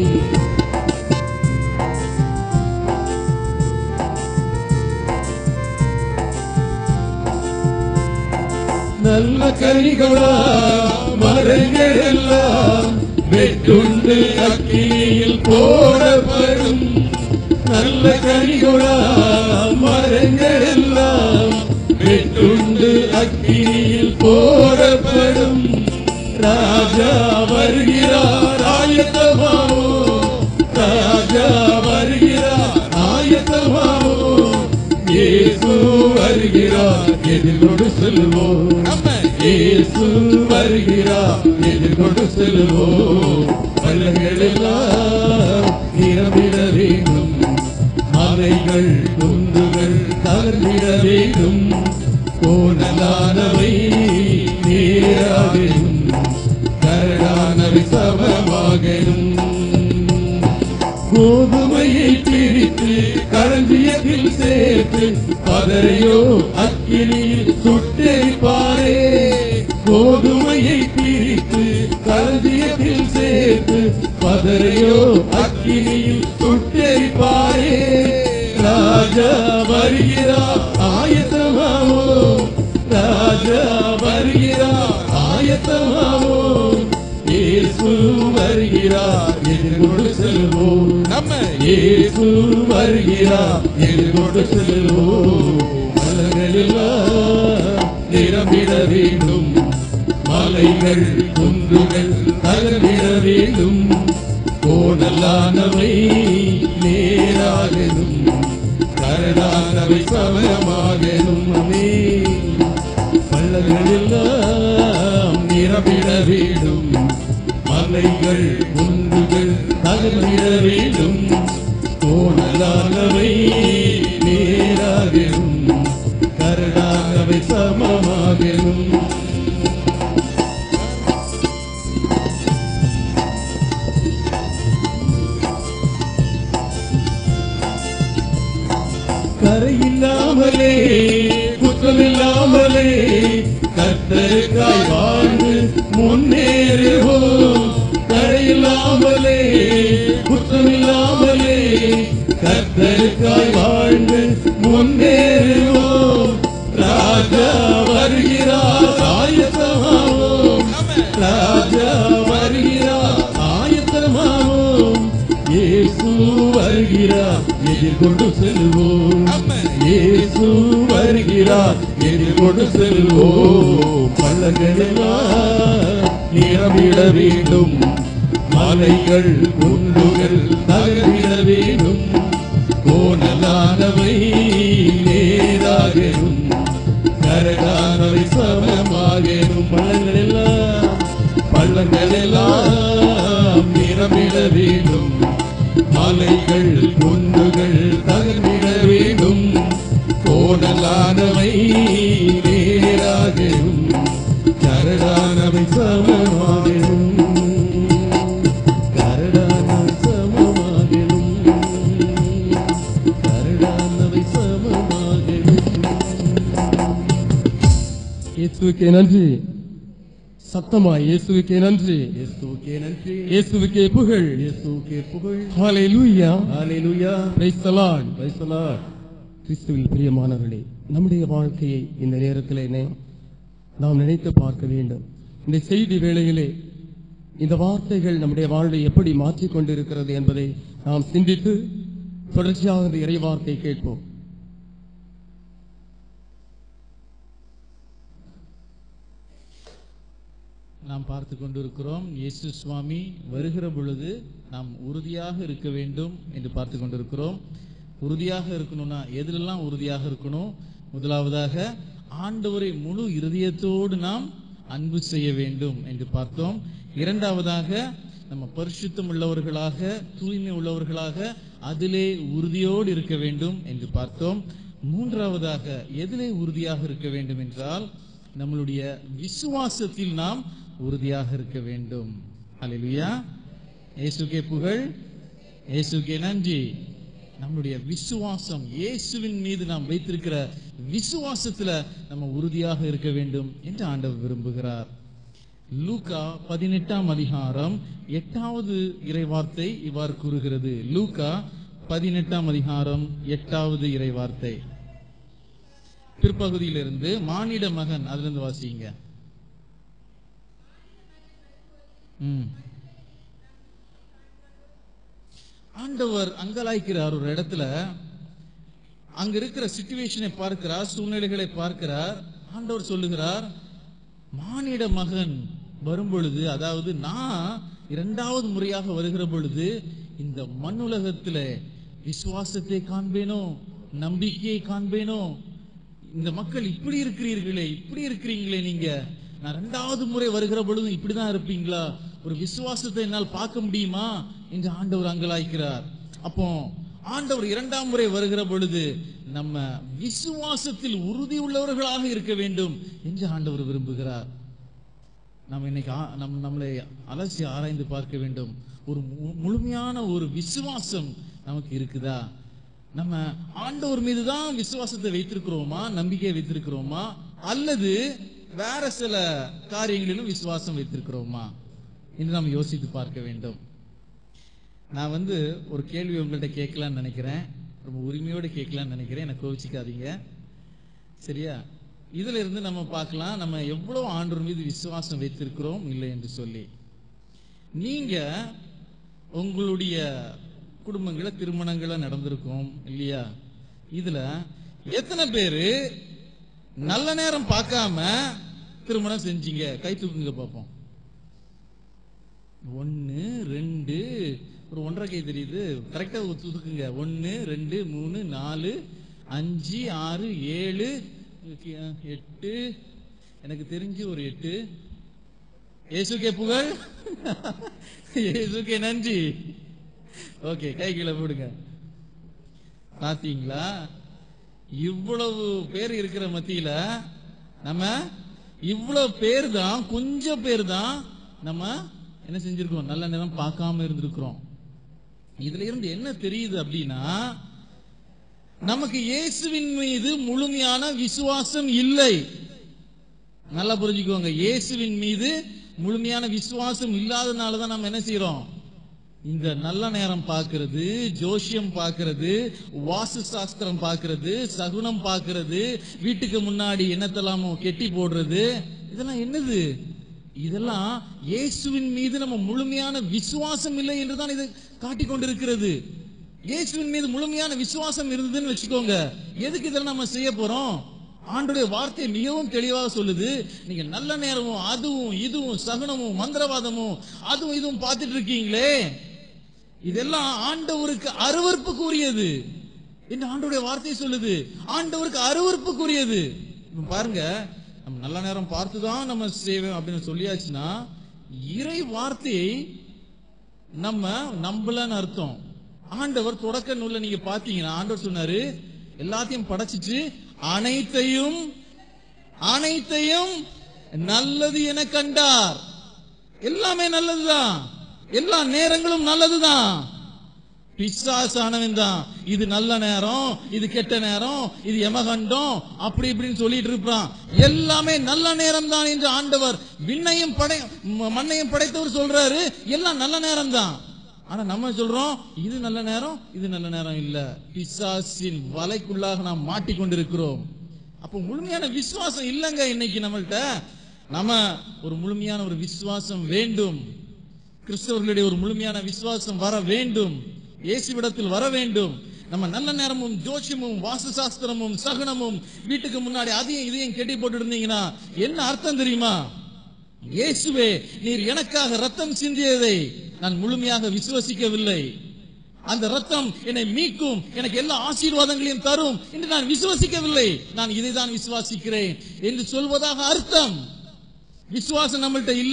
நல்ல கனிகளா மரங்கள் எல்லாம் வெட்டுண்டு அக்கினியில் போடப்படும் நல்ல கனிகளா மரங்கள் எல்லாம் வெட்டுண்டு அக்கினியில் போடப்படும் ராஜா வருகிறார் ஆயத்தமாவோ ராஜா வருகிறார் ஆயத்தமாவோ இயேசு வருகிறார் எதிர்கொண்டு செல்வோம் இயேசு வருகிறார் எதிர்கொண்டு செல்வோம் பள்ளங்கள் எல்லாம் நிரம்பிட வேண்டும் மலைகள் குன்றுகள் தகர்ந்திட வேண்டும் கோணலானவை நேராகணும் கரடானவை சமமாகணும் கோதுமையை பிரித்து களஞ்சியத்தில் சேர்த்து பதரையோ அக்கினியில் சுட்டெரிப்பாரே கோதுமையை பிரித்து களஞ்சியத்தில் சேர்த்து பதரையோ அக்கினியில் சுட்டெரிப்பாரே ராஜா வருகிறார் ஆயத்தமாவோ ராஜா வருகிறார் ஆயத்தமாவோ இயேசு வருகிறார் எதிர்கொண்டு செல்வோம் இயேசு வருகிறார் எதிர்கொண்டு செல்வோம் மலர்களெல்லாம் நிரம்பிட வேண்டும் மலைகள் குன்றுகள் தகர்ந்திட வேண்டும் கோணலானவை நேராகணும் கரடானவை சமயமாகணும் அமே பள்ளங்களெல்லாம் நிரம்பிட வேண்டும் மலைகள் குன்றுகள் தகர்ந்திட வேண்டும் கோணலானவை நேராகணும் கரடானவை சமமாகணும் கரையில்லாமலே குற்றமில்லாமலே கத்தருக்காய் வாழ்ந்து முன்னேறுவோம் கரையில்லாமலே குற்றமில்லாமலே கத்தருக்காய் வாழ்ந்து முன்னேறுவோம் ராஜா வருகிறார் ஆயத்தமாவோம் ராஜா வருகிறார் ஆயத்தமாவோம் இயேசு இயேசு வருகிறார் எதிர்கொண்டு செல்வோம் பள்ளங்களெல்லாம் நிரம்பிட வேண்டும் மலைகள் குன்றுகள் தகர்ந்திட வேண்டும் கோணலானவை நேராகவும் கரடானவை சமமாகவும் பள்ளங்கள் எல்லாம் பள்ளங்கள் எல்லாம் நிரம்பிட வேண்டும் மலைகள் குன்றுகள் தகர்ந்திட வேண்டும் கோணலானவை நேராகவும் கரடானவை சமமாகவும் கரடானவை சமமாகவும் கரடானவை சமமாகவும் இயேசுவுக்கே நன்றி சத்தமா இயேசுவுக்கே நன்றி இயேசுவுக்கே நன்றி இயேசுவுக்கே புகழ் இயேசுவுக்கே புகழ் ஹalleluya ஹalleluya praise the lord praise the lord கிறிஸ்துவில் பிரியமானவர்களே நம்முடைய வாழ்க்கையை இந்த நேரத்திலே நே- நாம் நினைத்து பார்க்க வேண்டும் இந்த செய்தி வேளையிலே இந்த வார்த்தைகள் நம்முடைய வாழ்வை எப்படி மாற்றிக் கொண்டிருக்கிறது என்பதை நாம் சிந்தித்து தொடர்ச்சியாக இந்த இறைவார்த்தை கேட்போம் நாம் பார்த்து கொண்டிருக்கிறோம் இயேசு சுவாமி வருகிற பொழுது நாம் உறுதியாக இருக்க வேண்டும் என்று பார்த்து கொண்டிருக்கிறோம் உறுதியாக இருக்கணும்னா எதிலெல்லாம் உறுதியாக இருக்கணும் முதலாவதாக ஆண்டவரை முழு இருதயத்தோடு நாம் அன்பு செய்ய வேண்டும் என்று பார்த்தோம் இரண்டாவதாக நம்ம பரிசுத்தம் உள்ளவர்களாக தூய்மை உள்ளவர்களாக அதிலே உறுதியோடு இருக்க வேண்டும் என்று பார்த்தோம் மூன்றாவதாக எதிலே உறுதியாக இருக்க வேண்டும் என்றால் நம்மளுடைய விசுவாசத்தில் நாம் உறுதியாக இருக்க வேண்டும் அல்லேலூயா இயேசுக்கே புகழ் இயேசுக்கே நன்றி நம்முடைய விசுவாசம் இயேசுவின் மீது நாம் வைத்திருக்கிற விசுவாசத்துல நம்ம உறுதியாக இருக்க வேண்டும் என்று ஆண்டவர் விரும்புகிறார் லூகா பதினெட்டாம் அதிகாரம் எட்டாவது இறைவார்த்தை இவ்வாறு கூறுகிறது லூகா பதினெட்டாம் அதிகாரம் எட்டாவது இறைவார்த்தை பிற்பகுதியிலிருந்து மானிட மகன் அதுல இருந்து வாசிங்க ம். ஆண்டவர் அங்கலாய்க்கிறார் ஒரு இடத்துல அங்க இருக்கிற சிச்சுவேஷனை பார்க்கிறார் சூழ்நிலைகளை பார்க்கிறார் ஆண்டவர் சொல்லுகிறார் மானிட மகன் வரும் பொழுது அதாவது நான் இரண்டாவது முறையாக வருகிற பொழுது இந்த மண்ணுலகத்துல விசுவாசத்தை காண்பேனோ நம்பிக்கையை காண்பேனோ இந்த மக்கள் இப்படி இருக்கிறீர்களே இப்படி இருக்கிறீங்களே நீங்க நான் ரெண்டாவது முறை வருகிற பொழுதும் இப்படிதான் இருப்பீங்களா ஒரு விசுவாசத்தை என்னால் பார்க்க முடியுமா என்று ஆண்டவர் அங்கலாய்க்கிறார் அப்போ ஆண்டவர் இரண்டாம் முறை வருகிற பொழுது நம்ம விசுவாசத்தில் உறுதி உள்ளவர்களாக இருக்க வேண்டும் என்று ஆண்டவர் விரும்புகிறார் நாம் இன்னைக்கு ஆ- நம் நம்மளை அலசி ஆராய்ந்து பார்க்க வேண்டும் ஒரு மு- முழுமையான ஒரு விசுவாசம் நமக்கு இருக்குதா நம்ம ஆண்டவர் மீது தான் விசுவாசத்தை வைத்திருக்கிறோமா நம்பிக்கையை வைத்திருக்கிறோமா அல்லது வேற சில காரியங்களிலும் விசுவாசம் வைத்திருக்கிறோமா என்று நாம் யோசித்து பார்க்க வேண்டும் நான் வந்து ஒரு கேள்வி உங்கள்ட்ட கேட்கலாம்னு நினைக்கிறேன் ரொம்ப உரிமையோடு கேட்கலாம்னு நினைக்கிறேன் எனக்கு கோவிச்சுக்காதீங்க சரியா இதுல இருந்து நம்ம பார்க்கலாம் நம்ம எவ்வளவு ஆண்டவர் மீது விசுவாசம் வைத்திருக்கிறோம் இல்லை என்று சொல்லி நீங்க உங்களுடைய குடும்பங்கள திருமணங்கள நடந்திருக்கும் இல்லையா இதுல எத்தனை பேரு நல்ல நேரம் பார்க்காம திருமணம் செஞ்சீங்க கை தூக்குங்க பார்ப்போம் ஒன்னு ரெண்டு ஒரு ஒன்றரை கை தெரியுது கரெக்டா தூக்குங்க ஒன்னு ரெண்டு மூணு நாலு அஞ்சு ஆறு ஏழு எட்டு எனக்கு தெரிஞ்சு ஒரு எட்டு இயேசுக்கே புகழ் இயேசுக்கே நன்றி ஓகே கை கீழே போடுங்க பாத்தீங்களா இவ்வளவு பேர் இருக்கிற மத்தியில நம்ம இவ்வளவு பேர் தான் கொஞ்சம் பேர் தான் நம்ம என்ன செஞ்சிருக்கோம் நல்ல நேரம் பார்க்காம இருந்திருக்கிறோம் இதுல இருந்து என்ன தெரியுது அப்படின்னா நமக்கு இயேசுவின் மீது முழுமையான விசுவாசம் இல்லை நல்லா புரிஞ்சுக்கோங்க இயேசுவின் மீது முழுமையான விசுவாசம் இல்லாதனால தான் நம்ம என்ன செய்யறோம் இந்த நல்ல நேரம் பார்க்கிறது ஜோசியம் பார்க்கிறது வாஸ்து சாஸ்திரம் பார்க்கிறது சகுனம் பார்க்கிறது வீட்டுக்கு முன்னாடி என்னத்தெல்லாமோ கெட்டி போடுறது இதெல்லாம் என்னது இதெல்லாம் இயேசுவின் மீது நம்ம முழுமையான விசுவாசம் இல்லை என்றுதான் இது காட்டிக் கொண்டிருக்கிறது இயேசுவின் மீது முழுமையான விசுவாசம் இருந்ததுன்னு வச்சுக்கோங்க எதுக்கு இதெல்லாம் நம்ம செய்ய போறோம் ஆண்டுடைய வார்த்தை மிகவும் தெளிவாக சொல்லுது நீங்க நல்ல நேரமும் அதுவும் இதுவும் சகுனமும் மந்திரவாதமும் அதுவும் இதுவும் பார்த்துட்டு இருக்கீங்களே இதெல்லாம் ஆண்டவருக்கு அருவருப்புக்குரியது என்று ஆண்டவருடைய வார்த்தை சொல்லுது ஆண்டவருக்கு அருவருப்புக்குரியது இப்ப பாருங்க நம்ம நல்ல நேரம் பார்த்து தான் நம்ம செய்வோம் அப்படின்னு சொல்லியாச்சுன்னா இறை வார்த்தையை நம்ம நம்பலன்னு அர்த்தம் ஆண்டவர் தொடக்க நூல்ல நீங்க பாத்தீங்கன்னா ஆண்டவர் சொன்னாரு எல்லாத்தையும் படைச்சிட்டு அனைத்தையும் அனைத்தையும் நல்லது என கண்டார் எல்லாமே நல்லதுதான் எல்லா நேரங்களும் நல்லதுதான் பிசாசானவன் தான் இது நல்ல நேரம் இது கெட்ட நேரம் இது யமகண்டம் அப்படி இப்படின்னு சொல்லிட்டு இருப்பான் எல்லாமே நல்ல நேரம் தான் என்று ஆண்டவர் விண்ணையும் படை ம- மண்ணையும் படைத்தவர் சொல்றாரு எல்லாம் நல்ல நேரம் தான் ஆனா நம்ம சொல்றோம் இது நல்ல நேரம் இது நல்ல நேரம் இல்ல பிசாசின் வலைக்குள்ளாக நாம் மாட்டிக்கொண்டிருக்கிறோம் அப்போ முழுமையான விசுவாசம் இல்லைங்க இன்னைக்கு நம்மள்ட்ட நம்ம ஒரு முழுமையான ஒரு விசுவாசம் வேண்டும் கிறிஸ்தவர்களுடைய ஒரு முழுமையான விசுவாசம் வர வேண்டும் இயேசுவிடத்தில் வர வேண்டும் நம்ம நல்ல நேரமும் ஜோஷியமும் வாஸ்து சாஸ்திரமும் சகுனமும் வீட்டுக்கு முன்னாடி அதையும் இதையும் கெட்டி போட்டு இருந்தீங்கன்னா என்ன அர்த்தம் தெரியுமா இயேசுவே நீர் எனக்காக ரத்தம் சிந்தியதை நான் முழுமையாக விசுவசிக்கவில்லை அந்த ரத்தம் என்னை மீட்கும் எனக்கு எல்லா ஆசீர்வாதங்களையும் தரும் என்று நான் விசுவசிக்கவில்லை நான் இதை தான் விசுவாசிக்கிறேன் என்று சொல்வதாக அர்த்தம் விசுவாசம் நம்மள்ட்ட இல்ல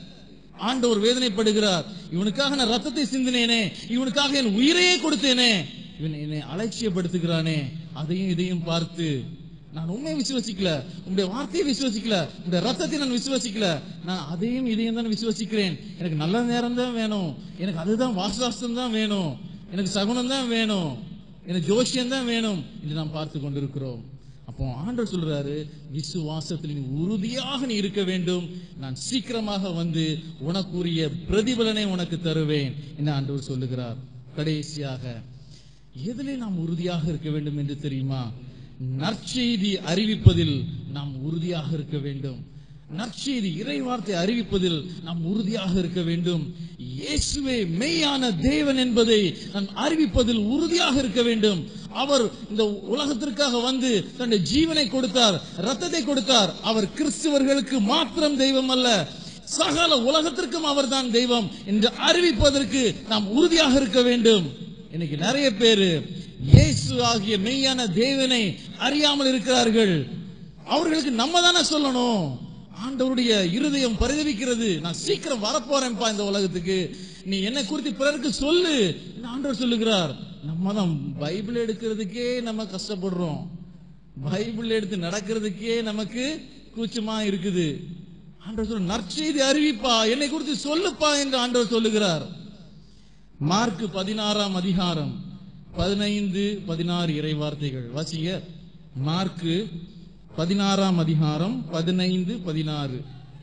ஆண்டவர் வேதனைப்படுகிறார் இவனுக்காக நான் ரத்தத்தை சிந்தினேனே இவனுக்காக என் உயிரையே கொடுத்தேனே இவன் என்னை அலட்சியப்படுத்துகிறானே அதையும் இதையும் பார்த்து நான் உண்மையை விசுவசிக்கல உங்களுடைய வார்த்தையை விசுவசிக்கல உங்களுடைய ரத்தத்தை நான் விசுவசிக்கல நான் அதையும் இதையும் தான் விசுவசிக்கிறேன் எனக்கு நல்ல நேரம் தான் வேணும் எனக்கு அதுதான் வாசாஸ்திரம் தான் வேணும் எனக்கு சகுனம் தான் வேணும் எனக்கு ஜோசியம் தான் வேணும் என்று நாம் பார்த்து கொண்டிருக்கிறோம் அப்போ ஆண்டவர் சொல்றாரு விசுவாசத்தில் நீ உறுதியாக நீ இருக்க வேண்டும் நான் சீக்கிரமாக வந்து உனக்குரிய பிரதிபலனை உனக்கு தருவேன் என்று ஆண்டவர் சொல்லுகிறார் கடைசியாக எதிலே நாம் உறுதியாக இருக்க வேண்டும் என்று தெரியுமா நற்செய்தி அறிவிப்பதில் நாம் உறுதியாக இருக்க வேண்டும் நற்செய்தி இறை வார்த்தை அறிவிப்பதில் நாம் உறுதியாக இருக்க வேண்டும் இயேசுவே மெய்யான தேவன் என்பதை நாம் அறிவிப்பதில் உறுதியாக இருக்க வேண்டும் அவர் இந்த உலகத்திற்காக வந்து தன்னுடைய ஜீவனை கொடுத்தார் ரத்தத்தை கொடுத்தார் அவர் கிறிஸ்துவர்களுக்கு மாத்திரம் தெய்வம் அல்ல சகல உலகத்திற்கும் அவர்தான் தெய்வம் என்று அறிவிப்பதற்கு நாம் உறுதியாக இருக்க வேண்டும் இன்னைக்கு நிறைய பேரு இயேசு ஆகிய மெய்யான தேவனை அறியாமல் இருக்கிறார்கள் அவர்களுக்கு நம்ம தானே சொல்லணும் ஆண்டவருடைய இருதயம் பரிதவிக்கிறது நான் சீக்கிரம் வரப்போறேன்ப்பா இந்த உலகத்துக்கு நீ என்னை குறித்து பிறருக்கு சொல்லு என்று ஆண்டவர் சொல்லுகிறார் நம்ம தான் பைபிள் எடுக்கிறதுக்கே நம்ம கஷ்டப்படுறோம் பைபிள் எடுத்து நடக்கிறதுக்கே நமக்கு கூச்சமா இருக்குது ஆண்டவர் சொல்ல நற்செய்தி அறிவிப்பா என்னை குறித்து சொல்லுப்பா என்று ஆண்டவர் சொல்லுகிறார் மார்க் பதினாறாம் அதிகாரம் பதினைந்து பதினாறு இறை வார்த்தைகள் வாசிங்க மார்க்கு பதினாறாம் அதிகாரம் பதினைந்து பதினாறு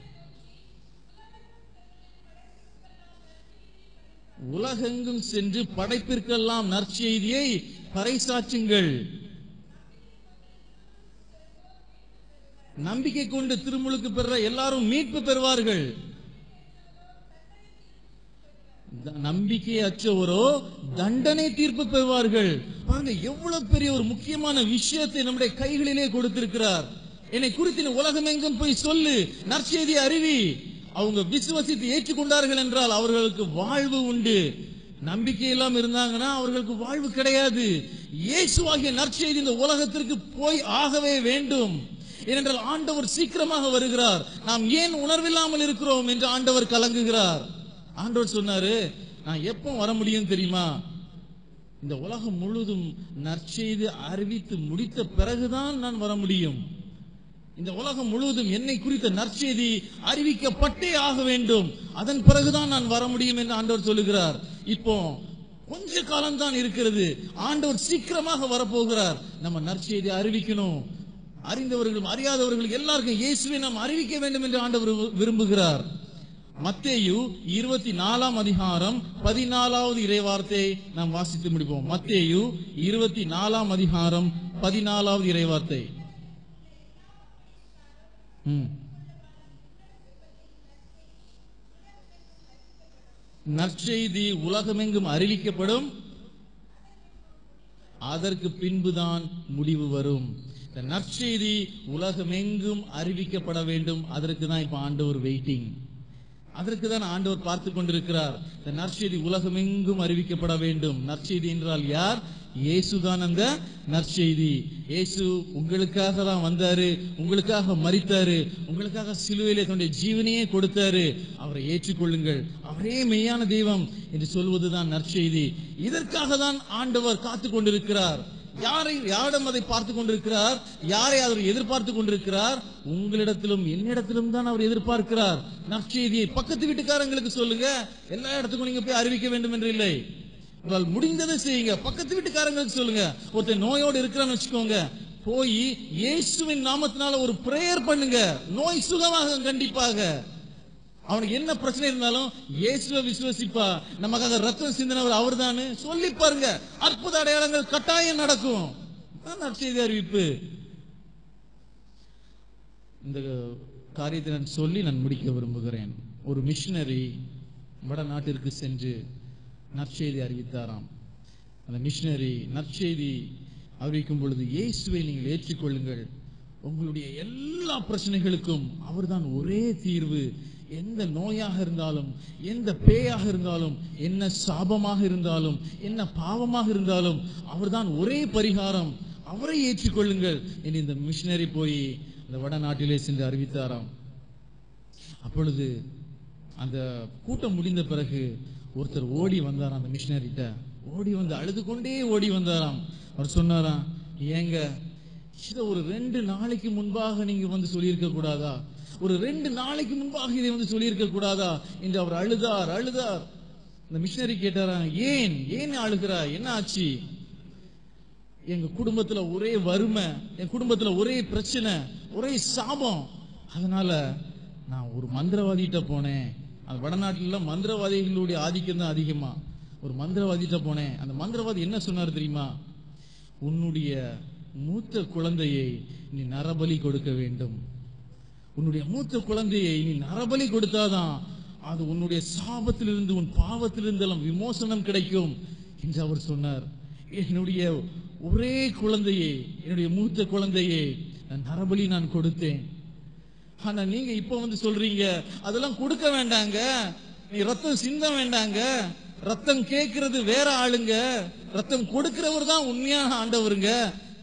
உலகெங்கும் சென்று படைப்பிற்கெல்லாம் நற்செய்தியை பறைசாற்றுங்கள் நம்பிக்கை கொண்டு திருமுழுக்கு பெற எல்லாரும் மீட்பு பெறுவார்கள் த- நம்பிக்கை அற்றவரோ தண்டனை தீர்ப்பு பெறுவார்கள் பாருங்க எவ்வளவு பெரிய ஒரு முக்கியமான விஷயத்தை நம்முடைய கைகளிலே கொடுத்திருக்கிறார் என்னை குறித்து நீ உலகமெங்கும் போய் சொல்லு நற்செய்தி அறிவி அவங்க விசுவசித்து ஏற்றுக்கொண்டார்கள் என்றால் அவர்களுக்கு வாழ்வு உண்டு நம்பிக்கை இல்லாம இருந்தாங்கன்னா அவர்களுக்கு வாழ்வு கிடையாது இயேசுவாகிய நற்செய்தி இந்த உலகத்திற்கு போய் ஆகவே வேண்டும் ஏனென்றால் ஆண்டவர் சீக்கிரமாக வருகிறார் நாம் ஏன் உணர்வில்லாமல் இருக்கிறோம் என்று ஆண்டவர் கலங்குகிறார் ஆண்டவர் சொன்னாரு நான் எப்போ வர முடியும் தெரியுமா இந்த உலகம் முழுதும் நற்செய்தி அறிவித்து முடித்த பிறகுதான் நான் வர முடியும் இந்த உலகம் முழுவதும் என்னை குறித்த நற்செய்தி அறிவிக்கப்பட்டே ஆக வேண்டும் அதன் பிறகுதான் நான் வர முடியும் என்று ஆண்டவர் சொல்லுகிறார் இப்போ கொஞ்ச காலம் தான் இருக்கிறது ஆண்டவர் சீக்கிரமாக வரப்போகிறார் நம்ம நற்செய்தி அறிவிக்கணும் அறிந்தவர்களும் அறியாதவர்களும் எல்லாருக்கும் இயேசுவை நாம் அறிவிக்க வேண்டும் என்று ஆண்டவர் விரு- விரும்புகிறார் மத்தேயு இருபத்தி நாலாம் அதிகாரம் பதினாலாவது இறைவார்த்தையை நாம் வாசித்து முடிப்போம் மத்தேயு இருபத்தி நாலாம் அதிகாரம் பதினாலாவது இறைவார்த்தை ம். நற்செய்தி உலகமெங்கும் அறிவிக்கப்படும் அதற்கு பின்புதான் முடிவு வரும் இந்த நற்செய்தி உலகமெங்கும் அறிவிக்கப்பட வேண்டும் அதற்கு தான் இப்ப ஆண்டவர் வெயிட்டிங் அதற்கு தான் ஆண்டவர் பார்த்து கொண்டிருக்கிறார் இந்த நற்செய்தி உலகமெங்கும் அறிவிக்கப்பட வேண்டும் நற்செய்தி என்றால் யார் இயேசுதான் அந்த நற்செய்தி இயேசு உங்களுக்காக தான் வந்தாரு உங்களுக்காக மரித்தாரு உங்களுக்காக சிலுவையிலே தன்னுடைய ஜீவனையே கொடுத்தாரு அவரை ஏற்றுக்கொள்ளுங்கள் அவரே மெய்யான தெய்வம் என்று சொல்வதுதான் நற்செய்தி இதற்காக தான் ஆண்டவர் காத்து கொண்டிருக்கிறார் யாரை யாரிடம் அதை பார்த்து கொண்டிருக்கிறார் யாரை அவர் எதிர்பார்த்து கொண்டிருக்கிறார் உங்களிடத்திலும் என்னிடத்திலும் தான் அவர் எதிர்பார்க்கிறார் நற்செய்தியை பக்கத்து வீட்டுக்காரங்களுக்கு சொல்லுங்க எல்லா இடத்துக்கும் நீங்க போய் அறிவிக்க வேண்டும் என்று இல்லை உங்களால் முடிந்ததை செய்யுங்க பக்கத்து வீட்டுக்காரங்களுக்கு சொல்லுங்க ஒருத்தர் நோயோடு இருக்கிறான்னு வச்சுக்கோங்க போய் இயேசுவின் நாமத்தினால ஒரு பிரேயர் பண்ணுங்க நோய் சுகமாக கண்டிப்பாக அவனுக்கு என்ன பிரச்சனை இருந்தாலும் இயேசுவை விசுவசிப்பா நமக்காக ரத்தம் சிந்தினவர் அவர்தானு சொல்லி பாருங்க அற்புத அடையாளங்கள் கட்டாயம் நடக்கும் அதான் நற்செய்தி அறிவிப்பு இந்த காரியத்தை நான் சொல்லி நான் முடிக்க விரும்புகிறேன் ஒரு மிஷினரி வடநாட்டிற்கு சென்று நற்செய்தி அறிவித்தாராம் அந்த மிஷினரி நற்செய்தி அறிவிக்கும் பொழுது இயேசுவை நீங்கள் ஏற்றுக்கொள்ளுங்கள் உங்களுடைய எல்லா பிரச்சனைகளுக்கும் அவர்தான் ஒரே தீர்வு எந்த நோயாக இருந்தாலும் எந்த பேயாக இருந்தாலும் என்ன சாபமாக இருந்தாலும் என்ன பாவமாக இருந்தாலும் அவர்தான் ஒரே பரிகாரம் அவரை ஏற்றுக்கொள்ளுங்கள் என்று இந்த மிஷினரி போய் அந்த வடநாட்டிலே சென்று அறிவித்தாராம் அப்பொழுது அந்த கூட்டம் முடிந்த பிறகு ஒருத்தர் ஓடி வந்தாராம் அந்த மிஷினரிட்ட ஓடி வந்து அழுது கொண்டே ஓடி வந்தாராம் அவர் சொன்னாராம் ஏங்க இதை ஒரு ரெண்டு நாளைக்கு முன்பாக நீங்க வந்து சொல்லியிருக்க கூடாதா ஒரு ரெண்டு நாளைக்கு முன்பாக இதை வந்து சொல்லியிருக்க கூடாதா என்று அவர் அழுதார் அழுதார் இந்த மிஷினரி கேட்டாராம் ஏன் ஏன் அழுகிறா என்ன ஆச்சு எங்க குடும்பத்துல ஒரே வறுமை என் குடும்பத்துல ஒரே பிரச்சனை ஒரே சாபம் அதனால நான் ஒரு மந்திரவாதிகிட்ட போனேன் அந்த வடநாட்டில மந்திரவாதிகளுடைய ஆதிக்கம் தான் அதிகமா ஒரு மந்திரவாதிகிட்ட போனேன் அந்த மந்திரவாதி என்ன சொன்னார் தெரியுமா உன்னுடைய மூத்த குழந்தையை நீ நரபலி கொடுக்க வேண்டும் உன்னுடைய மூத்த குழந்தையை நீ நரபலி கொடுத்தாதான் அது உன்னுடைய சாபத்திலிருந்து உன் பாவத்திலிருந்து எல்லாம் விமோசனம் கிடைக்கும் என்று அவர் சொன்னார் என்னுடைய ஒரே குழந்தையை என்னுடைய மூத்த குழந்தையை நான் நரபலி நான் கொடுத்தேன் ஆனா நீங்க இப்ப வந்து சொல்றீங்க அதெல்லாம் கொடுக்க வேண்டாங்க நீ ரத்தம் சிந்த வேண்டாங்க ரத்தம் கேட்கறது வேற ஆளுங்க ரத்தம் கொடுக்கிறவர் தான் உண்மையான ஆண்டவருங்க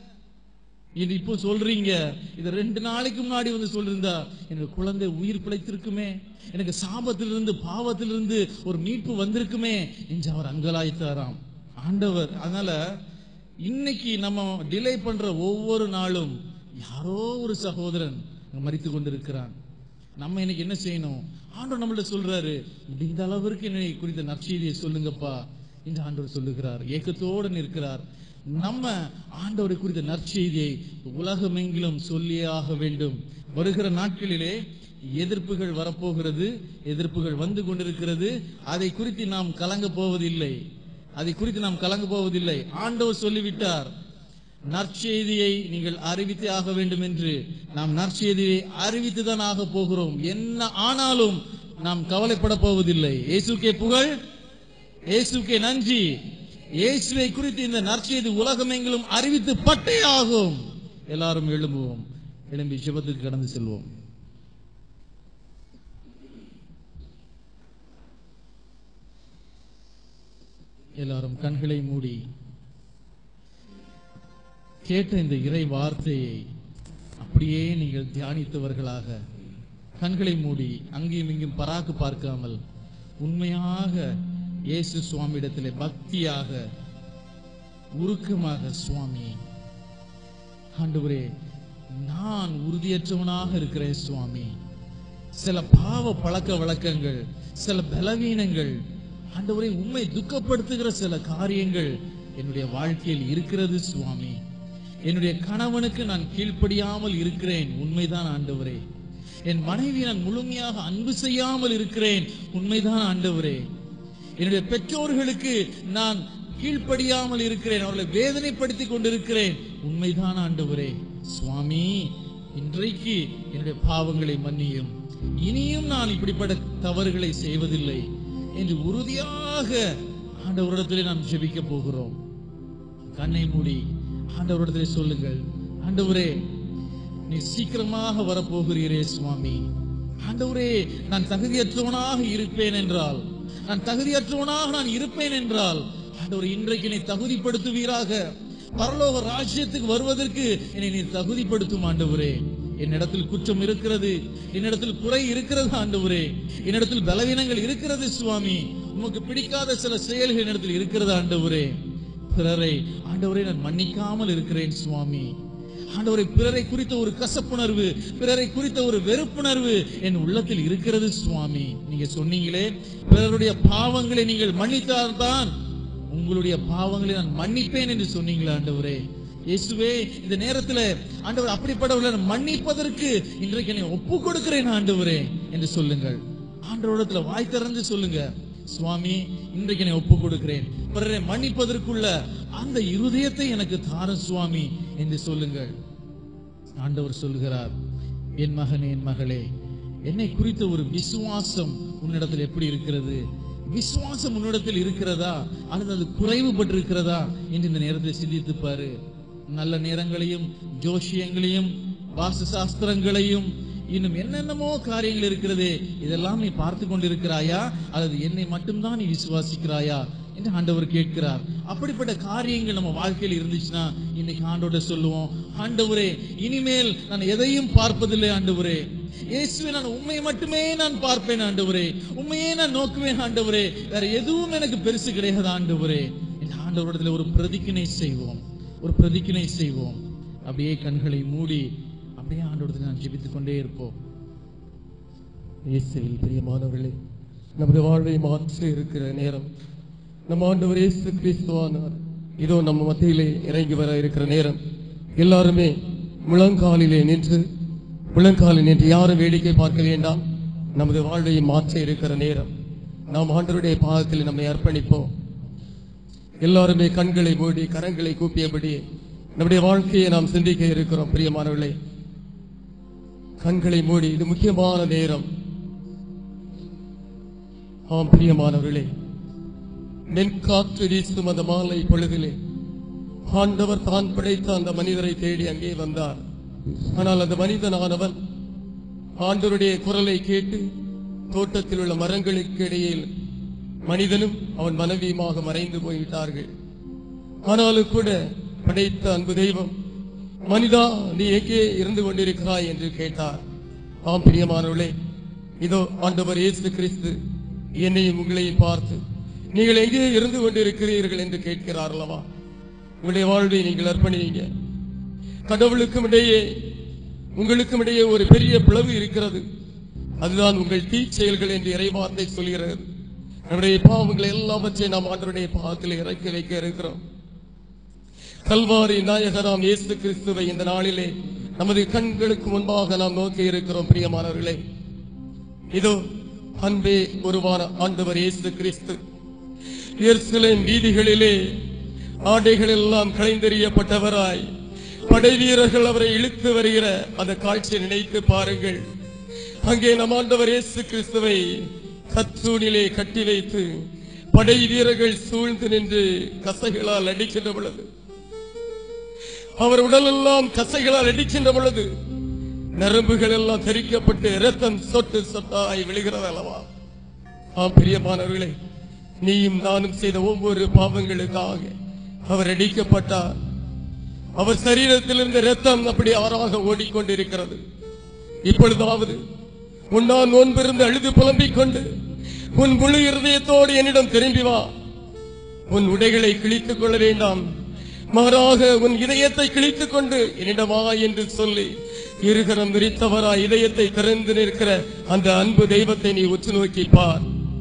இது இப்போ சொல்றீங்க இது ரெண்டு நாளைக்கு முன்னாடி வந்து சொல்லிருந்தா எனக்கு குழந்தை உயிர் பிழைத்திருக்குமே எனக்கு சாபத்திலிருந்து பாவத்திலிருந்து ஒரு மீட்பு வந்திருக்குமே என்று அவர் அங்கலாய்த்தாராம் ஆண்டவர் அதனால இன்னைக்கு நம்ம டிலே பண்ற ஒவ்வொரு நாளும் யாரோ ஒரு சகோதரன் மறித்து கொண்டிருக்கிறான் நம்ம இன்னைக்கு என்ன செய்யணும் ஆண்டவர் நம்மள்ட்ட சொல்றாரு முடிந்த அளவிற்கு என்னை குறித்த நற்செய்தியை சொல்லுங்கப்பா என்று ஆண்டவர் சொல்லுகிறார் ஏக்கத்தோடு நிற்கிறார் நம்ம ஆண்டவரை குறித்த நற்செய்தியை உலகமெங்கிலும் சொல்லியே ஆக வேண்டும் வருகிற நாட்களிலே எதிர்ப்புகள் வரப்போகிறது எதிர்ப்புகள் வந்து கொண்டிருக்கிறது அதை குறித்து நாம் கலங்க போவதில்லை அதை குறித்து நாம் கலங்க போவதில்லை ஆண்டவர் சொல்லிவிட்டார் நற்செய்தியை நீங்கள் அறிவித்தே ஆக வேண்டும் என்று நாம் நற்செய்தியை அறிவித்துதான் ஆக போகிறோம் என்ன ஆனாலும் நாம் கவலைப்பட போவதில்லை இயேசுக்கே புகழ் இயேசுக்கே நன்றி இயேசுவை குறித்து இந்த நற்செய்தி உலகமெங்கிலும் அறிவித்து பட்டே ஆகும் எல்லாரும் எழும்புவோம் எழும்பி சிவத்துக்கு கடந்து செல்வோம் எல்லாரும் கண்களை மூடி கேட்ட இந்த இறை வார்த்தையை அப்படியே நீங்கள் தியானித்தவர்களாக கண்களை மூடி அங்கேயும் இங்கும் பராக்கு பார்க்காமல் உண்மையாக இயேசு சுவாமியிடத்திலே பக்தியாக உருக்கமாக சுவாமி ஆண்டவரே நான் உறுதியற்றவனாக இருக்கிறேன் சுவாமி சில பாவ பழக்க வழக்கங்கள் சில பலவீனங்கள் ஆண்டவரை உண்மை துக்கப்படுத்துகிற சில காரியங்கள் என்னுடைய வாழ்க்கையில் இருக்கிறது சுவாமி என்னுடைய கணவனுக்கு நான் கீழ்ப்படியாமல் இருக்கிறேன் உண்மைதான் ஆண்டவரே என் மனைவி நான் முழுமையாக அன்பு செய்யாமல் இருக்கிறேன் உண்மைதான் ஆண்டவரே என்னுடைய பெற்றோர்களுக்கு நான் கீழ்ப்படியாமல் இருக்கிறேன் அவர்களை வேதனைப்படுத்தி கொண்டிருக்கிறேன் உண்மைதான் ஆண்டவரே சுவாமி இன்றைக்கு என்னுடைய பாவங்களை மன்னியும் இனியும் நான் இப்படிப்பட்ட தவறுகளை செய்வதில்லை என்று உறுதியாக ஆண்டவரிடத்திலே நாம் ஜெபிக்க போகிறோம் கண்ணை மூடி ஆண்டவரிடத்தில் சொல்லுங்கள் ஆண்டவரே நீ சீக்கிரமாக வரப்போகிறீரே சுவாமி ஆண்டவரே நான் தகுதியற்றவனாக இருப்பேன் என்றால் நான் தகுதியற்றவனாக நான் இருப்பேன் என்றால் ஆண்டவர் இன்றைக்கு என்னை தகுதிப்படுத்துவீராக பரலோக ராஜ்யத்துக்கு வருவதற்கு என்னை நீ தகுதிப்படுத்தும் ஆண்டவரே என்னிடத்தில் குற்றம் இருக்கிறது என்னிடத்தில் குறை இருக்கிறது ஆண்டவரே என்னிடத்தில் பலவீனங்கள் இருக்கிறது சுவாமி உமக்கு பிடிக்காத சில செயல்கள் என்னிடத்தில் இருக்கிறது ஆண்டவரே பிறரை ஆண்டவரே நான் மன்னிக்காமல் இருக்கிறேன் சுவாமி ஆண்டவரை பிறரை குறித்த ஒரு கசப்புணர்வு பிறரை குறித்த ஒரு வெறுப்புணர்வு என் உள்ளத்தில் இருக்கிறது சுவாமி நீங்க சொன்னீங்களே பிறருடைய பாவங்களை நீங்கள் மன்னித்தால்தான் உங்களுடைய பாவங்களை நான் மன்னிப்பேன் என்று சொன்னீங்களே ஆண்டவரே இயேசுவே இந்த நேரத்துல ஆண்டவர் அப்படிப்பட்டவர்களை நான் மன்னிப்பதற்கு இன்றைக்கு என்னை ஒப்பு கொடுக்கிறேன் ஆண்டவரே என்று சொல்லுங்கள் ஆண்டவரிடத்துல வாய் திறந்து சொல்லுங்க சுவாமி இன்றைக்கு என்னை ஒப்பு கொடுக்கிறேன் பிறரை மன்னிப்பதற்குள்ள அந்த இருதயத்தை எனக்கு தாரும் சுவாமி என்று சொல்லுங்கள் ஆண்டவர் சொல்லுகிறார் என் மகனே என் மகளே என்னை குறித்த ஒரு விசுவாசம் உன்னிடத்தில் எப்படி இருக்கிறது விசுவாசம் உன்னிடத்தில் இருக்கிறதா அல்லது அது குறைவுபட்டிருக்கிறதா என்று இந்த நேரத்தில் சிந்தித்து பாரு நல்ல நேரங்களையும் ஜோஷியங்களையும் வாஸ்து சாஸ்திரங்களையும் இன்னும் என்னென்னமோ காரியங்கள் இருக்கிறதே இதெல்லாம் நீ பார்த்து கொண்டிருக்கிறாயா அல்லது என்னை மட்டும்தான் நீ விசுவாசிக்கிறாயா என்று ஆண்டவர் கேட்கிறார் அப்படிப்பட்ட காரியங்கள் நம்ம வாழ்க்கையில் இருந்துச்சுன்னா இன்னைக்கு ஆண்டோட சொல்லுவோம் ஆண்டவரே இனிமேல் நான் எதையும் பார்ப்பதில்லை ஆண்டவரே இயேசுவே நான் உண்மையை மட்டுமே நான் பார்ப்பேன் ஆண்டவரே உண்மையே நான் நோக்குவேன் ஆண்டவரே வேற எதுவும் எனக்கு பெருசு கிடையாது ஆண்டவரே இந்த ஆண்டவரிடத்துல ஒரு பிரதிக்கினை செய்வோம் ஒரு பிரதிக்கினை செய்வோம் அப்படியே கண்களை மூடி அப்படியே ஆண்டவரத்தில் நான் ஜெபித்துக் கொண்டே இருப்போம் இயேசுவில் பிரியமானவர்களே நமது வாழ்வை மாற்றி இருக்கிற நேரம் நம் ஆண்டவர் இயேசு கிறிஸ்துவானார் இதோ நம்ம மத்தியிலே இறங்கி வர இருக்கிற நேரம் எல்லாருமே முழங்காலிலே நின்று முழங்காலில் நின்று யாரும் வேடிக்கை பார்க்க வேண்டாம் நமது வாழ்வை மாற்ற இருக்கிற நேரம் நாம் ஆண்டவருடைய பாதத்தில் நம்மை அர்ப்பணிப்போம் எல்லாருமே கண்களை மூடி கரங்களை கூப்பியபடி நம்முடைய வாழ்க்கையை நாம் சிந்திக்க இருக்கிறோம் பிரியமானவர்களே கண்களை மூடி இது முக்கியமான நேரம் ஆம் பிரியமானவர்களே நெற்காற்று வீசும் அந்த மாலை பொழுதிலே ஆண்டவர் தான் படைத்த அந்த மனிதரை தேடி அங்கே வந்தார் ஆனால் அந்த மனிதனானவன் ஆண்டவருடைய குரலை கேட்டு தோட்டத்தில் உள்ள மரங்களுக்கு இடையில் மனிதனும் அவன் மனைவியுமாக மறைந்து போய்விட்டார்கள் ஆனாலும் கூட படைத்த அன்பு தெய்வம் மனிதா நீ எங்கே இருந்து கொண்டிருக்கிறாய் என்று கேட்டார் ஆம் பிரியமானவர்களே இதோ ஆண்டவர் இயேசு கிறிஸ்து என்னையும் உங்களையும் பார்த்து நீங்கள் எங்கே இருந்து கொண்டிருக்கிறீர்கள் என்று கேட்கிறார் அல்லவா உங்களுடைய வாழ்வை நீங்கள் அர்ப்பணிங்க கடவுளுக்கும் இடையே உங்களுக்கும் இடையே ஒரு பெரிய பிளவு இருக்கிறது அதுதான் உங்கள் தீ செயல்கள் என்று இறைவார்த்தை சொல்கிறது நம்முடைய பாவங்களை எல்லாவற்றையும் நாம் ஆண்டவருடைய பாவத்தில் இறக்கி வைக்க இருக்கிறோம் கல்வாரி நாயகராம் இயேசு கிறிஸ்துவை இந்த நாளிலே நமது கண்களுக்கு முன்பாக நாம் நோக்கி இருக்கிறோம் பிரியமானவர்களே இதோ அன்பே உருவான ஆண்டவர் இயேசு கிறிஸ்து எருசலேம் வீதிகளிலே ஆடைகள் எல்லாம் களைந்தெறியப்பட்டவராய் படை வீரர்கள் அவரை இழுத்து வருகிற அந்த காட்சியை நினைத்து பாருங்கள் அங்கே நம் ஆண்டவர் இயேசு கிறிஸ்துவை கத்தூணிலே கட்டி வைத்து படை வீரர்கள் சூழ்ந்து நின்று கசைகளால் அடிக்கின்ற பொழுது அவர் உடலெல்லாம் கசைகளால் அடிக்கின்ற பொழுது நரம்புகள் எல்லாம் தரிக்கப்பட்டு இரத்தம் சொட்டு சொட்டாய் விழுகிறது அல்லவா ஆம் பிரியமானவர்களே நீயும் நானும் செய்த ஒவ்வொரு பாவங்களுக்காக அவர் அடிக்கப்பட்டார் அவர் சரீரத்தில் இருந்த இரத்தம் அப்படி அவராக ஓடிக்கொண்டிருக்கிறது இப்பொழுதாவது உன்னால் நோன்பிருந்து அழுது புலம்பிக் கொண்டு உன் முழு இருதயத்தோடு என்னிடம் திரும்பி வா உன் உடைகளை கிழித்துக் கொள்ள வேண்டாம் மாறாக உன் இதயத்தை கிழித்துக் கொண்டு என்னிடம் வா என்று சொல்லி இருகரம் விரித்தவராய் இதயத்தை திறந்து நிற்கிற அந்த அன்பு தெய்வத்தை நீ உற்று நோக்கி பார்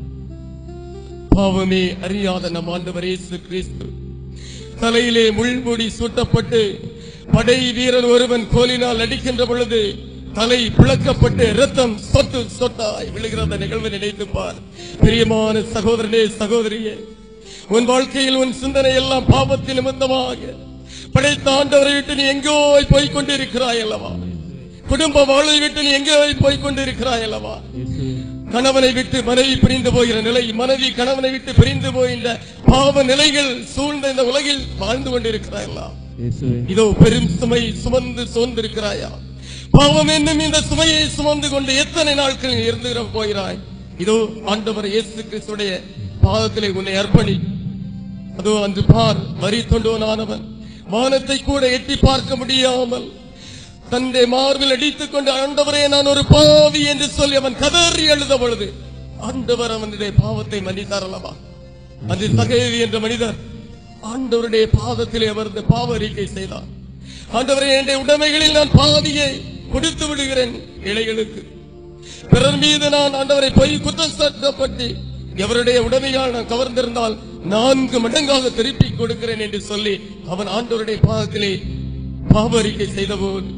பாவமே அறியாத நம் ஆண்டவர் இயேசு கிறிஸ்து தலையிலே முள்முடி சூட்டப்பட்டு படை வீரன் ஒருவன் கோலினால் அடிக்கின்ற பொழுது தலை பிளக்கப்பட்டு இரத்தம் சொட்டு சொட்டாய் விழுகிற அந்த நிகழ்வை நினைத்து பார் பிரியமான சகோதரனே சகோதரியே உன் வாழ்க்கையில் உன் சிந்தனை எல்லாம் பாவத்தில் நிமித்தமாக படைத்த ஆண்டவரை விட்டு நீ எங்கோ போய் கொண்டிருக்கிறாய் அல்லவா குடும்ப வாழ்வை விட்டு நீ எங்கோ போய் கொண்டிருக்கிறாய் அல்லவா கணவனை விட்டு மனைவி பிரிந்து போகிற நிலை மனைவி கணவனை விட்டு பிரிந்து போகின்ற பாவ நிலைகள் சூழ்ந்த இந்த உலகில் வாழ்ந்து கொண்டிருக்கிறார்களா இயேசுவே இதோ பெரும் சுமை சுமந்து சோர்ந்திருக்கிறாயா பாவம் என்னும் இந்த சுமையை சுமந்து கொண்டு எத்தனை நாட்கள் நீ இருந்து போகிறாய் இதோ ஆண்டவர் இயேசு கிறிஸ்துடைய பாதத்திலே உன்னை அர்ப்பணி அதோ அன்று பார் வரி தொண்டோனானவன் வானத்தை கூட எட்டி பார்க்க முடியாமல் தன்னுடைய மார்பில் அடித்துக் கொண்டு ஆண்டவரே நான் ஒரு பாவி என்று சொல்லி அவன் கதறி எழுத பொழுது ஆண்டவர் அவனுடைய பாவத்தை மன்னித்தார் அல்லவா அன்று சகேவி என்ற மனிதர் ஆண்டவருடைய பாதத்திலே அமர்ந்து பாவ அறிக்கை செய்தார் ஆண்டவரே என்னுடைய உடைமைகளில் நான் பாதியை கொடுத்து விடுகிறேன் இளைகளுக்கு பிறர் மீது நான் ஆண்டவரை பொய் குற்றம் சாட்டப்பட்டு எவருடைய உடமையால் நான் கவர்ந்திருந்தால் நான்கு மடங்காக திருப்பி கொடுக்கிறேன் என்று சொல்லி அவன் ஆண்டவருடைய பாதத்திலே பாவ அறிக்கை செய்தபோது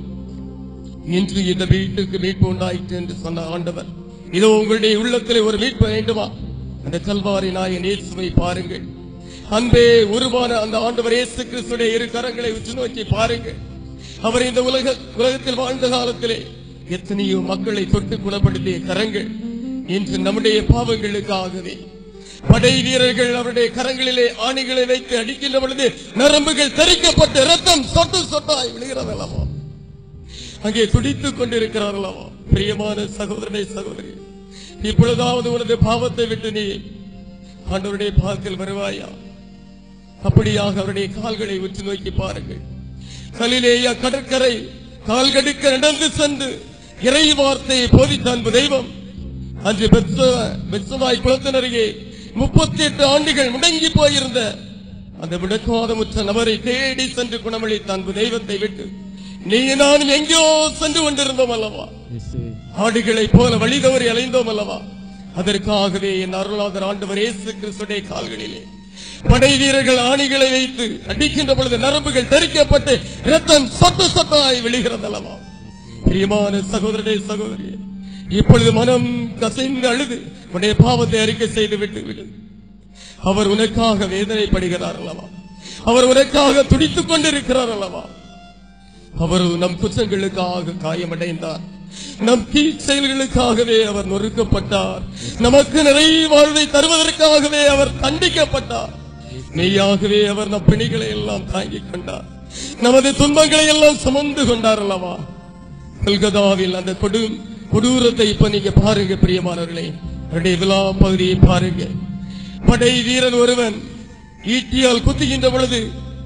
இன்று இந்த வீட்டுக்கு மீட்பு உண்டாயிற்று என்று சொன்ன ஆண்டவர் இதோ உங்களுடைய உள்ளத்திலே ஒரு மீட்பு வேண்டுமா அந்த கல்வாரி நாயன் இயேசுவை பாருங்கள் அன்பே உருவான அந்த ஆண்டவர் இயேசு கிறிஸ்துடைய இரு கரங்களை உற்று நோக்கி பாருங்கள் அவர் இந்த உலக உலகத்தில் வாழ்ந்த காலத்திலே எத்தனையோ மக்களை தொட்டு குணப்படுத்திய கரங்கள் இன்று நம்முடைய பாவங்களுக்காகவே படை வீரர்கள் அவருடைய கரங்களிலே ஆணிகளை வைத்து அடிக்கின்ற பொழுது நரம்புகள் தரிக்கப்பட்டு ரத்தம் சொட்டு சொட்டாய் விழுகிறதல்லவா அங்கே துடித்துக் கொண்டிருக்கிறார்களாவா பிரியமான சகோதரனை சகோதரி இப்பொழுதாவது உனது பாவத்தை விட்டு நீ ஆண்டவருடைய பாதத்தில் வருவாயா அப்படியாக அவருடைய கால்களை உற்று நோக்கி பாருங்கள் கலிலேயா கடற்கரை கால் கடுக்க நடந்து சென்று இறை வார்த்தையை போதித்த அன்பு தெய்வம் அன்று பெத்சவாய் குளத்தினருகே முப்பத்தி எட்டு ஆண்டுகள் முடங்கி போயிருந்த அந்த முடக்குவாதமுற்ற நபரை தேடி சென்று குணமளித்த அன்பு தெய்வத்தை விட்டு நீ நானும் எங்கேயோ சென்று கொண்டிருந்தோம் அல்லவா இயேசுவே ஆடுகளைப் போல வழி தவறி அலைந்தோம் அல்லவா அதற்காகவே என் அருளாதர் ஆண்டவர் இயேசு கிறிஸ்துடைய கால்களிலே படை வீரர்கள் ஆணிகளை வைத்து அடிக்கின்ற பொழுது நரம்புகள் தரிக்கப்பட்டு ரத்தம் சொட்டு சொட்டாய் விழுகிறது அல்லவா பிரியமான சகோதரனே சகோதரி இப்பொழுது மனம் கசைந்து அழுது உன்னுடைய பாவத்தை அறிக்கை செய்து விட்டு விடு அவர் உனக்காக வேதனைப்படுகிறார் அல்லவா அவர் உனக்காக துடித்துக் கொண்டிருக்கிறார் அல்லவா அவர் நம் குற்றங்களுக்காக காயமடைந்தார் நம் தீ செயல்களுக்காகவே அவர் நொறுக்கப்பட்டார் நமக்கு நிறைய வாழ்வை தருவதற்காகவே அவர் தண்டிக்கப்பட்டார் மெய்யாகவே அவர் நம் பிணிகளை எல்லாம் தாங்கிக் கொண்டார் நமது துன்பங்களை எல்லாம் சுமந்து கொண்டார் அல்லவா கல்கதாவில் அந்த கொடு கொடூரத்தை இப்ப நீங்க பாருங்க பிரியமானவர்களே அவருடைய விழா பகுதியை பாருங்க படை வீரன் ஒருவன் ஈட்டியால் குத்துகின்ற பொழுது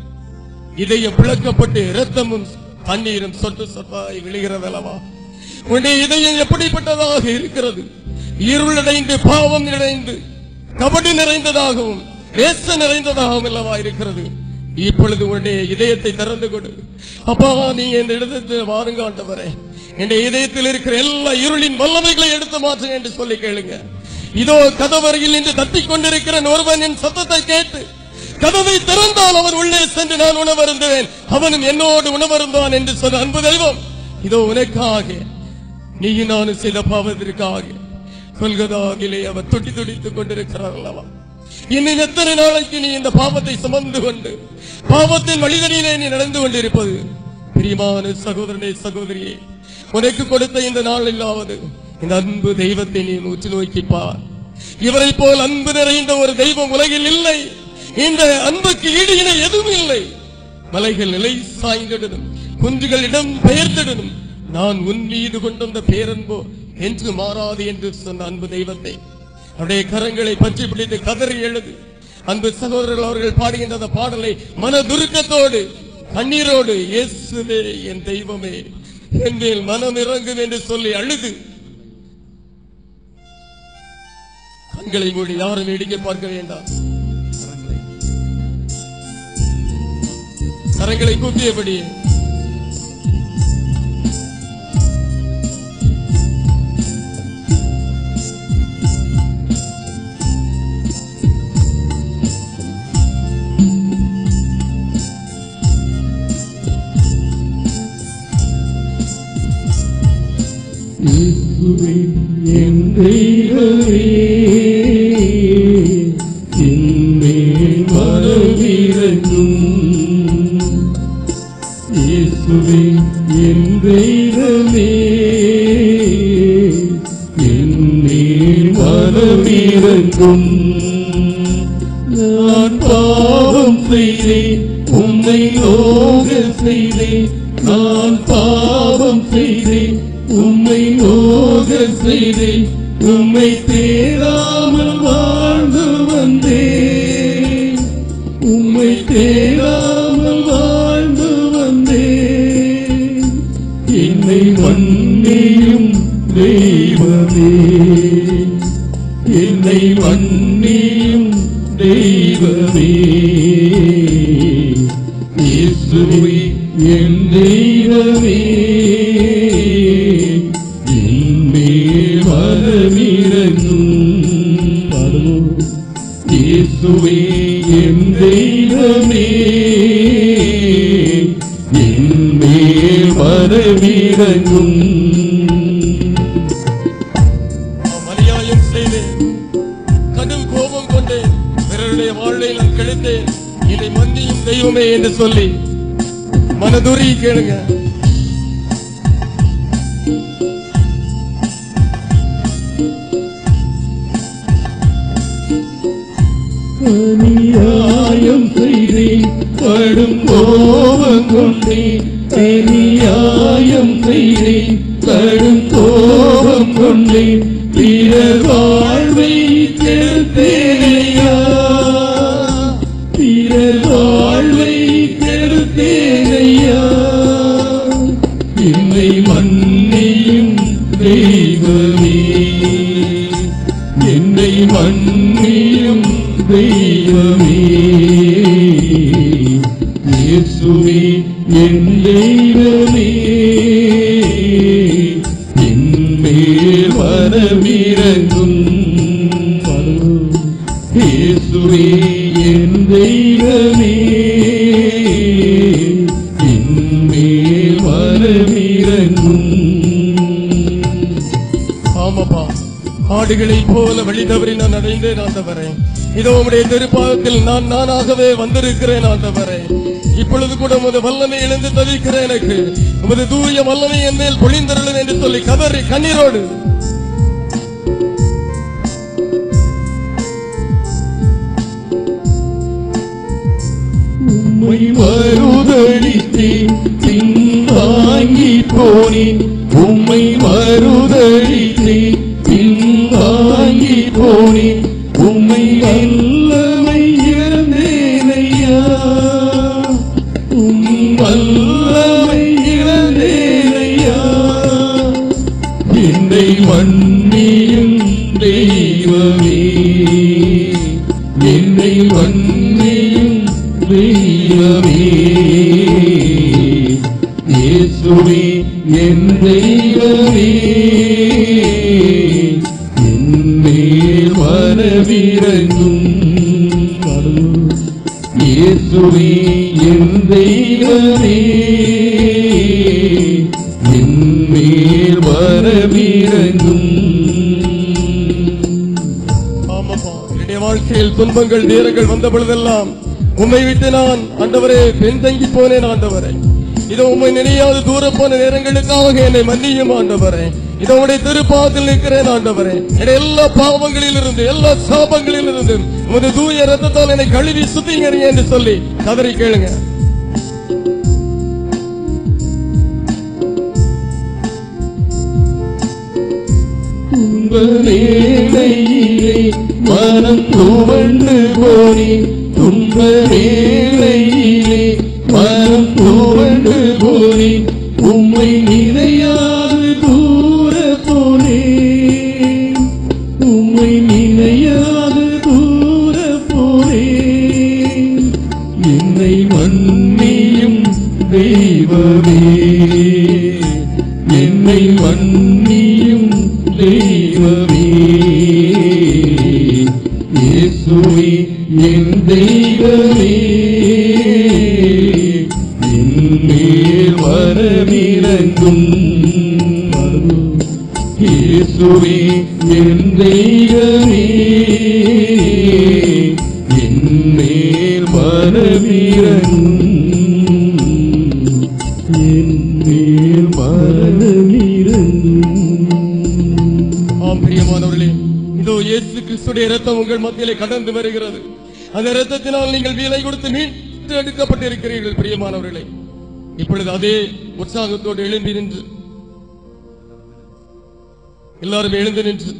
இதயம் பிளக்கப்பட்டு இரத்தமும் தண்ணீரும் சொட்டு சொட்டாய் விழுகிறதல்லவா உன்னுடைய இதயம் எப்படிப்பட்டதாக இருக்கிறது இருளடைந்து பாவம் நிறைந்து கபடி நிறைந்ததாகவும் வேச நிறைந்ததாகவும் அல்லவா இருக்கிறது இப்பொழுது உன்னுடைய இதயத்தை திறந்து கொடு அப்பா நீ என் இடத்தில் வாருங்க ஆண்டவரே என் இதயத்தில் இருக்கிற எல்லா இருளின் வல்லமைகளை எடுத்து மாற்றுங்க என்று சொல்லி கேளுங்க இதோ கதவரையில் நின்று தட்டிக் கொண்டிருக்கிற ஒருவன் என் சத்தத்தை கேட்டு கதவை திறந்தால் அவன் உள்ளே சென்று நான் உணவருந்துவேன் அவனும் என்னோடு உணவருந்தான் என்று சொன்ன அன்பு தெய்வம் இதோ உனக்காக நீ நானும் செய்த பாவத்திற்காக கொல்கதாவிலே அவர் துடி துடித்துக் கொண்டிருக்கிறார் அல்லவா இன்னும் எத்தனை நாளைக்கு நீ இந்த பாவத்தை சுமந்து கொண்டு பாவத்தின் வழிதனிலே நீ நடந்து கொண்டிருப்பது பிரியமான சகோதரனே சகோதரியே உனக்கு கொடுத்த இந்த நாள் இல்லாவது இந்த அன்பு தெய்வத்தை நீ உற்று நோக்கி பார் இவரை போல் அன்பு நிறைந்த ஒரு தெய்வம் உலகில் இல்லை இந்த அன்புக்கு ஈடு இணை எதுவும் இல்லை மலைகள் நிலை சாய்ந்திடணும் குன்றுகள் இடம் பெயர்த்திடணும் நான் உன் மீது கொண்டிருந்த பேரன்போ என்று மாறாது என்று சொன்ன அன்பு தெய்வத்தை அவருடைய கரங்களை பற்றி பிடித்து கதறி எழுது அன்பு சகோதரர்கள் அவர்கள் பாடுகின்ற அந்த பாடலை மனதுருக்கத்தோடு கண்ணீரோடு இயேசுவே என் தெய்வமே என் மேல் மனம் இறங்கும் என்று சொல்லி அழுது கண்களை மூடி யாரும் வேடிக்கை பார்க்க வேண்டாம் கரங்களை கூப்பியபடி இயேசுவே என் தெய்வமே இன்மேல் மனமிரங்கும் இயேசுவே என் தெய்வமே இன்மேல் வரவிறங்கும் நான் பாவம் செய்தேன் உம்மை நோக செய்தேன் நான் பாவம் செய்தேன் உம்மை நோக செய்தேன் உம்மை தேடாமல் வாழ்ந்து வந்தேன் உம்மை தேடாமல் வாழ்ந்து வந்தேன் என்னை மன்னியும் தெய்வமே என்னை மன்னியும் தெய்வமே இயேசுவே என் தெய்வமே என்மேல் வரவிறங்கும் இயேசுவே என் தெய்வமே என்மேல் வரவிறங்கும் நாம் அநியாயம் செய்தேன் கடும் கோபம் கொண்டேன் பிறருடைய வாழ்வை நான் கெடுத்தேன் இதை மன்னியும் தெய்வமே என்று சொல்லி மனதுரி கேளுங்க அநியாயம் செய்தேன் கடும் கோபம் கொண்டேன் அநியாயம் செய்தேன் கடும் கோபம் கொண்டேன் பிறர் வாழ்வை கெடுத்தேனையா பிறர் வாழ்வை கெடுத்தேனையா என்னை மன்னியும் தெய்வமே என்னை மன்னியும் தெய்வமே இயேசுவே என் தெய்வமே என்மேல் வரவிறங்கும் இயேசுவே என் தெய்வமே என்மேல் வரவிறங்கும் ஆமாப்பா ஆடுகளைப் போல வழி தவறி நான் அடைந்தேன் ஆண்டவரே இதோ உம்முடைய திருப்பாதத்தில் நான் நானாகவே வந்திருக்கிறேன் ஆண்டவரே இப்பொழுது கூட உமது வல்லமை இழந்து தவிக்கிறேன் எனக்கு உமது தூய வல்லமை என் மேல் பொழிந்தருளும் என்று சொல்லி கதறி கண்ணீரோடு உம்மை மறுதளித்தேன் பின்வாங்கி போனேன் உம்மை மறுதளித்தேன் பின்வாங்கி போனேன் உம்மை வல்லமை இழந்தேனையா உம் வல்லமை இழந்தேனையா என்னை மன்னியும் தெய்வமே என்னை மன்னியும் தெய்வமே இயேசுவே என் தெய்வமே என்மேல் வரவிறங்கும் இயேசுவே என் தெய்வமே என்மேல் வரவிறங்கும் ஆமாப்பா என்னுடைய வாழ்க்கையில் துன்பங்கள் நேரங்கள் வந்த பொழுதெல்லாம் உம்மை விட்டு நான் ஆண்டவரே பின்தங்கி போனேன் ஆண்டவரே இதோ உம்மை நினையாது தூர போன நேரங்களுக்காக என்னை மன்னியும் ஆண்டவரே இதோ உடைய திருப்பாதத்தில் நிற்கிறேன் ஆண்டவரே என்னுடைய எல்லா பாவங்களில் இருந்து எல்லா சாபங்களில் இருந்து உமது தூய ரத்தத்தால் என்னை கழுவி சுத்திங்கறீங்க என்று சொல்லி கதறி கேளுங்க துன்பவேளையிலே மனம் துவண்டு போனேன் துன்பவேளையிலே மனம் துவண்டு போனேன் உம்மை நினையாது தூர போனேன் உம்மை நினையாது தூர போனேன் என்னை மன்னியும் தெய்வமே என்னை மன்னியும் தெய்வமே இயேசுவே என் தெய்வமே என்மேல் வரவிறங்கும் இயேசுவே என் தெய்வமே என்மேல் வரவிறங்கும் என்மேல் வரவிறங்கும் ஆம் பிரியமானவர்களே இதோ இயேசு கிறிஸ்துடைய இரத்தம் உங்கள் மத்தியிலே கடந்து வருகிறது அந்த இரத்தத்தினால் நீங்கள் விலை கொடுத்து மீட்டு எடுக்கப்பட்டிருக்கிறீர்கள் பிரியமானவர்களே இப்பொழுது அதே உற்சாகத்தோடு எழும்பி நின்று எல்லாரும் எழுந்து நின்று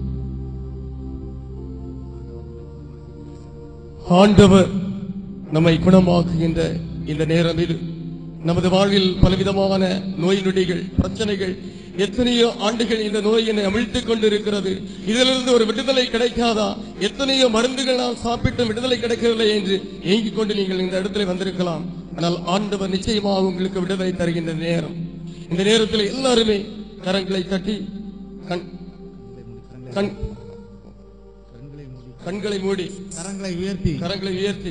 ஆண்டவர் நம்மை குணமாக்குகின்ற இந்த நேரம் இது நமது வாழ்வில் பலவிதமான நோய் நொடிகள் பிரச்சனைகள் எத்தனையோ ஆண்டுகள் இந்த நோய் என்னை அமிழ்த்துக் கொண்டிருக்கிறது இதிலிருந்து ஒரு விடுதலை கிடைக்காதா எத்தனையோ மருந்துகள் நான் சாப்பிட்டு விடுதலை கிடைக்கவில்லை என்று ஏங்கிக் கொண்டு நீங்கள் இந்த இடத்துல வந்திருக்கலாம் ஆனால் ஆண்டவர் நிச்சயமாக உங்களுக்கு விடுதலை தருகின்ற நேரம் இந்த நேரத்தில் எல்லாருமே கரங்களை தட்டி கண் கண் கண்களை மூடி கரங்களை உயர்த்தி கரங்களை உயர்த்தி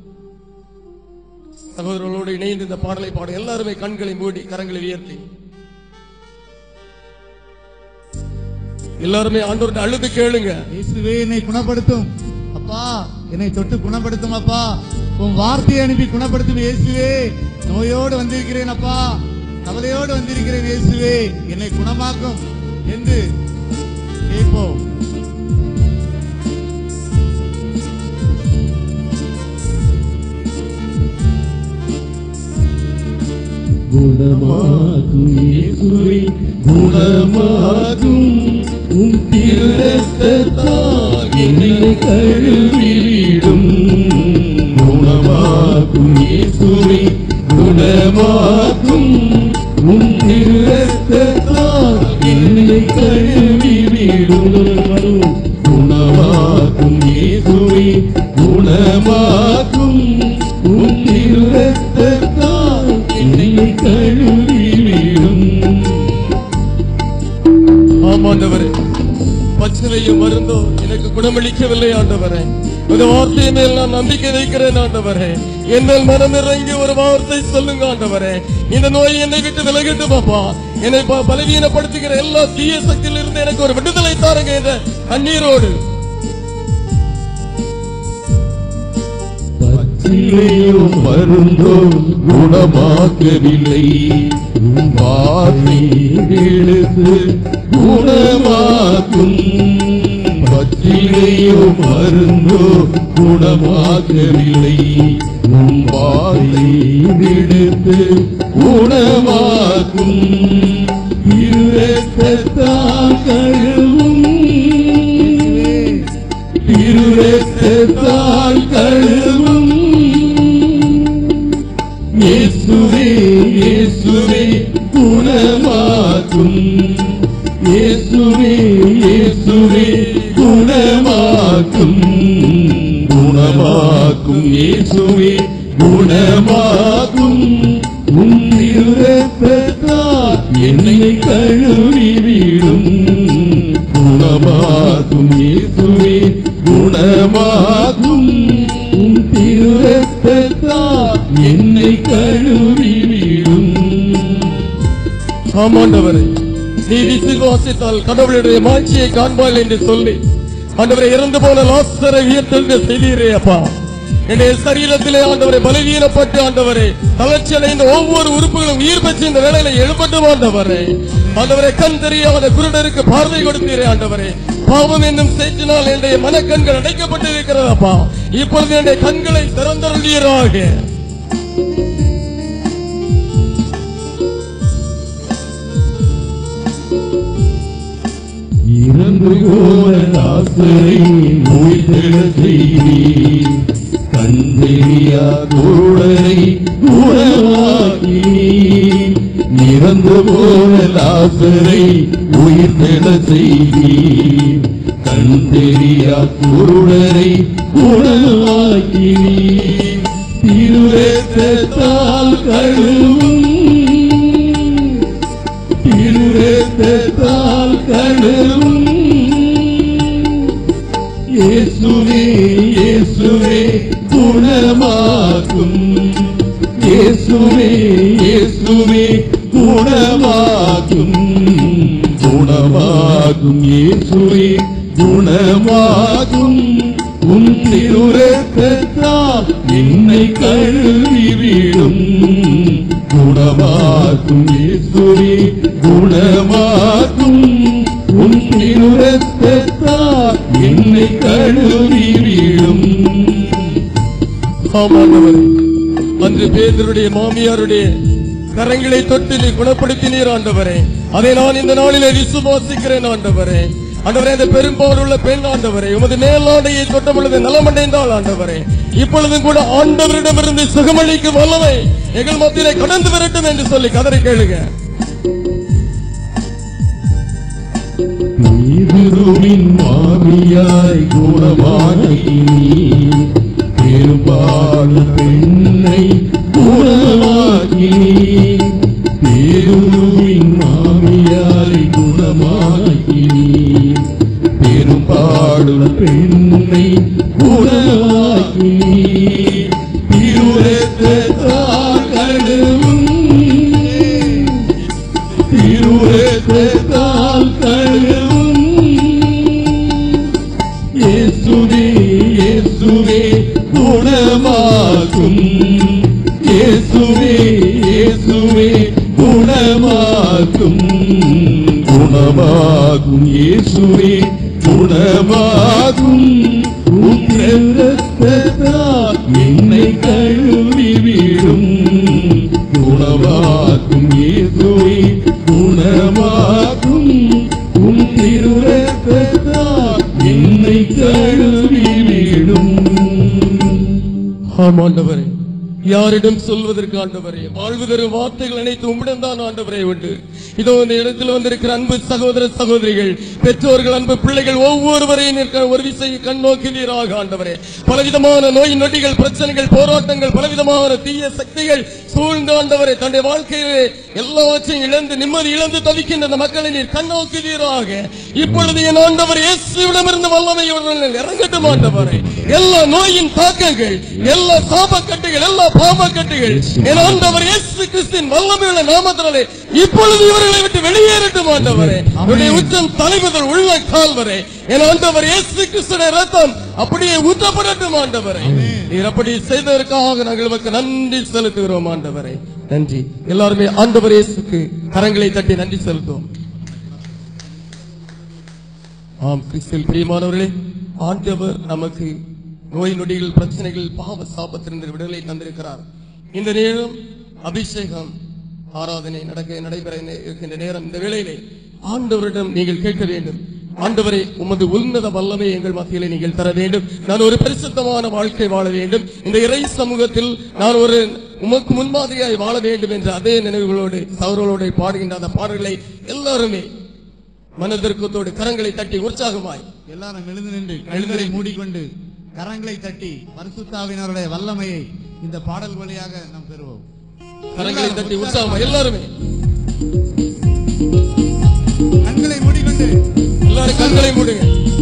சகோதரர்களோடு இணைந்து இந்த பாடலை பாட எல்லாருமே கண்களை மூடி கரங்களை உயர்த்தி எல்லாருமே ஆண்டவர்கிட்ட அழுது கேளுங்க இயேசுவே என்னை குணப்படுத்தும் அப்பா என்னை தொட்டு குணப்படுத்தும் அப்பா உன் வார்த்தையை அனுப்பி குணப்படுத்தும் இயேசுவே நோயோடு வந்திருக்கிறேன் அப்பா கவலையோடு வந்திருக்கிறேன் இயேசுவே என்னை குணமாக்கும் என்று கேட்போம் குணமாகும் இயேசுவே குணமாகும் உம் திருரத்தத்தால் என்னை கழுவிடும் குணமாகும் இயேசுவே குணமாகும் உம் திருரத்தத்தால் என்னை கழுவிடும் குணமாகும் இயேசுவே குணமாகும் உம் திருரத்தத்தால் என்னை கழுவிடும் ஆமாண்டவரே பச்சனையும் மருந்தோ எனக்கு குணமளிக்கவில்லை ஆண்டவரே இந்த வார்த்தையை மேல் நான் நம்பிக்கை வைக்கிறேன் ஆண்டவரே என்னல் மனம் இறங்கி ஒரு வார்த்தை சொல்லுங்க ஆண்டவரே இந்த நோய் என்னை விட்டு விலகிட்டு பாப்பா என்னை ப- பலவீனப்படுத்துகிற எல்லா தீய சக்தியிலிருந்து எனக்கு ஒரு விடுதலை தாருங்க என்ற கண்ணீரோடு பச்சிலையும் மருந்தோ குணமாக்கவில்லை உம் வார்த்தை எடுத்து குணமாக்கும் பச்சிலையும் மருந்தோ குணமாக்கவில்லை உம் வார்த்தை எடுத்து குணமாக்கும் இரத்தத்தால் கழுவும் திருரத்தால் கழுவும் இயேசுவே இயேசுவே குணமாக்கும் இயேசுவே இயேசுவே குணமாக்கும் குணமாக்கும் இயேசுவே குணமாக்கும் உன் திருரத்தால் என்னை கழுவிவிடும் குணமாகும் இயேசுவே குணமாகும் உன் திருரத்தால் என்னை கழுவிவிடும் ஆமாண்டவரே நீ விசுவாசித்தால் கடவுளுடைய மாட்சியை காண்பாள் என்று சொல்லி ஆண்டவரை இறந்து போன லாசரை உயர்த்தெழுந்த செய்தீரே அப்பா என்னுடைய சரீரத்திலே ஆண்டவரை பலவீனப்பட்டு ஆண்டவரே தளர்ச்சி அடைந்த ஒவ்வொரு உறுப்புகளும் உயிர் பெற்று இந்த வேளையில எழுப்பட்டும் ஆண்டவரே ஆண்டவரை கண் தெரியாத குருடருக்கு பார்வை கொடுத்தீரே ஆண்டவரே பாவம் என்னும் சேற்றினால் என்னுடைய மனக்கண்கள் அடைக்கப்பட்டிருக்கிறதப்பா இப்பொழுது என்னுடைய கண்களை திறந்தருளீராக இறந்து போன தாசரை உயிர்த்தெழ செய்தி கண்டெறியா குருடரை குணமாக்கி இறந்து போன தாசரை உயிர்த்தெழ செய்தி கண்டெறியா குருடரை குணமாக்கி திருரத்தால் கழுவும் திருரத்தால் கழுவும் இயேசுவே இயேசுவே குணமாக்கும் இயேசுவே இயேசுவே குணமாக்கும் குணமாகும் இயேசுவே குணமாகும் உன் திருரத்தால் என்னை கழுவிவிடும் குணமாக்கும் இயேசுவே குணமாக்கும் உன் திருரத்தால் கழுவிவிடும் ஆமாண்டவரே அன்று பேதருடைய மாமியாருடைய கரங்களை தொட்டு நீ குணப்படுத்தினீர் ஆண்டவரே அதை நான் இந்த நாளிலே விசுவாசிக்கிறேன் ஆண்டவரே ஆண்டவரே இந்த பெரும்பால் உள்ள பெண் ஆண்டவரே உமது மேலாடையை தொட்ட பொழுது நலமடைந்தாள் ஆண்டவரே இப்பொழுதும் கூட ஆண்டவரிடமிருந்து சுகமளிக்கும் வல்லமை எங்கள் மத்தியிலே கடந்து வரட்டும் என்று சொல்லி கதறி கேளுங்க நீருவின் மாமியாய் குணமாகி பெரும்பால் பெண்ணை குணமாகி பேருருவின் மாமியாய் குணமாகி பெரும்பாடு பெண்ணை குணமாகி திருரத்தால் கழுவும் திருரத்தால் கழுவும் இயேசுவே இயேசுவே குணமாக்கும் இயேசுவே இயேசுவே குணமாக்கும் குணமாகும் இயேசுவே குணமாகும் உன் இரத்தத்தால் என்னை கழுவிவிடும் குணமாக்கும் இயேசுவே குணமாக்கும் உன் திருரத்தத்தால் என்னை கழுவிவிடும் ஆமாண்டவரே யாரிடம் சொல்வதற்கு ஆண்டவரே வாழ்வு தரும் வார்த்தைகள் அனைத்து உம்மிடம் தான் ஆண்டவரே உண்டு இதோ இந்த இடத்தில் வந்திருக்கிற அன்பு சகோதர சகோதரிகள் பெற்றோர்கள் அன்பு பிள்ளைகள் ஒவ்வொருவரையும் நிற்க ஒரு விசை கண் நோக்கினீராக ஆண்டவரே பலவிதமான நோய் நொடிகள் பிரச்சனைகள் போராட்டங்கள் பலவிதமான தீய சக்திகள் சூழ்ந்து ஆண்டவரே தன்னுடைய வாழ்க்கையிலே எல்லாவற்றையும் இழந்து நிம்மதி இழந்து தவிக்கின்ற அந்த மக்களை நீர் கண்ணோக்குவீராக இப்பொழுது என் ஆண்டவர் இயேசுவிடமிருந்து வல்லமையுடன் இறங்கட்டும் ஆண்டவரே எல்லா நோயின் தாக்கங்கள் எல்லா சாபக்கட்டுகள் எல்லா பாவக்கட்டுகள் என் ஆண்டவர் இயேசு கிறிஸ்தின் வல்லமையுள்ள நாமத்தினாலே இப்பொழுது இவர்களை விட்டு வெளியேறட்டும் ஆண்டவரே உடைய உச்சம் தலைமுதல் உள்ள கால் வரை என் ஆண்டவர் இயேசு கிறிஸ்துடைய ரத்தம் அப்படியே ஊற்றப்படட்டும் ஆண்டவரே நீர் அப்படி செய்ததற்காக நாங்கள் உமக்கு நன்றி செலுத்துகிறோம் ஆண்டவரே நன்றி எல்லாருமே ஆண்டவர் இயேசுக்கு கரங்களை தட்டி நன்றி செலுத்துவோம் ஆம் கிறிஸ்தில் பிரியமானவர்களே ஆண்டவர் நமக்கு நோய் நொடிகள் பிரச்சனைகள் பாவ சாபத்திலிருந்து விடுதலை தந்திருக்கிறார் இந்த நேரம் அபிஷேகம் ஆராதனை நடக்க நடைபெற இருக்கின்ற நேரம் இந்த வேளையிலே ஆண்டவரிடம் நீங்கள் கேட்க வேண்டும் ஆண்டவரே உமது உன்னத வல்லமை எங்கள் மத்தியிலே நீங்கள் தர வேண்டும் நான் ஒரு பரிசுத்தமான வாழ்க்கை வாழ வேண்டும் இந்த இறை சமூகத்தில் நான் ஒரு உமக்கு முன்மாதிரியாய் வாழ வேண்டும் என்ற அதே நினைவுகளோடு சௌரோடு பாடுகின்ற அந்த பாடல்களை எல்லாருமே மனதிற்கத்தோடு கரங்களை தட்டி உற்சாகமாய் எல்லாரும் எழுந்து நின்று கழுதலை மூடிக்கொண்டு கரங்களை தட்டி பரிசுத்தாவினருடைய வல்லமையை இந்த பாடல் வழியாக நாம் பெறுவோம் கரங்களை தட்டி உற்சாகமாய் எல்லாருமே கண்களை மூடிக்கொண்டு எல்லாரும் கண்களை மூடுங்க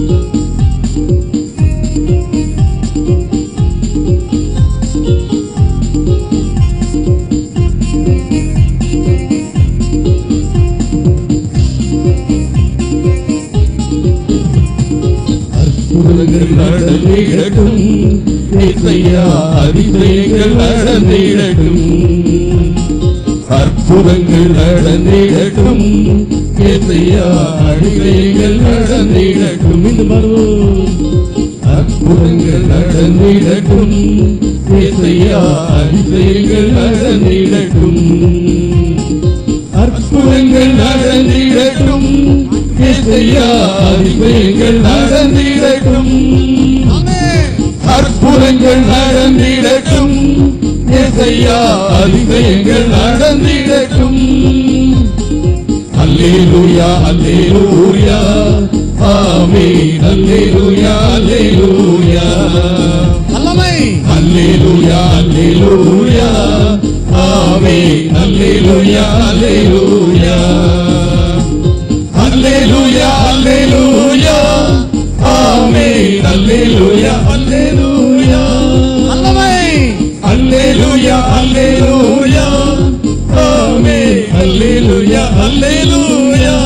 அற்புதங்கள் நடந்திடட்டும் இசையா அதிசயங்கள் நடந்திடட்டும் அற்புதங்கள் நடந்திடட்டும் இசையா அதிசயங்கள் நடந்திடட்டும் இந்த மருவம் அற்புதங்கள் நடந்திடட்டும் இசையா அதிசயங்கள் நடந்திடட்டும் அற்புதங்கள் நடந்திடட்டும் இசையா அதிசயங்கள் நடந்திடட்டும் அற்புதங்கள் நடந்திடட்டும் இசையா அதிசயங்கள் நடந்திடட்டும் அல்லேலூயா அல்லேலூயா ஆமென் அல்லேலூயா அல்லேலூயா வல்லமை அல்லேலூயா அல்லேலூயா ஆமென் அல்லேலூயா அல்லேலூயா அல்லேலூயா அல்லேலூயா ஆமென் அல்லேலூயா அல்லேலூயா வல்லமை அல்லேலூயா அல்லேலூயா ஆமென் அல்லேலூயா அல்லேலூயா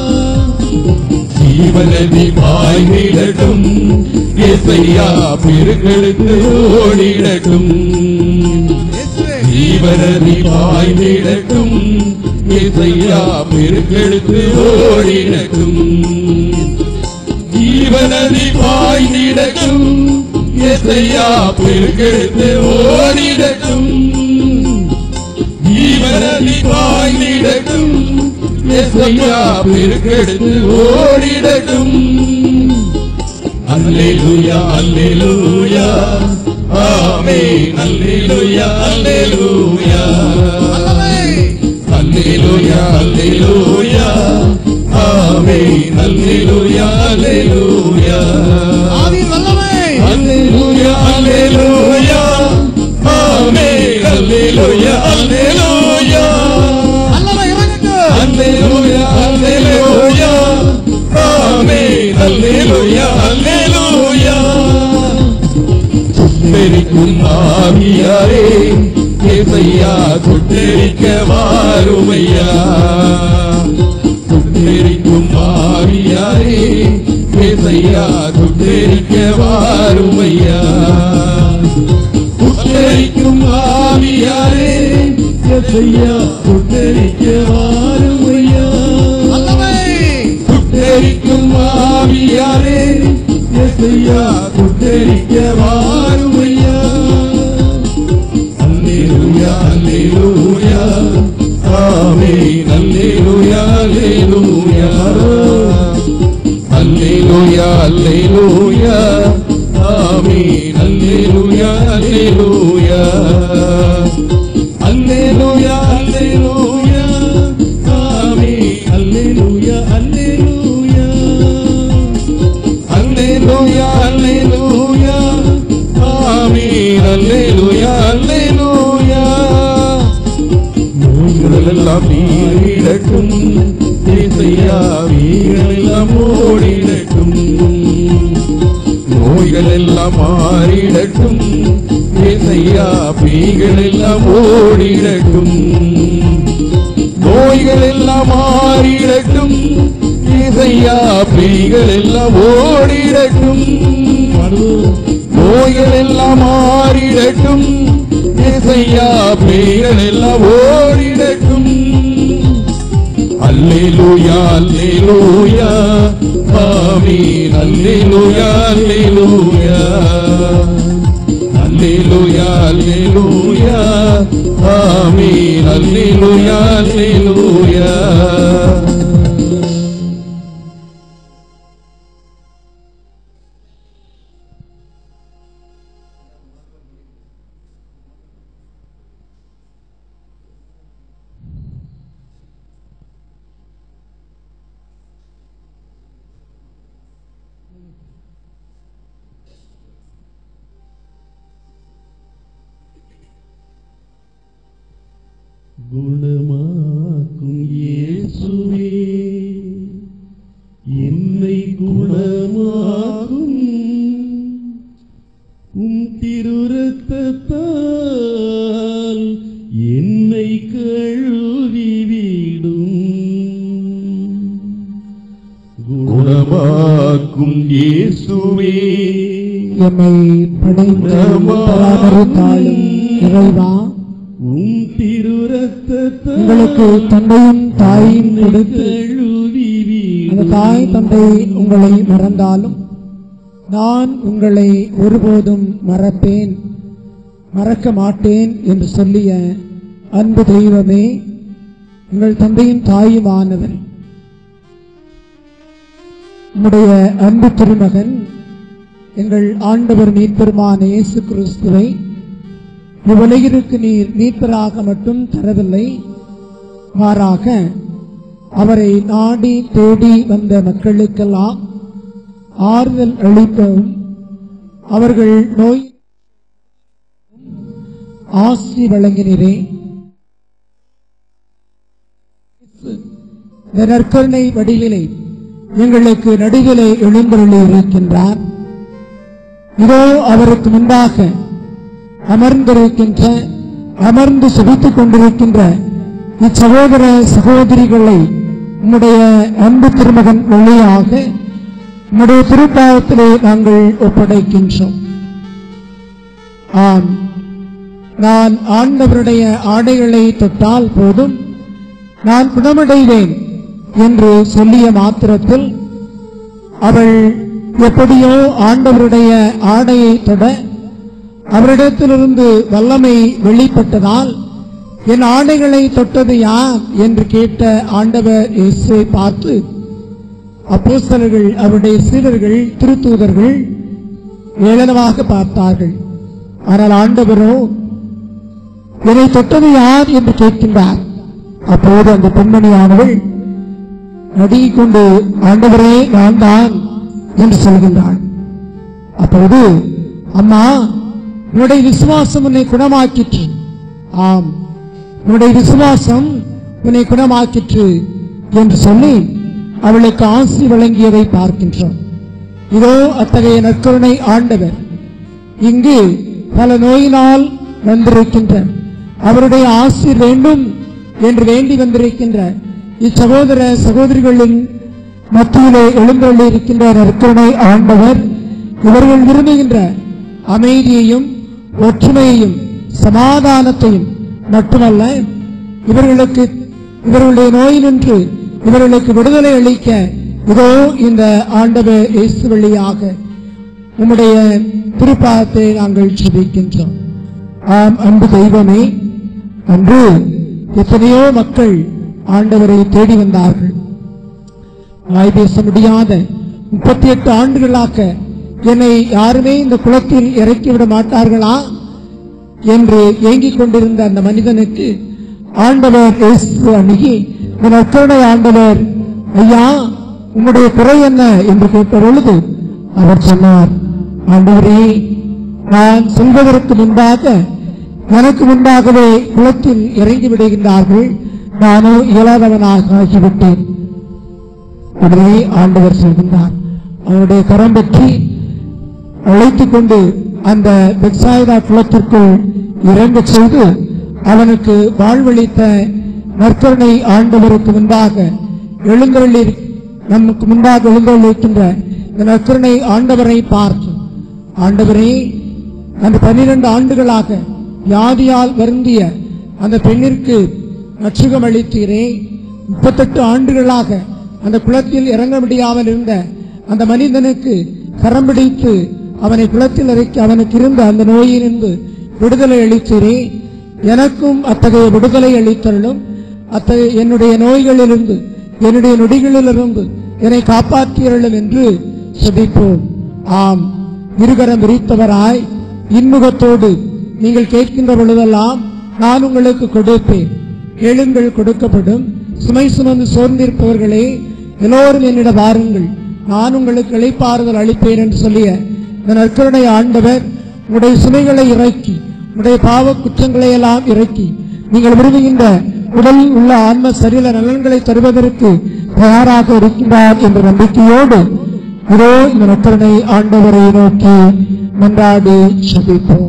ஜீவனதி பாய்ந்திடட்டும் இசையா பெருக்கெடுத்து ஓடிடட்டும் இயேசுவே ஜீவனதி பாய்ந்திடட்டும் இசையா பெருக்கெடுத்து ஓடிடட்டும் ஜீவநதி பாய்ந்திடட்டும் எசையா பெருக்கெடுத்து ஓடிடட்டும் ஜீவநதி பாய்ந்திடட்டும் எசையா பெருக்கெடுத்து ஓடிடட்டும் அல்லேலூயா அல்லேலூயா ஆமென் அல்லேலூயா அல்லேலூயா அல்லேலூயா அல்லேலூயா ஆமென் அல்லேலூயா அல்லேலூயா ஆவியின் வல்லமை அல்லேலூயா அல்லேலூயா ஆமென் அல்லேலூயா அல்லேலூயா வல்லமை இறங்கட்டும் அல்லேலூயா அல்லேலூயா ஆமென் அல்லேலூயா அல்லேலூயா சுட்டெரிக்கும் ஆவியாரே ஏசையா சுட்டெரிக்க வாருமையா சுட்டெரிக்கும் ஆவியாரே ஏசையா சுட்டெரிக்க வாருமையா சுட்டெரிக்கும் ஆவியாரே ஏசையா சுட்டெரிக்க வாருமையா வல்லமை சுட்டெரிக்கும் ஆவியாரே எசையா சுட்டெரிக்க வாருமையா அல்லேலூயா அல்லேலூயா ஆமென் அல்லேலூயா அல்லேலூயா அல்லேலூயா அல்லேலூயா ஆமென் அல்லேலூயா அல்லேலூயா அல்லேலூயா அல்லேலூயா ஆமென் அல்லேலூயா அல்லேலூயா அல்லேலூயா அல்லேலூயா ஆமென் அல்லேலூயா அல்லேலூயா நோய்களெல்லாம் நீரிடட்டும் இசையா வீகளெல்லாம் ஓடிடட்டும் நோய்கள் எல்லாம் மாறிடட்டும் இசையா பீகள் எல்லாம் ஓடிடட்டும் நோய்கள் எல்லாம் மாறிடட்டும் இசையா பீகள் எல்லாம் ஓடிடட்டும் நோய்கள் எல்லாம் மாறிடட்டும் இசையா பீகள் எல்லாம் ஓடிடட்டும் அல்லேலூயா அல்லேலூயா ஆமீன் அல்லேலூயா அல்லேலூயா அல்லேலூயா அல்லேலூயா ஆமீன் அல்லேலூயா அல்லேலூயா குணமாக்கும் இயேசுவே என்னை குணமாக்கும் உம் திருரத்தத்தால் என்னை கழுவி விடும் குணமாக்கும் இயேசுவே என்னை படைத்து பராமரித்தாலும் இறைவா உம் திருரத்தத்தால் உங்களுக்கு தந்தையும் தாயும் கொடுத்து கழுவி அந்த தாய் தந்தை உங்களை மறந்தாலும் நான் உங்களை ஒருபோதும் மறப்பேன் மறக்க மாட்டேன் என்று சொல்லிய அன்பு தெய்வமே உங்கள் தந்தையும் தாயுமானவர் உம்முடைய அன்பு திருமகன் எங்கள் ஆண்டவர் மீட்பெருமான இயேசு கிறிஸ்துவை இவ்வுலகிற்கு நீர் மீட்பராக மட்டும் தரவில்லை மாறாக அவரை நாடி தேடி வந்த மக்களுக்கெல்லாம் ஆறுதல் அளிக்கவும் அவர்கள் நோய் ஆசி வழங்கினரே இந்த நற்கருணை வடிவிலே எங்களுக்கு நடுவிலே எழுந்தருளி இருக்கின்றார் இதோ அவருக்கு முன்பாக அமர்ந்திருக்கின்ற அமர்ந்து சுபித்துக் கொண்டிருக்கின்ற இச்சகோதர சகோதரிகளை உம்முடைய அன்பு திருமகன் வழியாக உம்முடைய திருப்பாவத்திலே நாங்கள் ஒப்படைக்கின்றோம் ஆம் நான் ஆண்டவருடைய ஆடைகளை தொட்டால் போதும் நான் குணமடைவேன் என்று சொல்லிய மாத்திரத்தில் அவள் எப்படியோ ஆண்டவருடைய ஆடையை தொட அவரிடத்திலிருந்து வல்லமை வெளிப்பட்டதால் என் ஆடைகளை தொட்டது யார் என்று கேட்ட ஆண்டவர் இயேசுவை பார்த்து அப்போஸ்தலர்கள் அவருடைய சீடர்கள் திருத்தூதர்கள் ஏளனமாக பார்த்தார்கள் ஆனால் ஆண்டவரோ என்னை தொட்டது யார் என்று கேட்கின்றார் அப்போது அந்த பெண்மணியானவள் நடுங்கிக் கொண்டு ஆண்டவரே நான் தான் என்று சொல்கின்றாள் அப்போது அம்மா உன்னுடைய விசுவாசம் உன்னை குணமாக்கிற்று ஆம் உன்னுடைய விசுவாசம் உன்னை குணமாக்கிற்று என்று சொல்லி அவளுக்கு ஆசி வழங்கியதை பார்க்கின்றோம் இதோ அத்தகைய நற்கருணை ஆண்டவர் இங்கு பல நோயினால் வந்திருக்கின்ற அவருடைய ஆசி வேண்டும் என்று வேண்டி வந்திருக்கின்ற இச்சகோதர சகோதரிகளின் மத்தியிலே எழுந்தள்ளிருக்கின்ற நற்கருணை ஆண்டவர் இவர்கள் விரும்புகின்ற அமைதியையும் ஒற்றுமையையும் சமாதானத்தையும் மட்டுமல்ல இவர்களுக்கு இவர்களுடைய நோயினின்று இவர்களுக்கு விடுதலை அளிக்க இதோ இந்த ஆண்டவர் இயேசு வழியாக உம்முடைய திருப்பாதத்தை நாங்கள் சுபிக்கின்றோம் ஆம் அன்பு தெய்வமே அன்று எத்தனையோ மக்கள் ஆண்டவரை தேடி வந்தார்கள் வாய் பேச முடியாத முப்பத்தி எட்டு ஆண்டுகளாக என்னை யாருமே இந்த குளத்தில் இறக்கிவிட மாட்டார்களா என்று ஏங்கிக் கொண்டிருந்த அந்த மனிதனுக்கு ஆண்டவர் இயேசு அணுகி இந்த நற்கருணை ஆண்டவர் ஐயா உம்முடைய குறை என்ன என்று கேட்ட பொழுது அவர் சொன்னார் ஆண்டவரே நான் சொல்வதற்கு முன்பாக எனக்கு முன்பாகவே குளத்தில் இறங்கி விடுகின்றார்கள் நானோ இயலாதவனாக ஆகிவிட்டேன் உடனே ஆண்டவர் சொல்கின்றார் அவனுடைய கரம் பற்றி அழைத்துக் கொண்டு அந்த பெட்சாயிதா குளத்திற்குள் இறங்க செய்து அவனுக்கு வாழ்வளித்த நற்கருணை ஆண்டவருக்கு முன்பாக எழுந்தருளி நமக்கு முன்பாக எழுந்தருளிருக்கின்ற இந்த நற்கருணை ஆண்டவரை பார்த்து ஆண்டவரே அந்த பன்னிரண்டு ஆண்டுகளாக வியாதியால் வருந்திய அந்த பெண்ணிற்கு நச்சுகம் அளித்தீரே முப்பத்தெட்டு ஆண்டுகளாக அந்த குளத்தில் இறங்க முடியாமல் இருந்த அந்த மனிதனுக்கு கரம் பிடித்து அவனை குளத்தில் இறக்கி அவனுக்கு இருந்த அந்த நோயிலிருந்து விடுதலை அளித்தீரே எனக்கும் அத்தகைய விடுதலை அளித்தருளும் அத்தகைய என்னுடைய நோய்களிலிருந்து என்னுடைய நொடிகளிலிருந்து என்னை காப்பாற்றியருளும் என்று செபிப்போம் ஆம் இருகரம் விரித்தவராய் இன்முகத்தோடு நீங்கள் கேட்கின்ற பொழுதெல்லாம் நான் உங்களுக்கு கொடுப்பேன் கேளுங்கள் கொடுக்கப்படும் சுமை சுமந்து சோர்ந்திருப்பவர்களே எல்லோரும் என்னிடம் வாருங்கள் நான் உங்களுக்கு இளைப்பாறுதல் அளிப்பேன் என்று சொல்லிய இந்த நற்கருணை ஆண்டவர் உங்களுடைய சுமைகளை இறக்கி உங்களுடைய பாவ குற்றங்களை எல்லாம் இறக்கி நீங்கள் விரும்புகின்ற உடலில் உள்ள ஆன்ம சரீர நலன்களை தருவதற்கு தயாராக இருக்கின்றார் என்ற நம்பிக்கையோடு இதோ இந்த நற்கருணை ஆண்டவரை நோக்கி மன்றாடி சபிப்போம்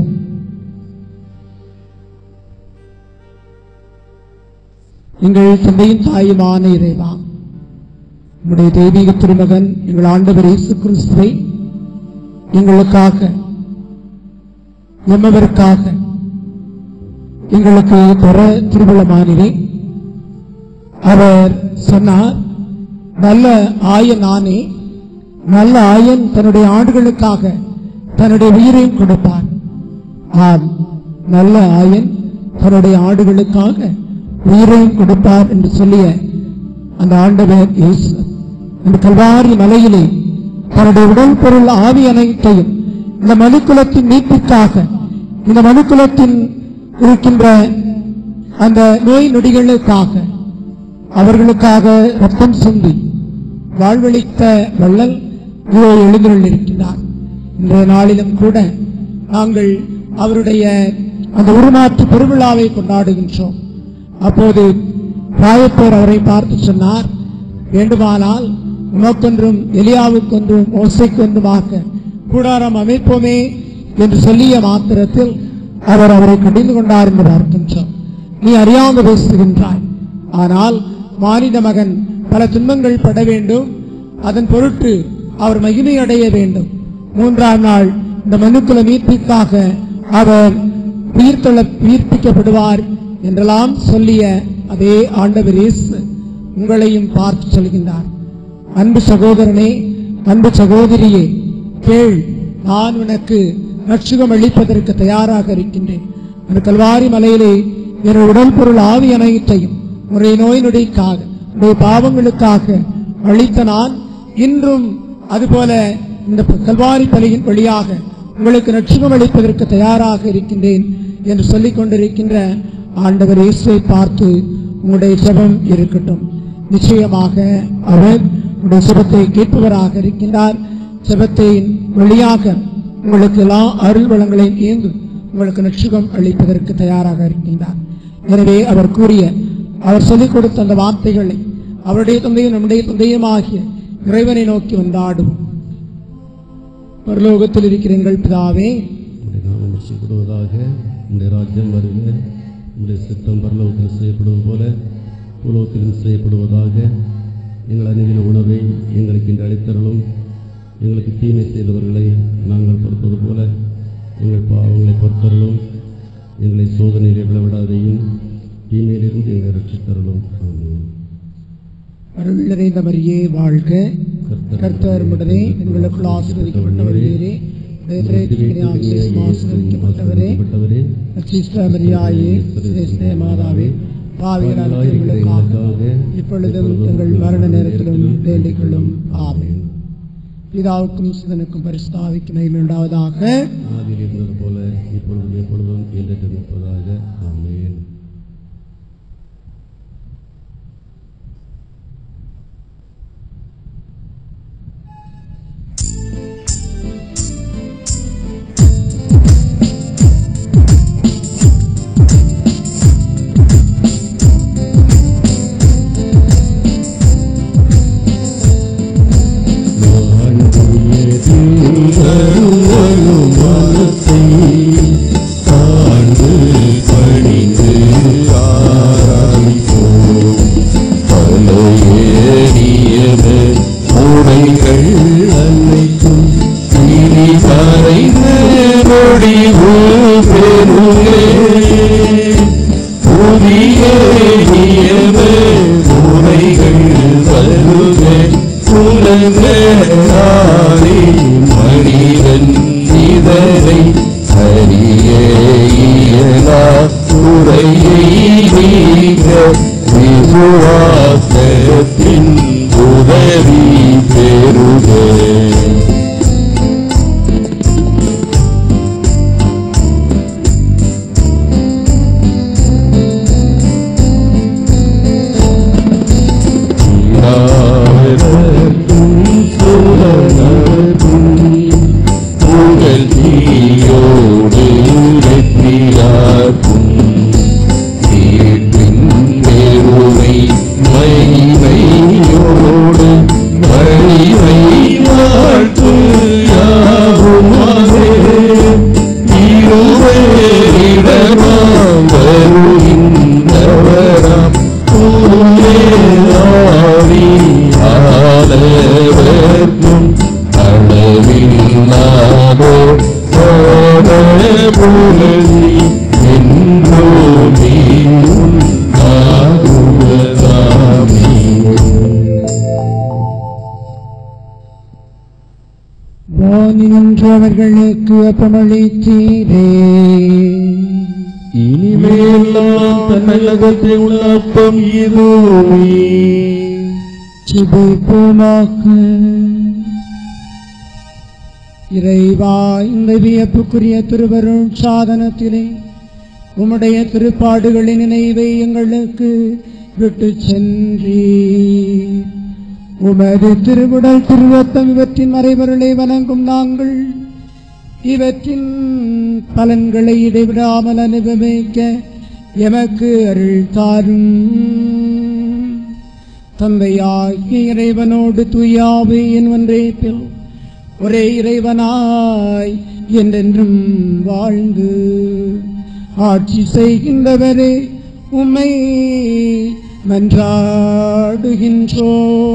எங்கள் தந்தையும் தாயுமான இறைவா உம்முடைய தெய்வீக திருமகன் எங்கள் ஆண்டவர் இயேசு கிறிஸ்துவை எங்களுக்காக எம்மவருக்காக எங்களுக்கு தர திருவிழமானினை அவர் சொன்னார் நல்ல ஆயன் நானே நல்ல ஆயன் தன்னுடைய ஆடுகளுக்காக தன்னுடைய உயிரையும் கொடுப்பார் ஆம் நல்ல ஆயன் தன்னுடைய ஆடுகளுக்காக உயிரையும் கொடுப்பார் என்று சொல்லிய அந்த ஆண்டவர் இயேசு அந்த கல்வாரி மலையிலே தன்னுடைய உடல் பொருள் ஆவி அனைத்தையும் இந்த மனுக்குலத்தின் மீட்புக்காக இந்த மனுக்குலத்தின் இருக்கின்ற அந்த நோய் நொடிகளுக்காக அவர்களுக்காக ரத்தம் சிந்தி வாழ்வளித்த வள்ளல் இதோ எழுந்திருக்கின்றார் இன்றைய நாளிலும் கூட நாங்கள் அவருடைய அந்த உருமாற்று பெருவிழாவை கொண்டாடுகின்றோம் அப்போது ராயப்பேர் அவரை பார்த்து சொன்னார் வேண்டுமானால் உமக்கொன்றும் எலியாவுக்கொன்றும் ஓசைக்கொன்றுமாக கூடாரம் அமைப்போமே என்று சொல்லிய மாத்திரத்தில் அவர் அவரை கடிந்து கொண்டார் என்று பார்க்கின்றோம் நீ அறியாமல் பேசுகின்றாய் ஆனால் மானிட மகன் பல துன்பங்கள் பட வேண்டும் அதன் பொருட்டு அவர் மகிமை அடைய வேண்டும் மூன்றாம் நாள் இந்த மனுக்குல மீட்பிற்காக அவர் உயிர்த்தொழ உயிர்ப்பிக்கப்படுவார் என்றெல்லாம் சொல்லிய அதே ஆண்டவர் இயேசு உங்களையும் பார்த்து சொல்கின்றார் அன்பு சகோதரனே அன்பு சகோதரியே கேள் நான் உனக்கு ரட்சகம் அளிப்பதற்கு தயாராக இருக்கின்றேன் அந்த கல்வாரி மலையிலே என் உடல் பொருள் ஆவி அனைத்தையும் உடைய நோய் நொடிக்காக உடைய பாவங்களுக்காக அளித்த நான் இன்றும் அதுபோல இந்த கல்வாரி பலியின் வழியாக உங்களுக்கு ரட்சகம் அளிப்பதற்கு தயாராக இருக்கின்றேன் என்று சொல்லிக் கொண்டிருக்கின்ற ஆண்டவர் இயேசுவை பார்த்து உங்களுடைய ஜெபம் இருக்கட்டும் நிச்சயமாக அவர் உங்களுடைய ஜெபத்தை கேட்பவராக இருக்கின்றார் ஜெபத்தின் வழியாக உங்களுக்கு எல்லா அருள் வளங்களையும் ஈந்து உங்களுக்கு நட்சுகம் அளிப்பதற்கு தயாராக இருக்கின்றார் எனவே அவர் கூறிய அவர் சொல்லிக் கொடுத்த அந்த வார்த்தைகளை அவருடைய தந்தையும் நம்முடைய தந்தையும் ஆகிய இறைவனை நோக்கி வந்தாடுவோம் பரலோகத்தில் இருக்கிற எங்கள் பிதாவே உடைய நாமம் ரசிக்கப்படுவதாக உடைய ராஜ்யம் வருக உடைய சித்தம் பரலோகத்தில் செய்யப்படுவது போல உலகத்திலும் செய்யப்படுவதாக எங்கள் அணிவின உணவை எங்களுக்கு இன்று அளித்தருளும் எங்களுக்கு தீமை செய்தவர்களை நாங்கள் பொறுப்பது போல எங்கள் பாவங்களை பொறுத்தருளும் எங்களை சோதனையிலே விளவிடாதையும் தீமையிலிருந்து எங்களை ரட்சித்தருளும் ஆமென். அருள் நிறைந்த மரியே வாழ்க கர்த்தர் உடனே எங்களுக்குள் ஆசீர்வதிக்கப்பட்டவரே ஆசீர்வதிக்கப்பட்டவரே அச்சிஷ்டமரியாயே சிரேஷ்ட மாதாவே பாவிகளால் எங்களுக்காக இப்பொழுதும் எங்கள் மரண நேரத்திலும் வேண்டிக் கொள்ளும் ஆமென் பிதாவுக்கும் சிதனுக்கும் பரிசுத்தாவிக்கும் மகிமை உண்டாவதாக ஆதியில் இருந்தது போல இப்பொழுதும் எப்பொழுதும் என்றென்று நிற்பதாக ஆமென் மனிதன் இதனை அறிய இயலா குறையை நீங்க விசுவாசத்தின் உதவி பெறுக உங்கள் தீயோடு வெற்றியாக்கும் தீர்ப்பின் பெருமை மகிமையோடு வலிமை வாழ்த்து யாவுமாவே இருவரிடமாம் வருகின்றவராம் தூயாவி ஆளவர்க்கும் அளவில்லாதோ புலி என்றோமே உண்டாகுவதாமே நின்றவர்களுக்கு அப்பமளித்தீரே இனிமேலாம் தன்னகத்தை உள்ள அப்பம் இதுவே சுபிப்போமாக இறைவா இந்த வியப்புக்குரிய திருவருள் சாதனத்திலே உம்முடைய திருப்பாடுகளின் நினைவை எங்களுக்கு விட்டு சென்றீர் உமது திருவுடல் திருவத்தம் இவற்றின் மறைபொருளை வணங்கும் நாங்கள் இவற்றின் பலன்களை இடைவிடாமல் அனுபவிக்க எமக்கு அருள் தாரும் தந்தையாகிய இறைவனோடு தூயாவே என் ஒன்றே பில் ஒரே இறைவனாய் என்றென்றும் வாழ்ந்து ஆட்சி செய்கின்றவரே உம்மை மன்றாடுகின்றோ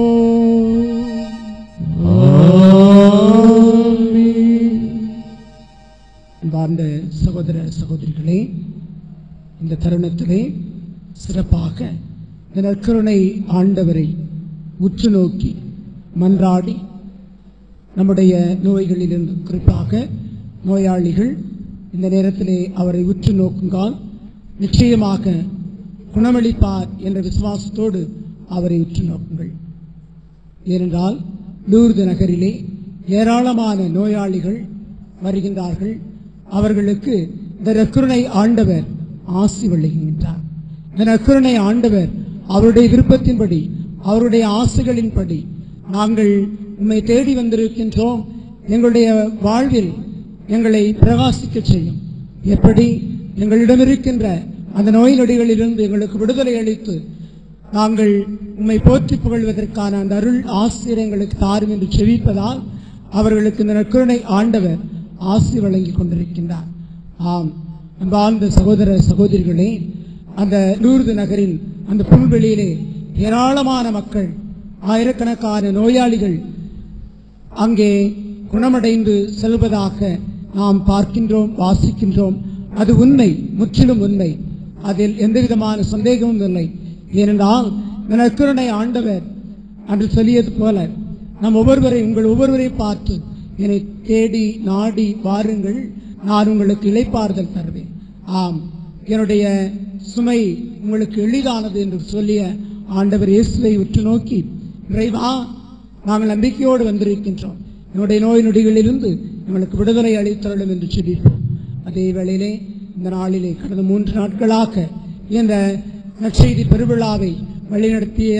அன்பார்ந்த சகோதர சகோதரிகளே இந்த தருணத்திலே சிறப்பாக இந்த நற்கருணை ஆண்டவரை உற்று நோக்கி மன்றாடி நம்முடைய நோய்களிலிருந்து குறிப்பாக நோயாளிகள் இந்த நேரத்திலே அவரை உற்று நோக்குங்கால் நிச்சயமாக குணமளிப்பார் என்ற விசுவாசத்தோடு அவரை உற்று நோக்குங்கள் ஏனென்றால் லூர்து நகரிலே ஏராளமான நோயாளிகள் வருகின்றார்கள் அவர்களுக்கு இந்த நற்கருணை ஆண்டவர் ஆசி வழங்குகின்றார் இந்த நற்கருணை ஆண்டவர் அவருடைய விருப்பத்தின்படி அவருடைய ஆசைகளின்படி நாங்கள் உம்மை தேடி வந்திருக்கின்றோம் எங்களுடைய வாழ்வில் எங்களை பிரகாசிக்க செய்யும் எப்படி எங்களிடம் இருக்கின்ற அந்த நோய் நொடிகளிலிருந்து எங்களுக்கு விடுதலை அளித்து நாங்கள் உம்மை போற்றி புகழ்வதற்கான அந்த அருள் ஆசிரியர் எங்களுக்கு தாரும் என்று செவிப்பதால் அவர்களுக்கு இந்த நற்கருணை ஆண்டவர் ஆசி வழங்கி கொண்டிருக்கின்றார் ஆம் அன்பார்ந்த சகோதர சகோதரிகளே அந்த லூர்து நகரின் அந்த புல்வெளியிலே ஏராளமான மக்கள் ஆயிரக்கணக்கான நோயாளிகள் அங்கே குணமடைந்து செல்வதாக நாம் பார்க்கின்றோம் வாசிக்கின்றோம் அது உண்மை முற்றிலும் உண்மை அதில் எந்தவிதமான சந்தேகமும் இல்லை ஏனென்றால் இந்த நற்கருணை ஆண்டவர் அன்று சொல்லியது போல நம் ஒவ்வொருவரை உங்கள் ஒவ்வொருவரை பார்த்து என்னை தேடி நாடி வாருங்கள் நான் உங்களுக்கு இளைப்பாறுதல் தருவேன் ஆம் என்னுடைய சுமை உங்களுக்கு எளிதானது என்று சொல்லிய ஆண்டவர் இயேசுவை உற்று நோக்கி இறைவா நாங்கள் நம்பிக்கையோடு வந்திருக்கின்றோம் என்னுடைய நோய் நொடிகளிலிருந்து எங்களுக்கு விடுதலை அளித்தருளும் என்று சொல்லிப்போம் அதே வேளையிலே இந்த நாளிலே கடந்த மூன்று நாட்களாக இந்த நற்செய்தி பெருவிழாவை வழிநடத்திய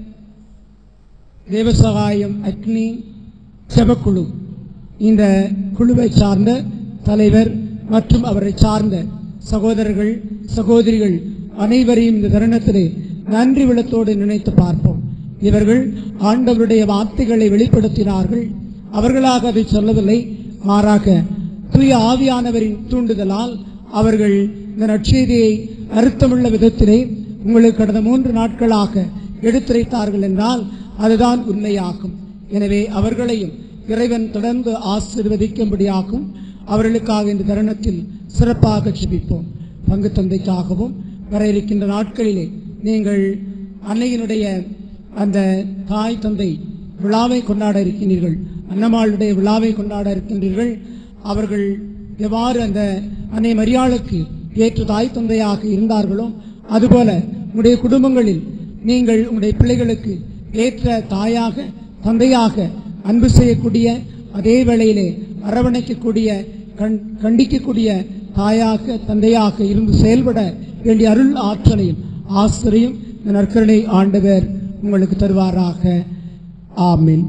தேவசகாயம் அக்னி செபக்குழு இந்த குழுவை சார்ந்த தலைவர் மற்றும் அவரை சார்ந்த சகோதரர்கள் சகோதரிகள் அனைவரையும் இந்த தருணத்திலே நன்றி விளத்தோடு நினைத்து பார்ப்போம் இவர்கள் ஆண்டவருடைய வார்த்தைகளை வெளிப்படுத்தினார்கள் அவர்களாக அதை சொல்லவில்லை மாறாக தூய ஆவியானவரின் தூண்டுதலால் அவர்கள் இந்த நற்செய்தியை அர்த்தமுள்ள விதத்திலே உங்களுக்கு கடந்த மூன்று நாட்களாக எடுத்துரைத்தார்கள் என்றால் அதுதான் உண்மையாகும் எனவே அவர்களையும் இறைவன் தொடர்ந்து ஆசீர்வதிக்கும்படியாகும் அவர்களுக்காக இந்த தருணத்தில் சிறப்பாக ஜெபிப்போம் பங்கு தந்தைக்காகவும் வர இருக்கின்ற நாட்களிலே நீங்கள் அன்னையினுடைய அந்த தாய் தந்தை விழாவை கொண்டாட இருக்கின்றீர்கள் அன்னமாளுடைய விழாவை கொண்டாட இருக்கின்றீர்கள் அவர்கள் எவ்வாறு அந்த அன்னை மரியாளுக்கு ஏற்ற தாய் தந்தையாக இருந்தார்களோ அதுபோல உங்களுடைய குடும்பங்களில் நீங்கள் உங்களுடைய பிள்ளைகளுக்கு ஏற்ற தாயாக தந்தையாக அன்பு செய்யக்கூடிய அதே வேளையிலே அரவணைக்கக்கூடிய கண் கண்டிக்கக்கூடிய தாயாக தந்தையாக இருந்து செயல்பட வேண்டிய அருள் ஆற்றலையும் ஆசிரியும் இந்த நற்கருணை ஆண்டவர் உங்களுக்கு தருவாராக ஆமீன்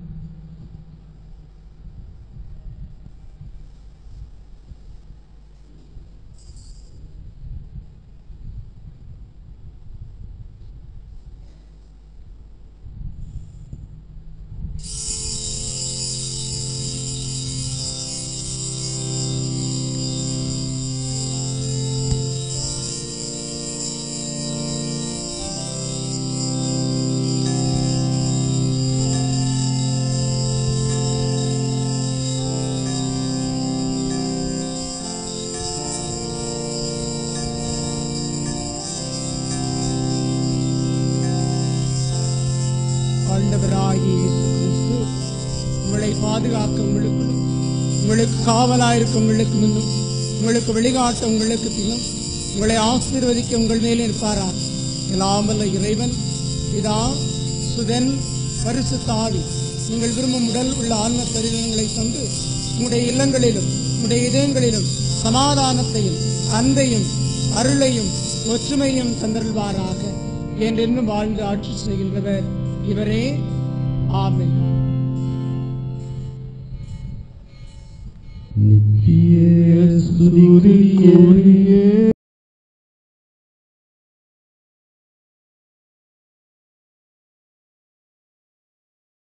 ஆண்டவராகிய இயேசு கிறிஸ்து உங்களை பாதுகாக்க உங்களுக்குள்ளும் உங்களுக்கு காவலாயிருக்க உங்களுக்கு முன்னும் உங்களுக்கு வழிகாட்ட உங்களுக்கு பின்னும் உங்களை ஆசீர்வதிக்க உங்கள் மேலே இருப்பாரார் எல்லாமல்ல இறைவன் இதா சுதன் பரிசுத்த ஆவி நீங்கள் விரும்பும் உடல் உள்ள ஆன்ம சரீரங்களை தந்து உங்களுடைய இல்லங்களிலும் உங்களுடைய இதயங்களிலும் சமாதானத்தையும் அன்பையும் அருளையும் ஒற்றுமையும் தந்தருள்வாராக என்றென்றும் வாழ்ந்து ஆட்சி செய்கின்றவர் இவரே ஆமென் நித்திய ஸ்துதிக்குரிய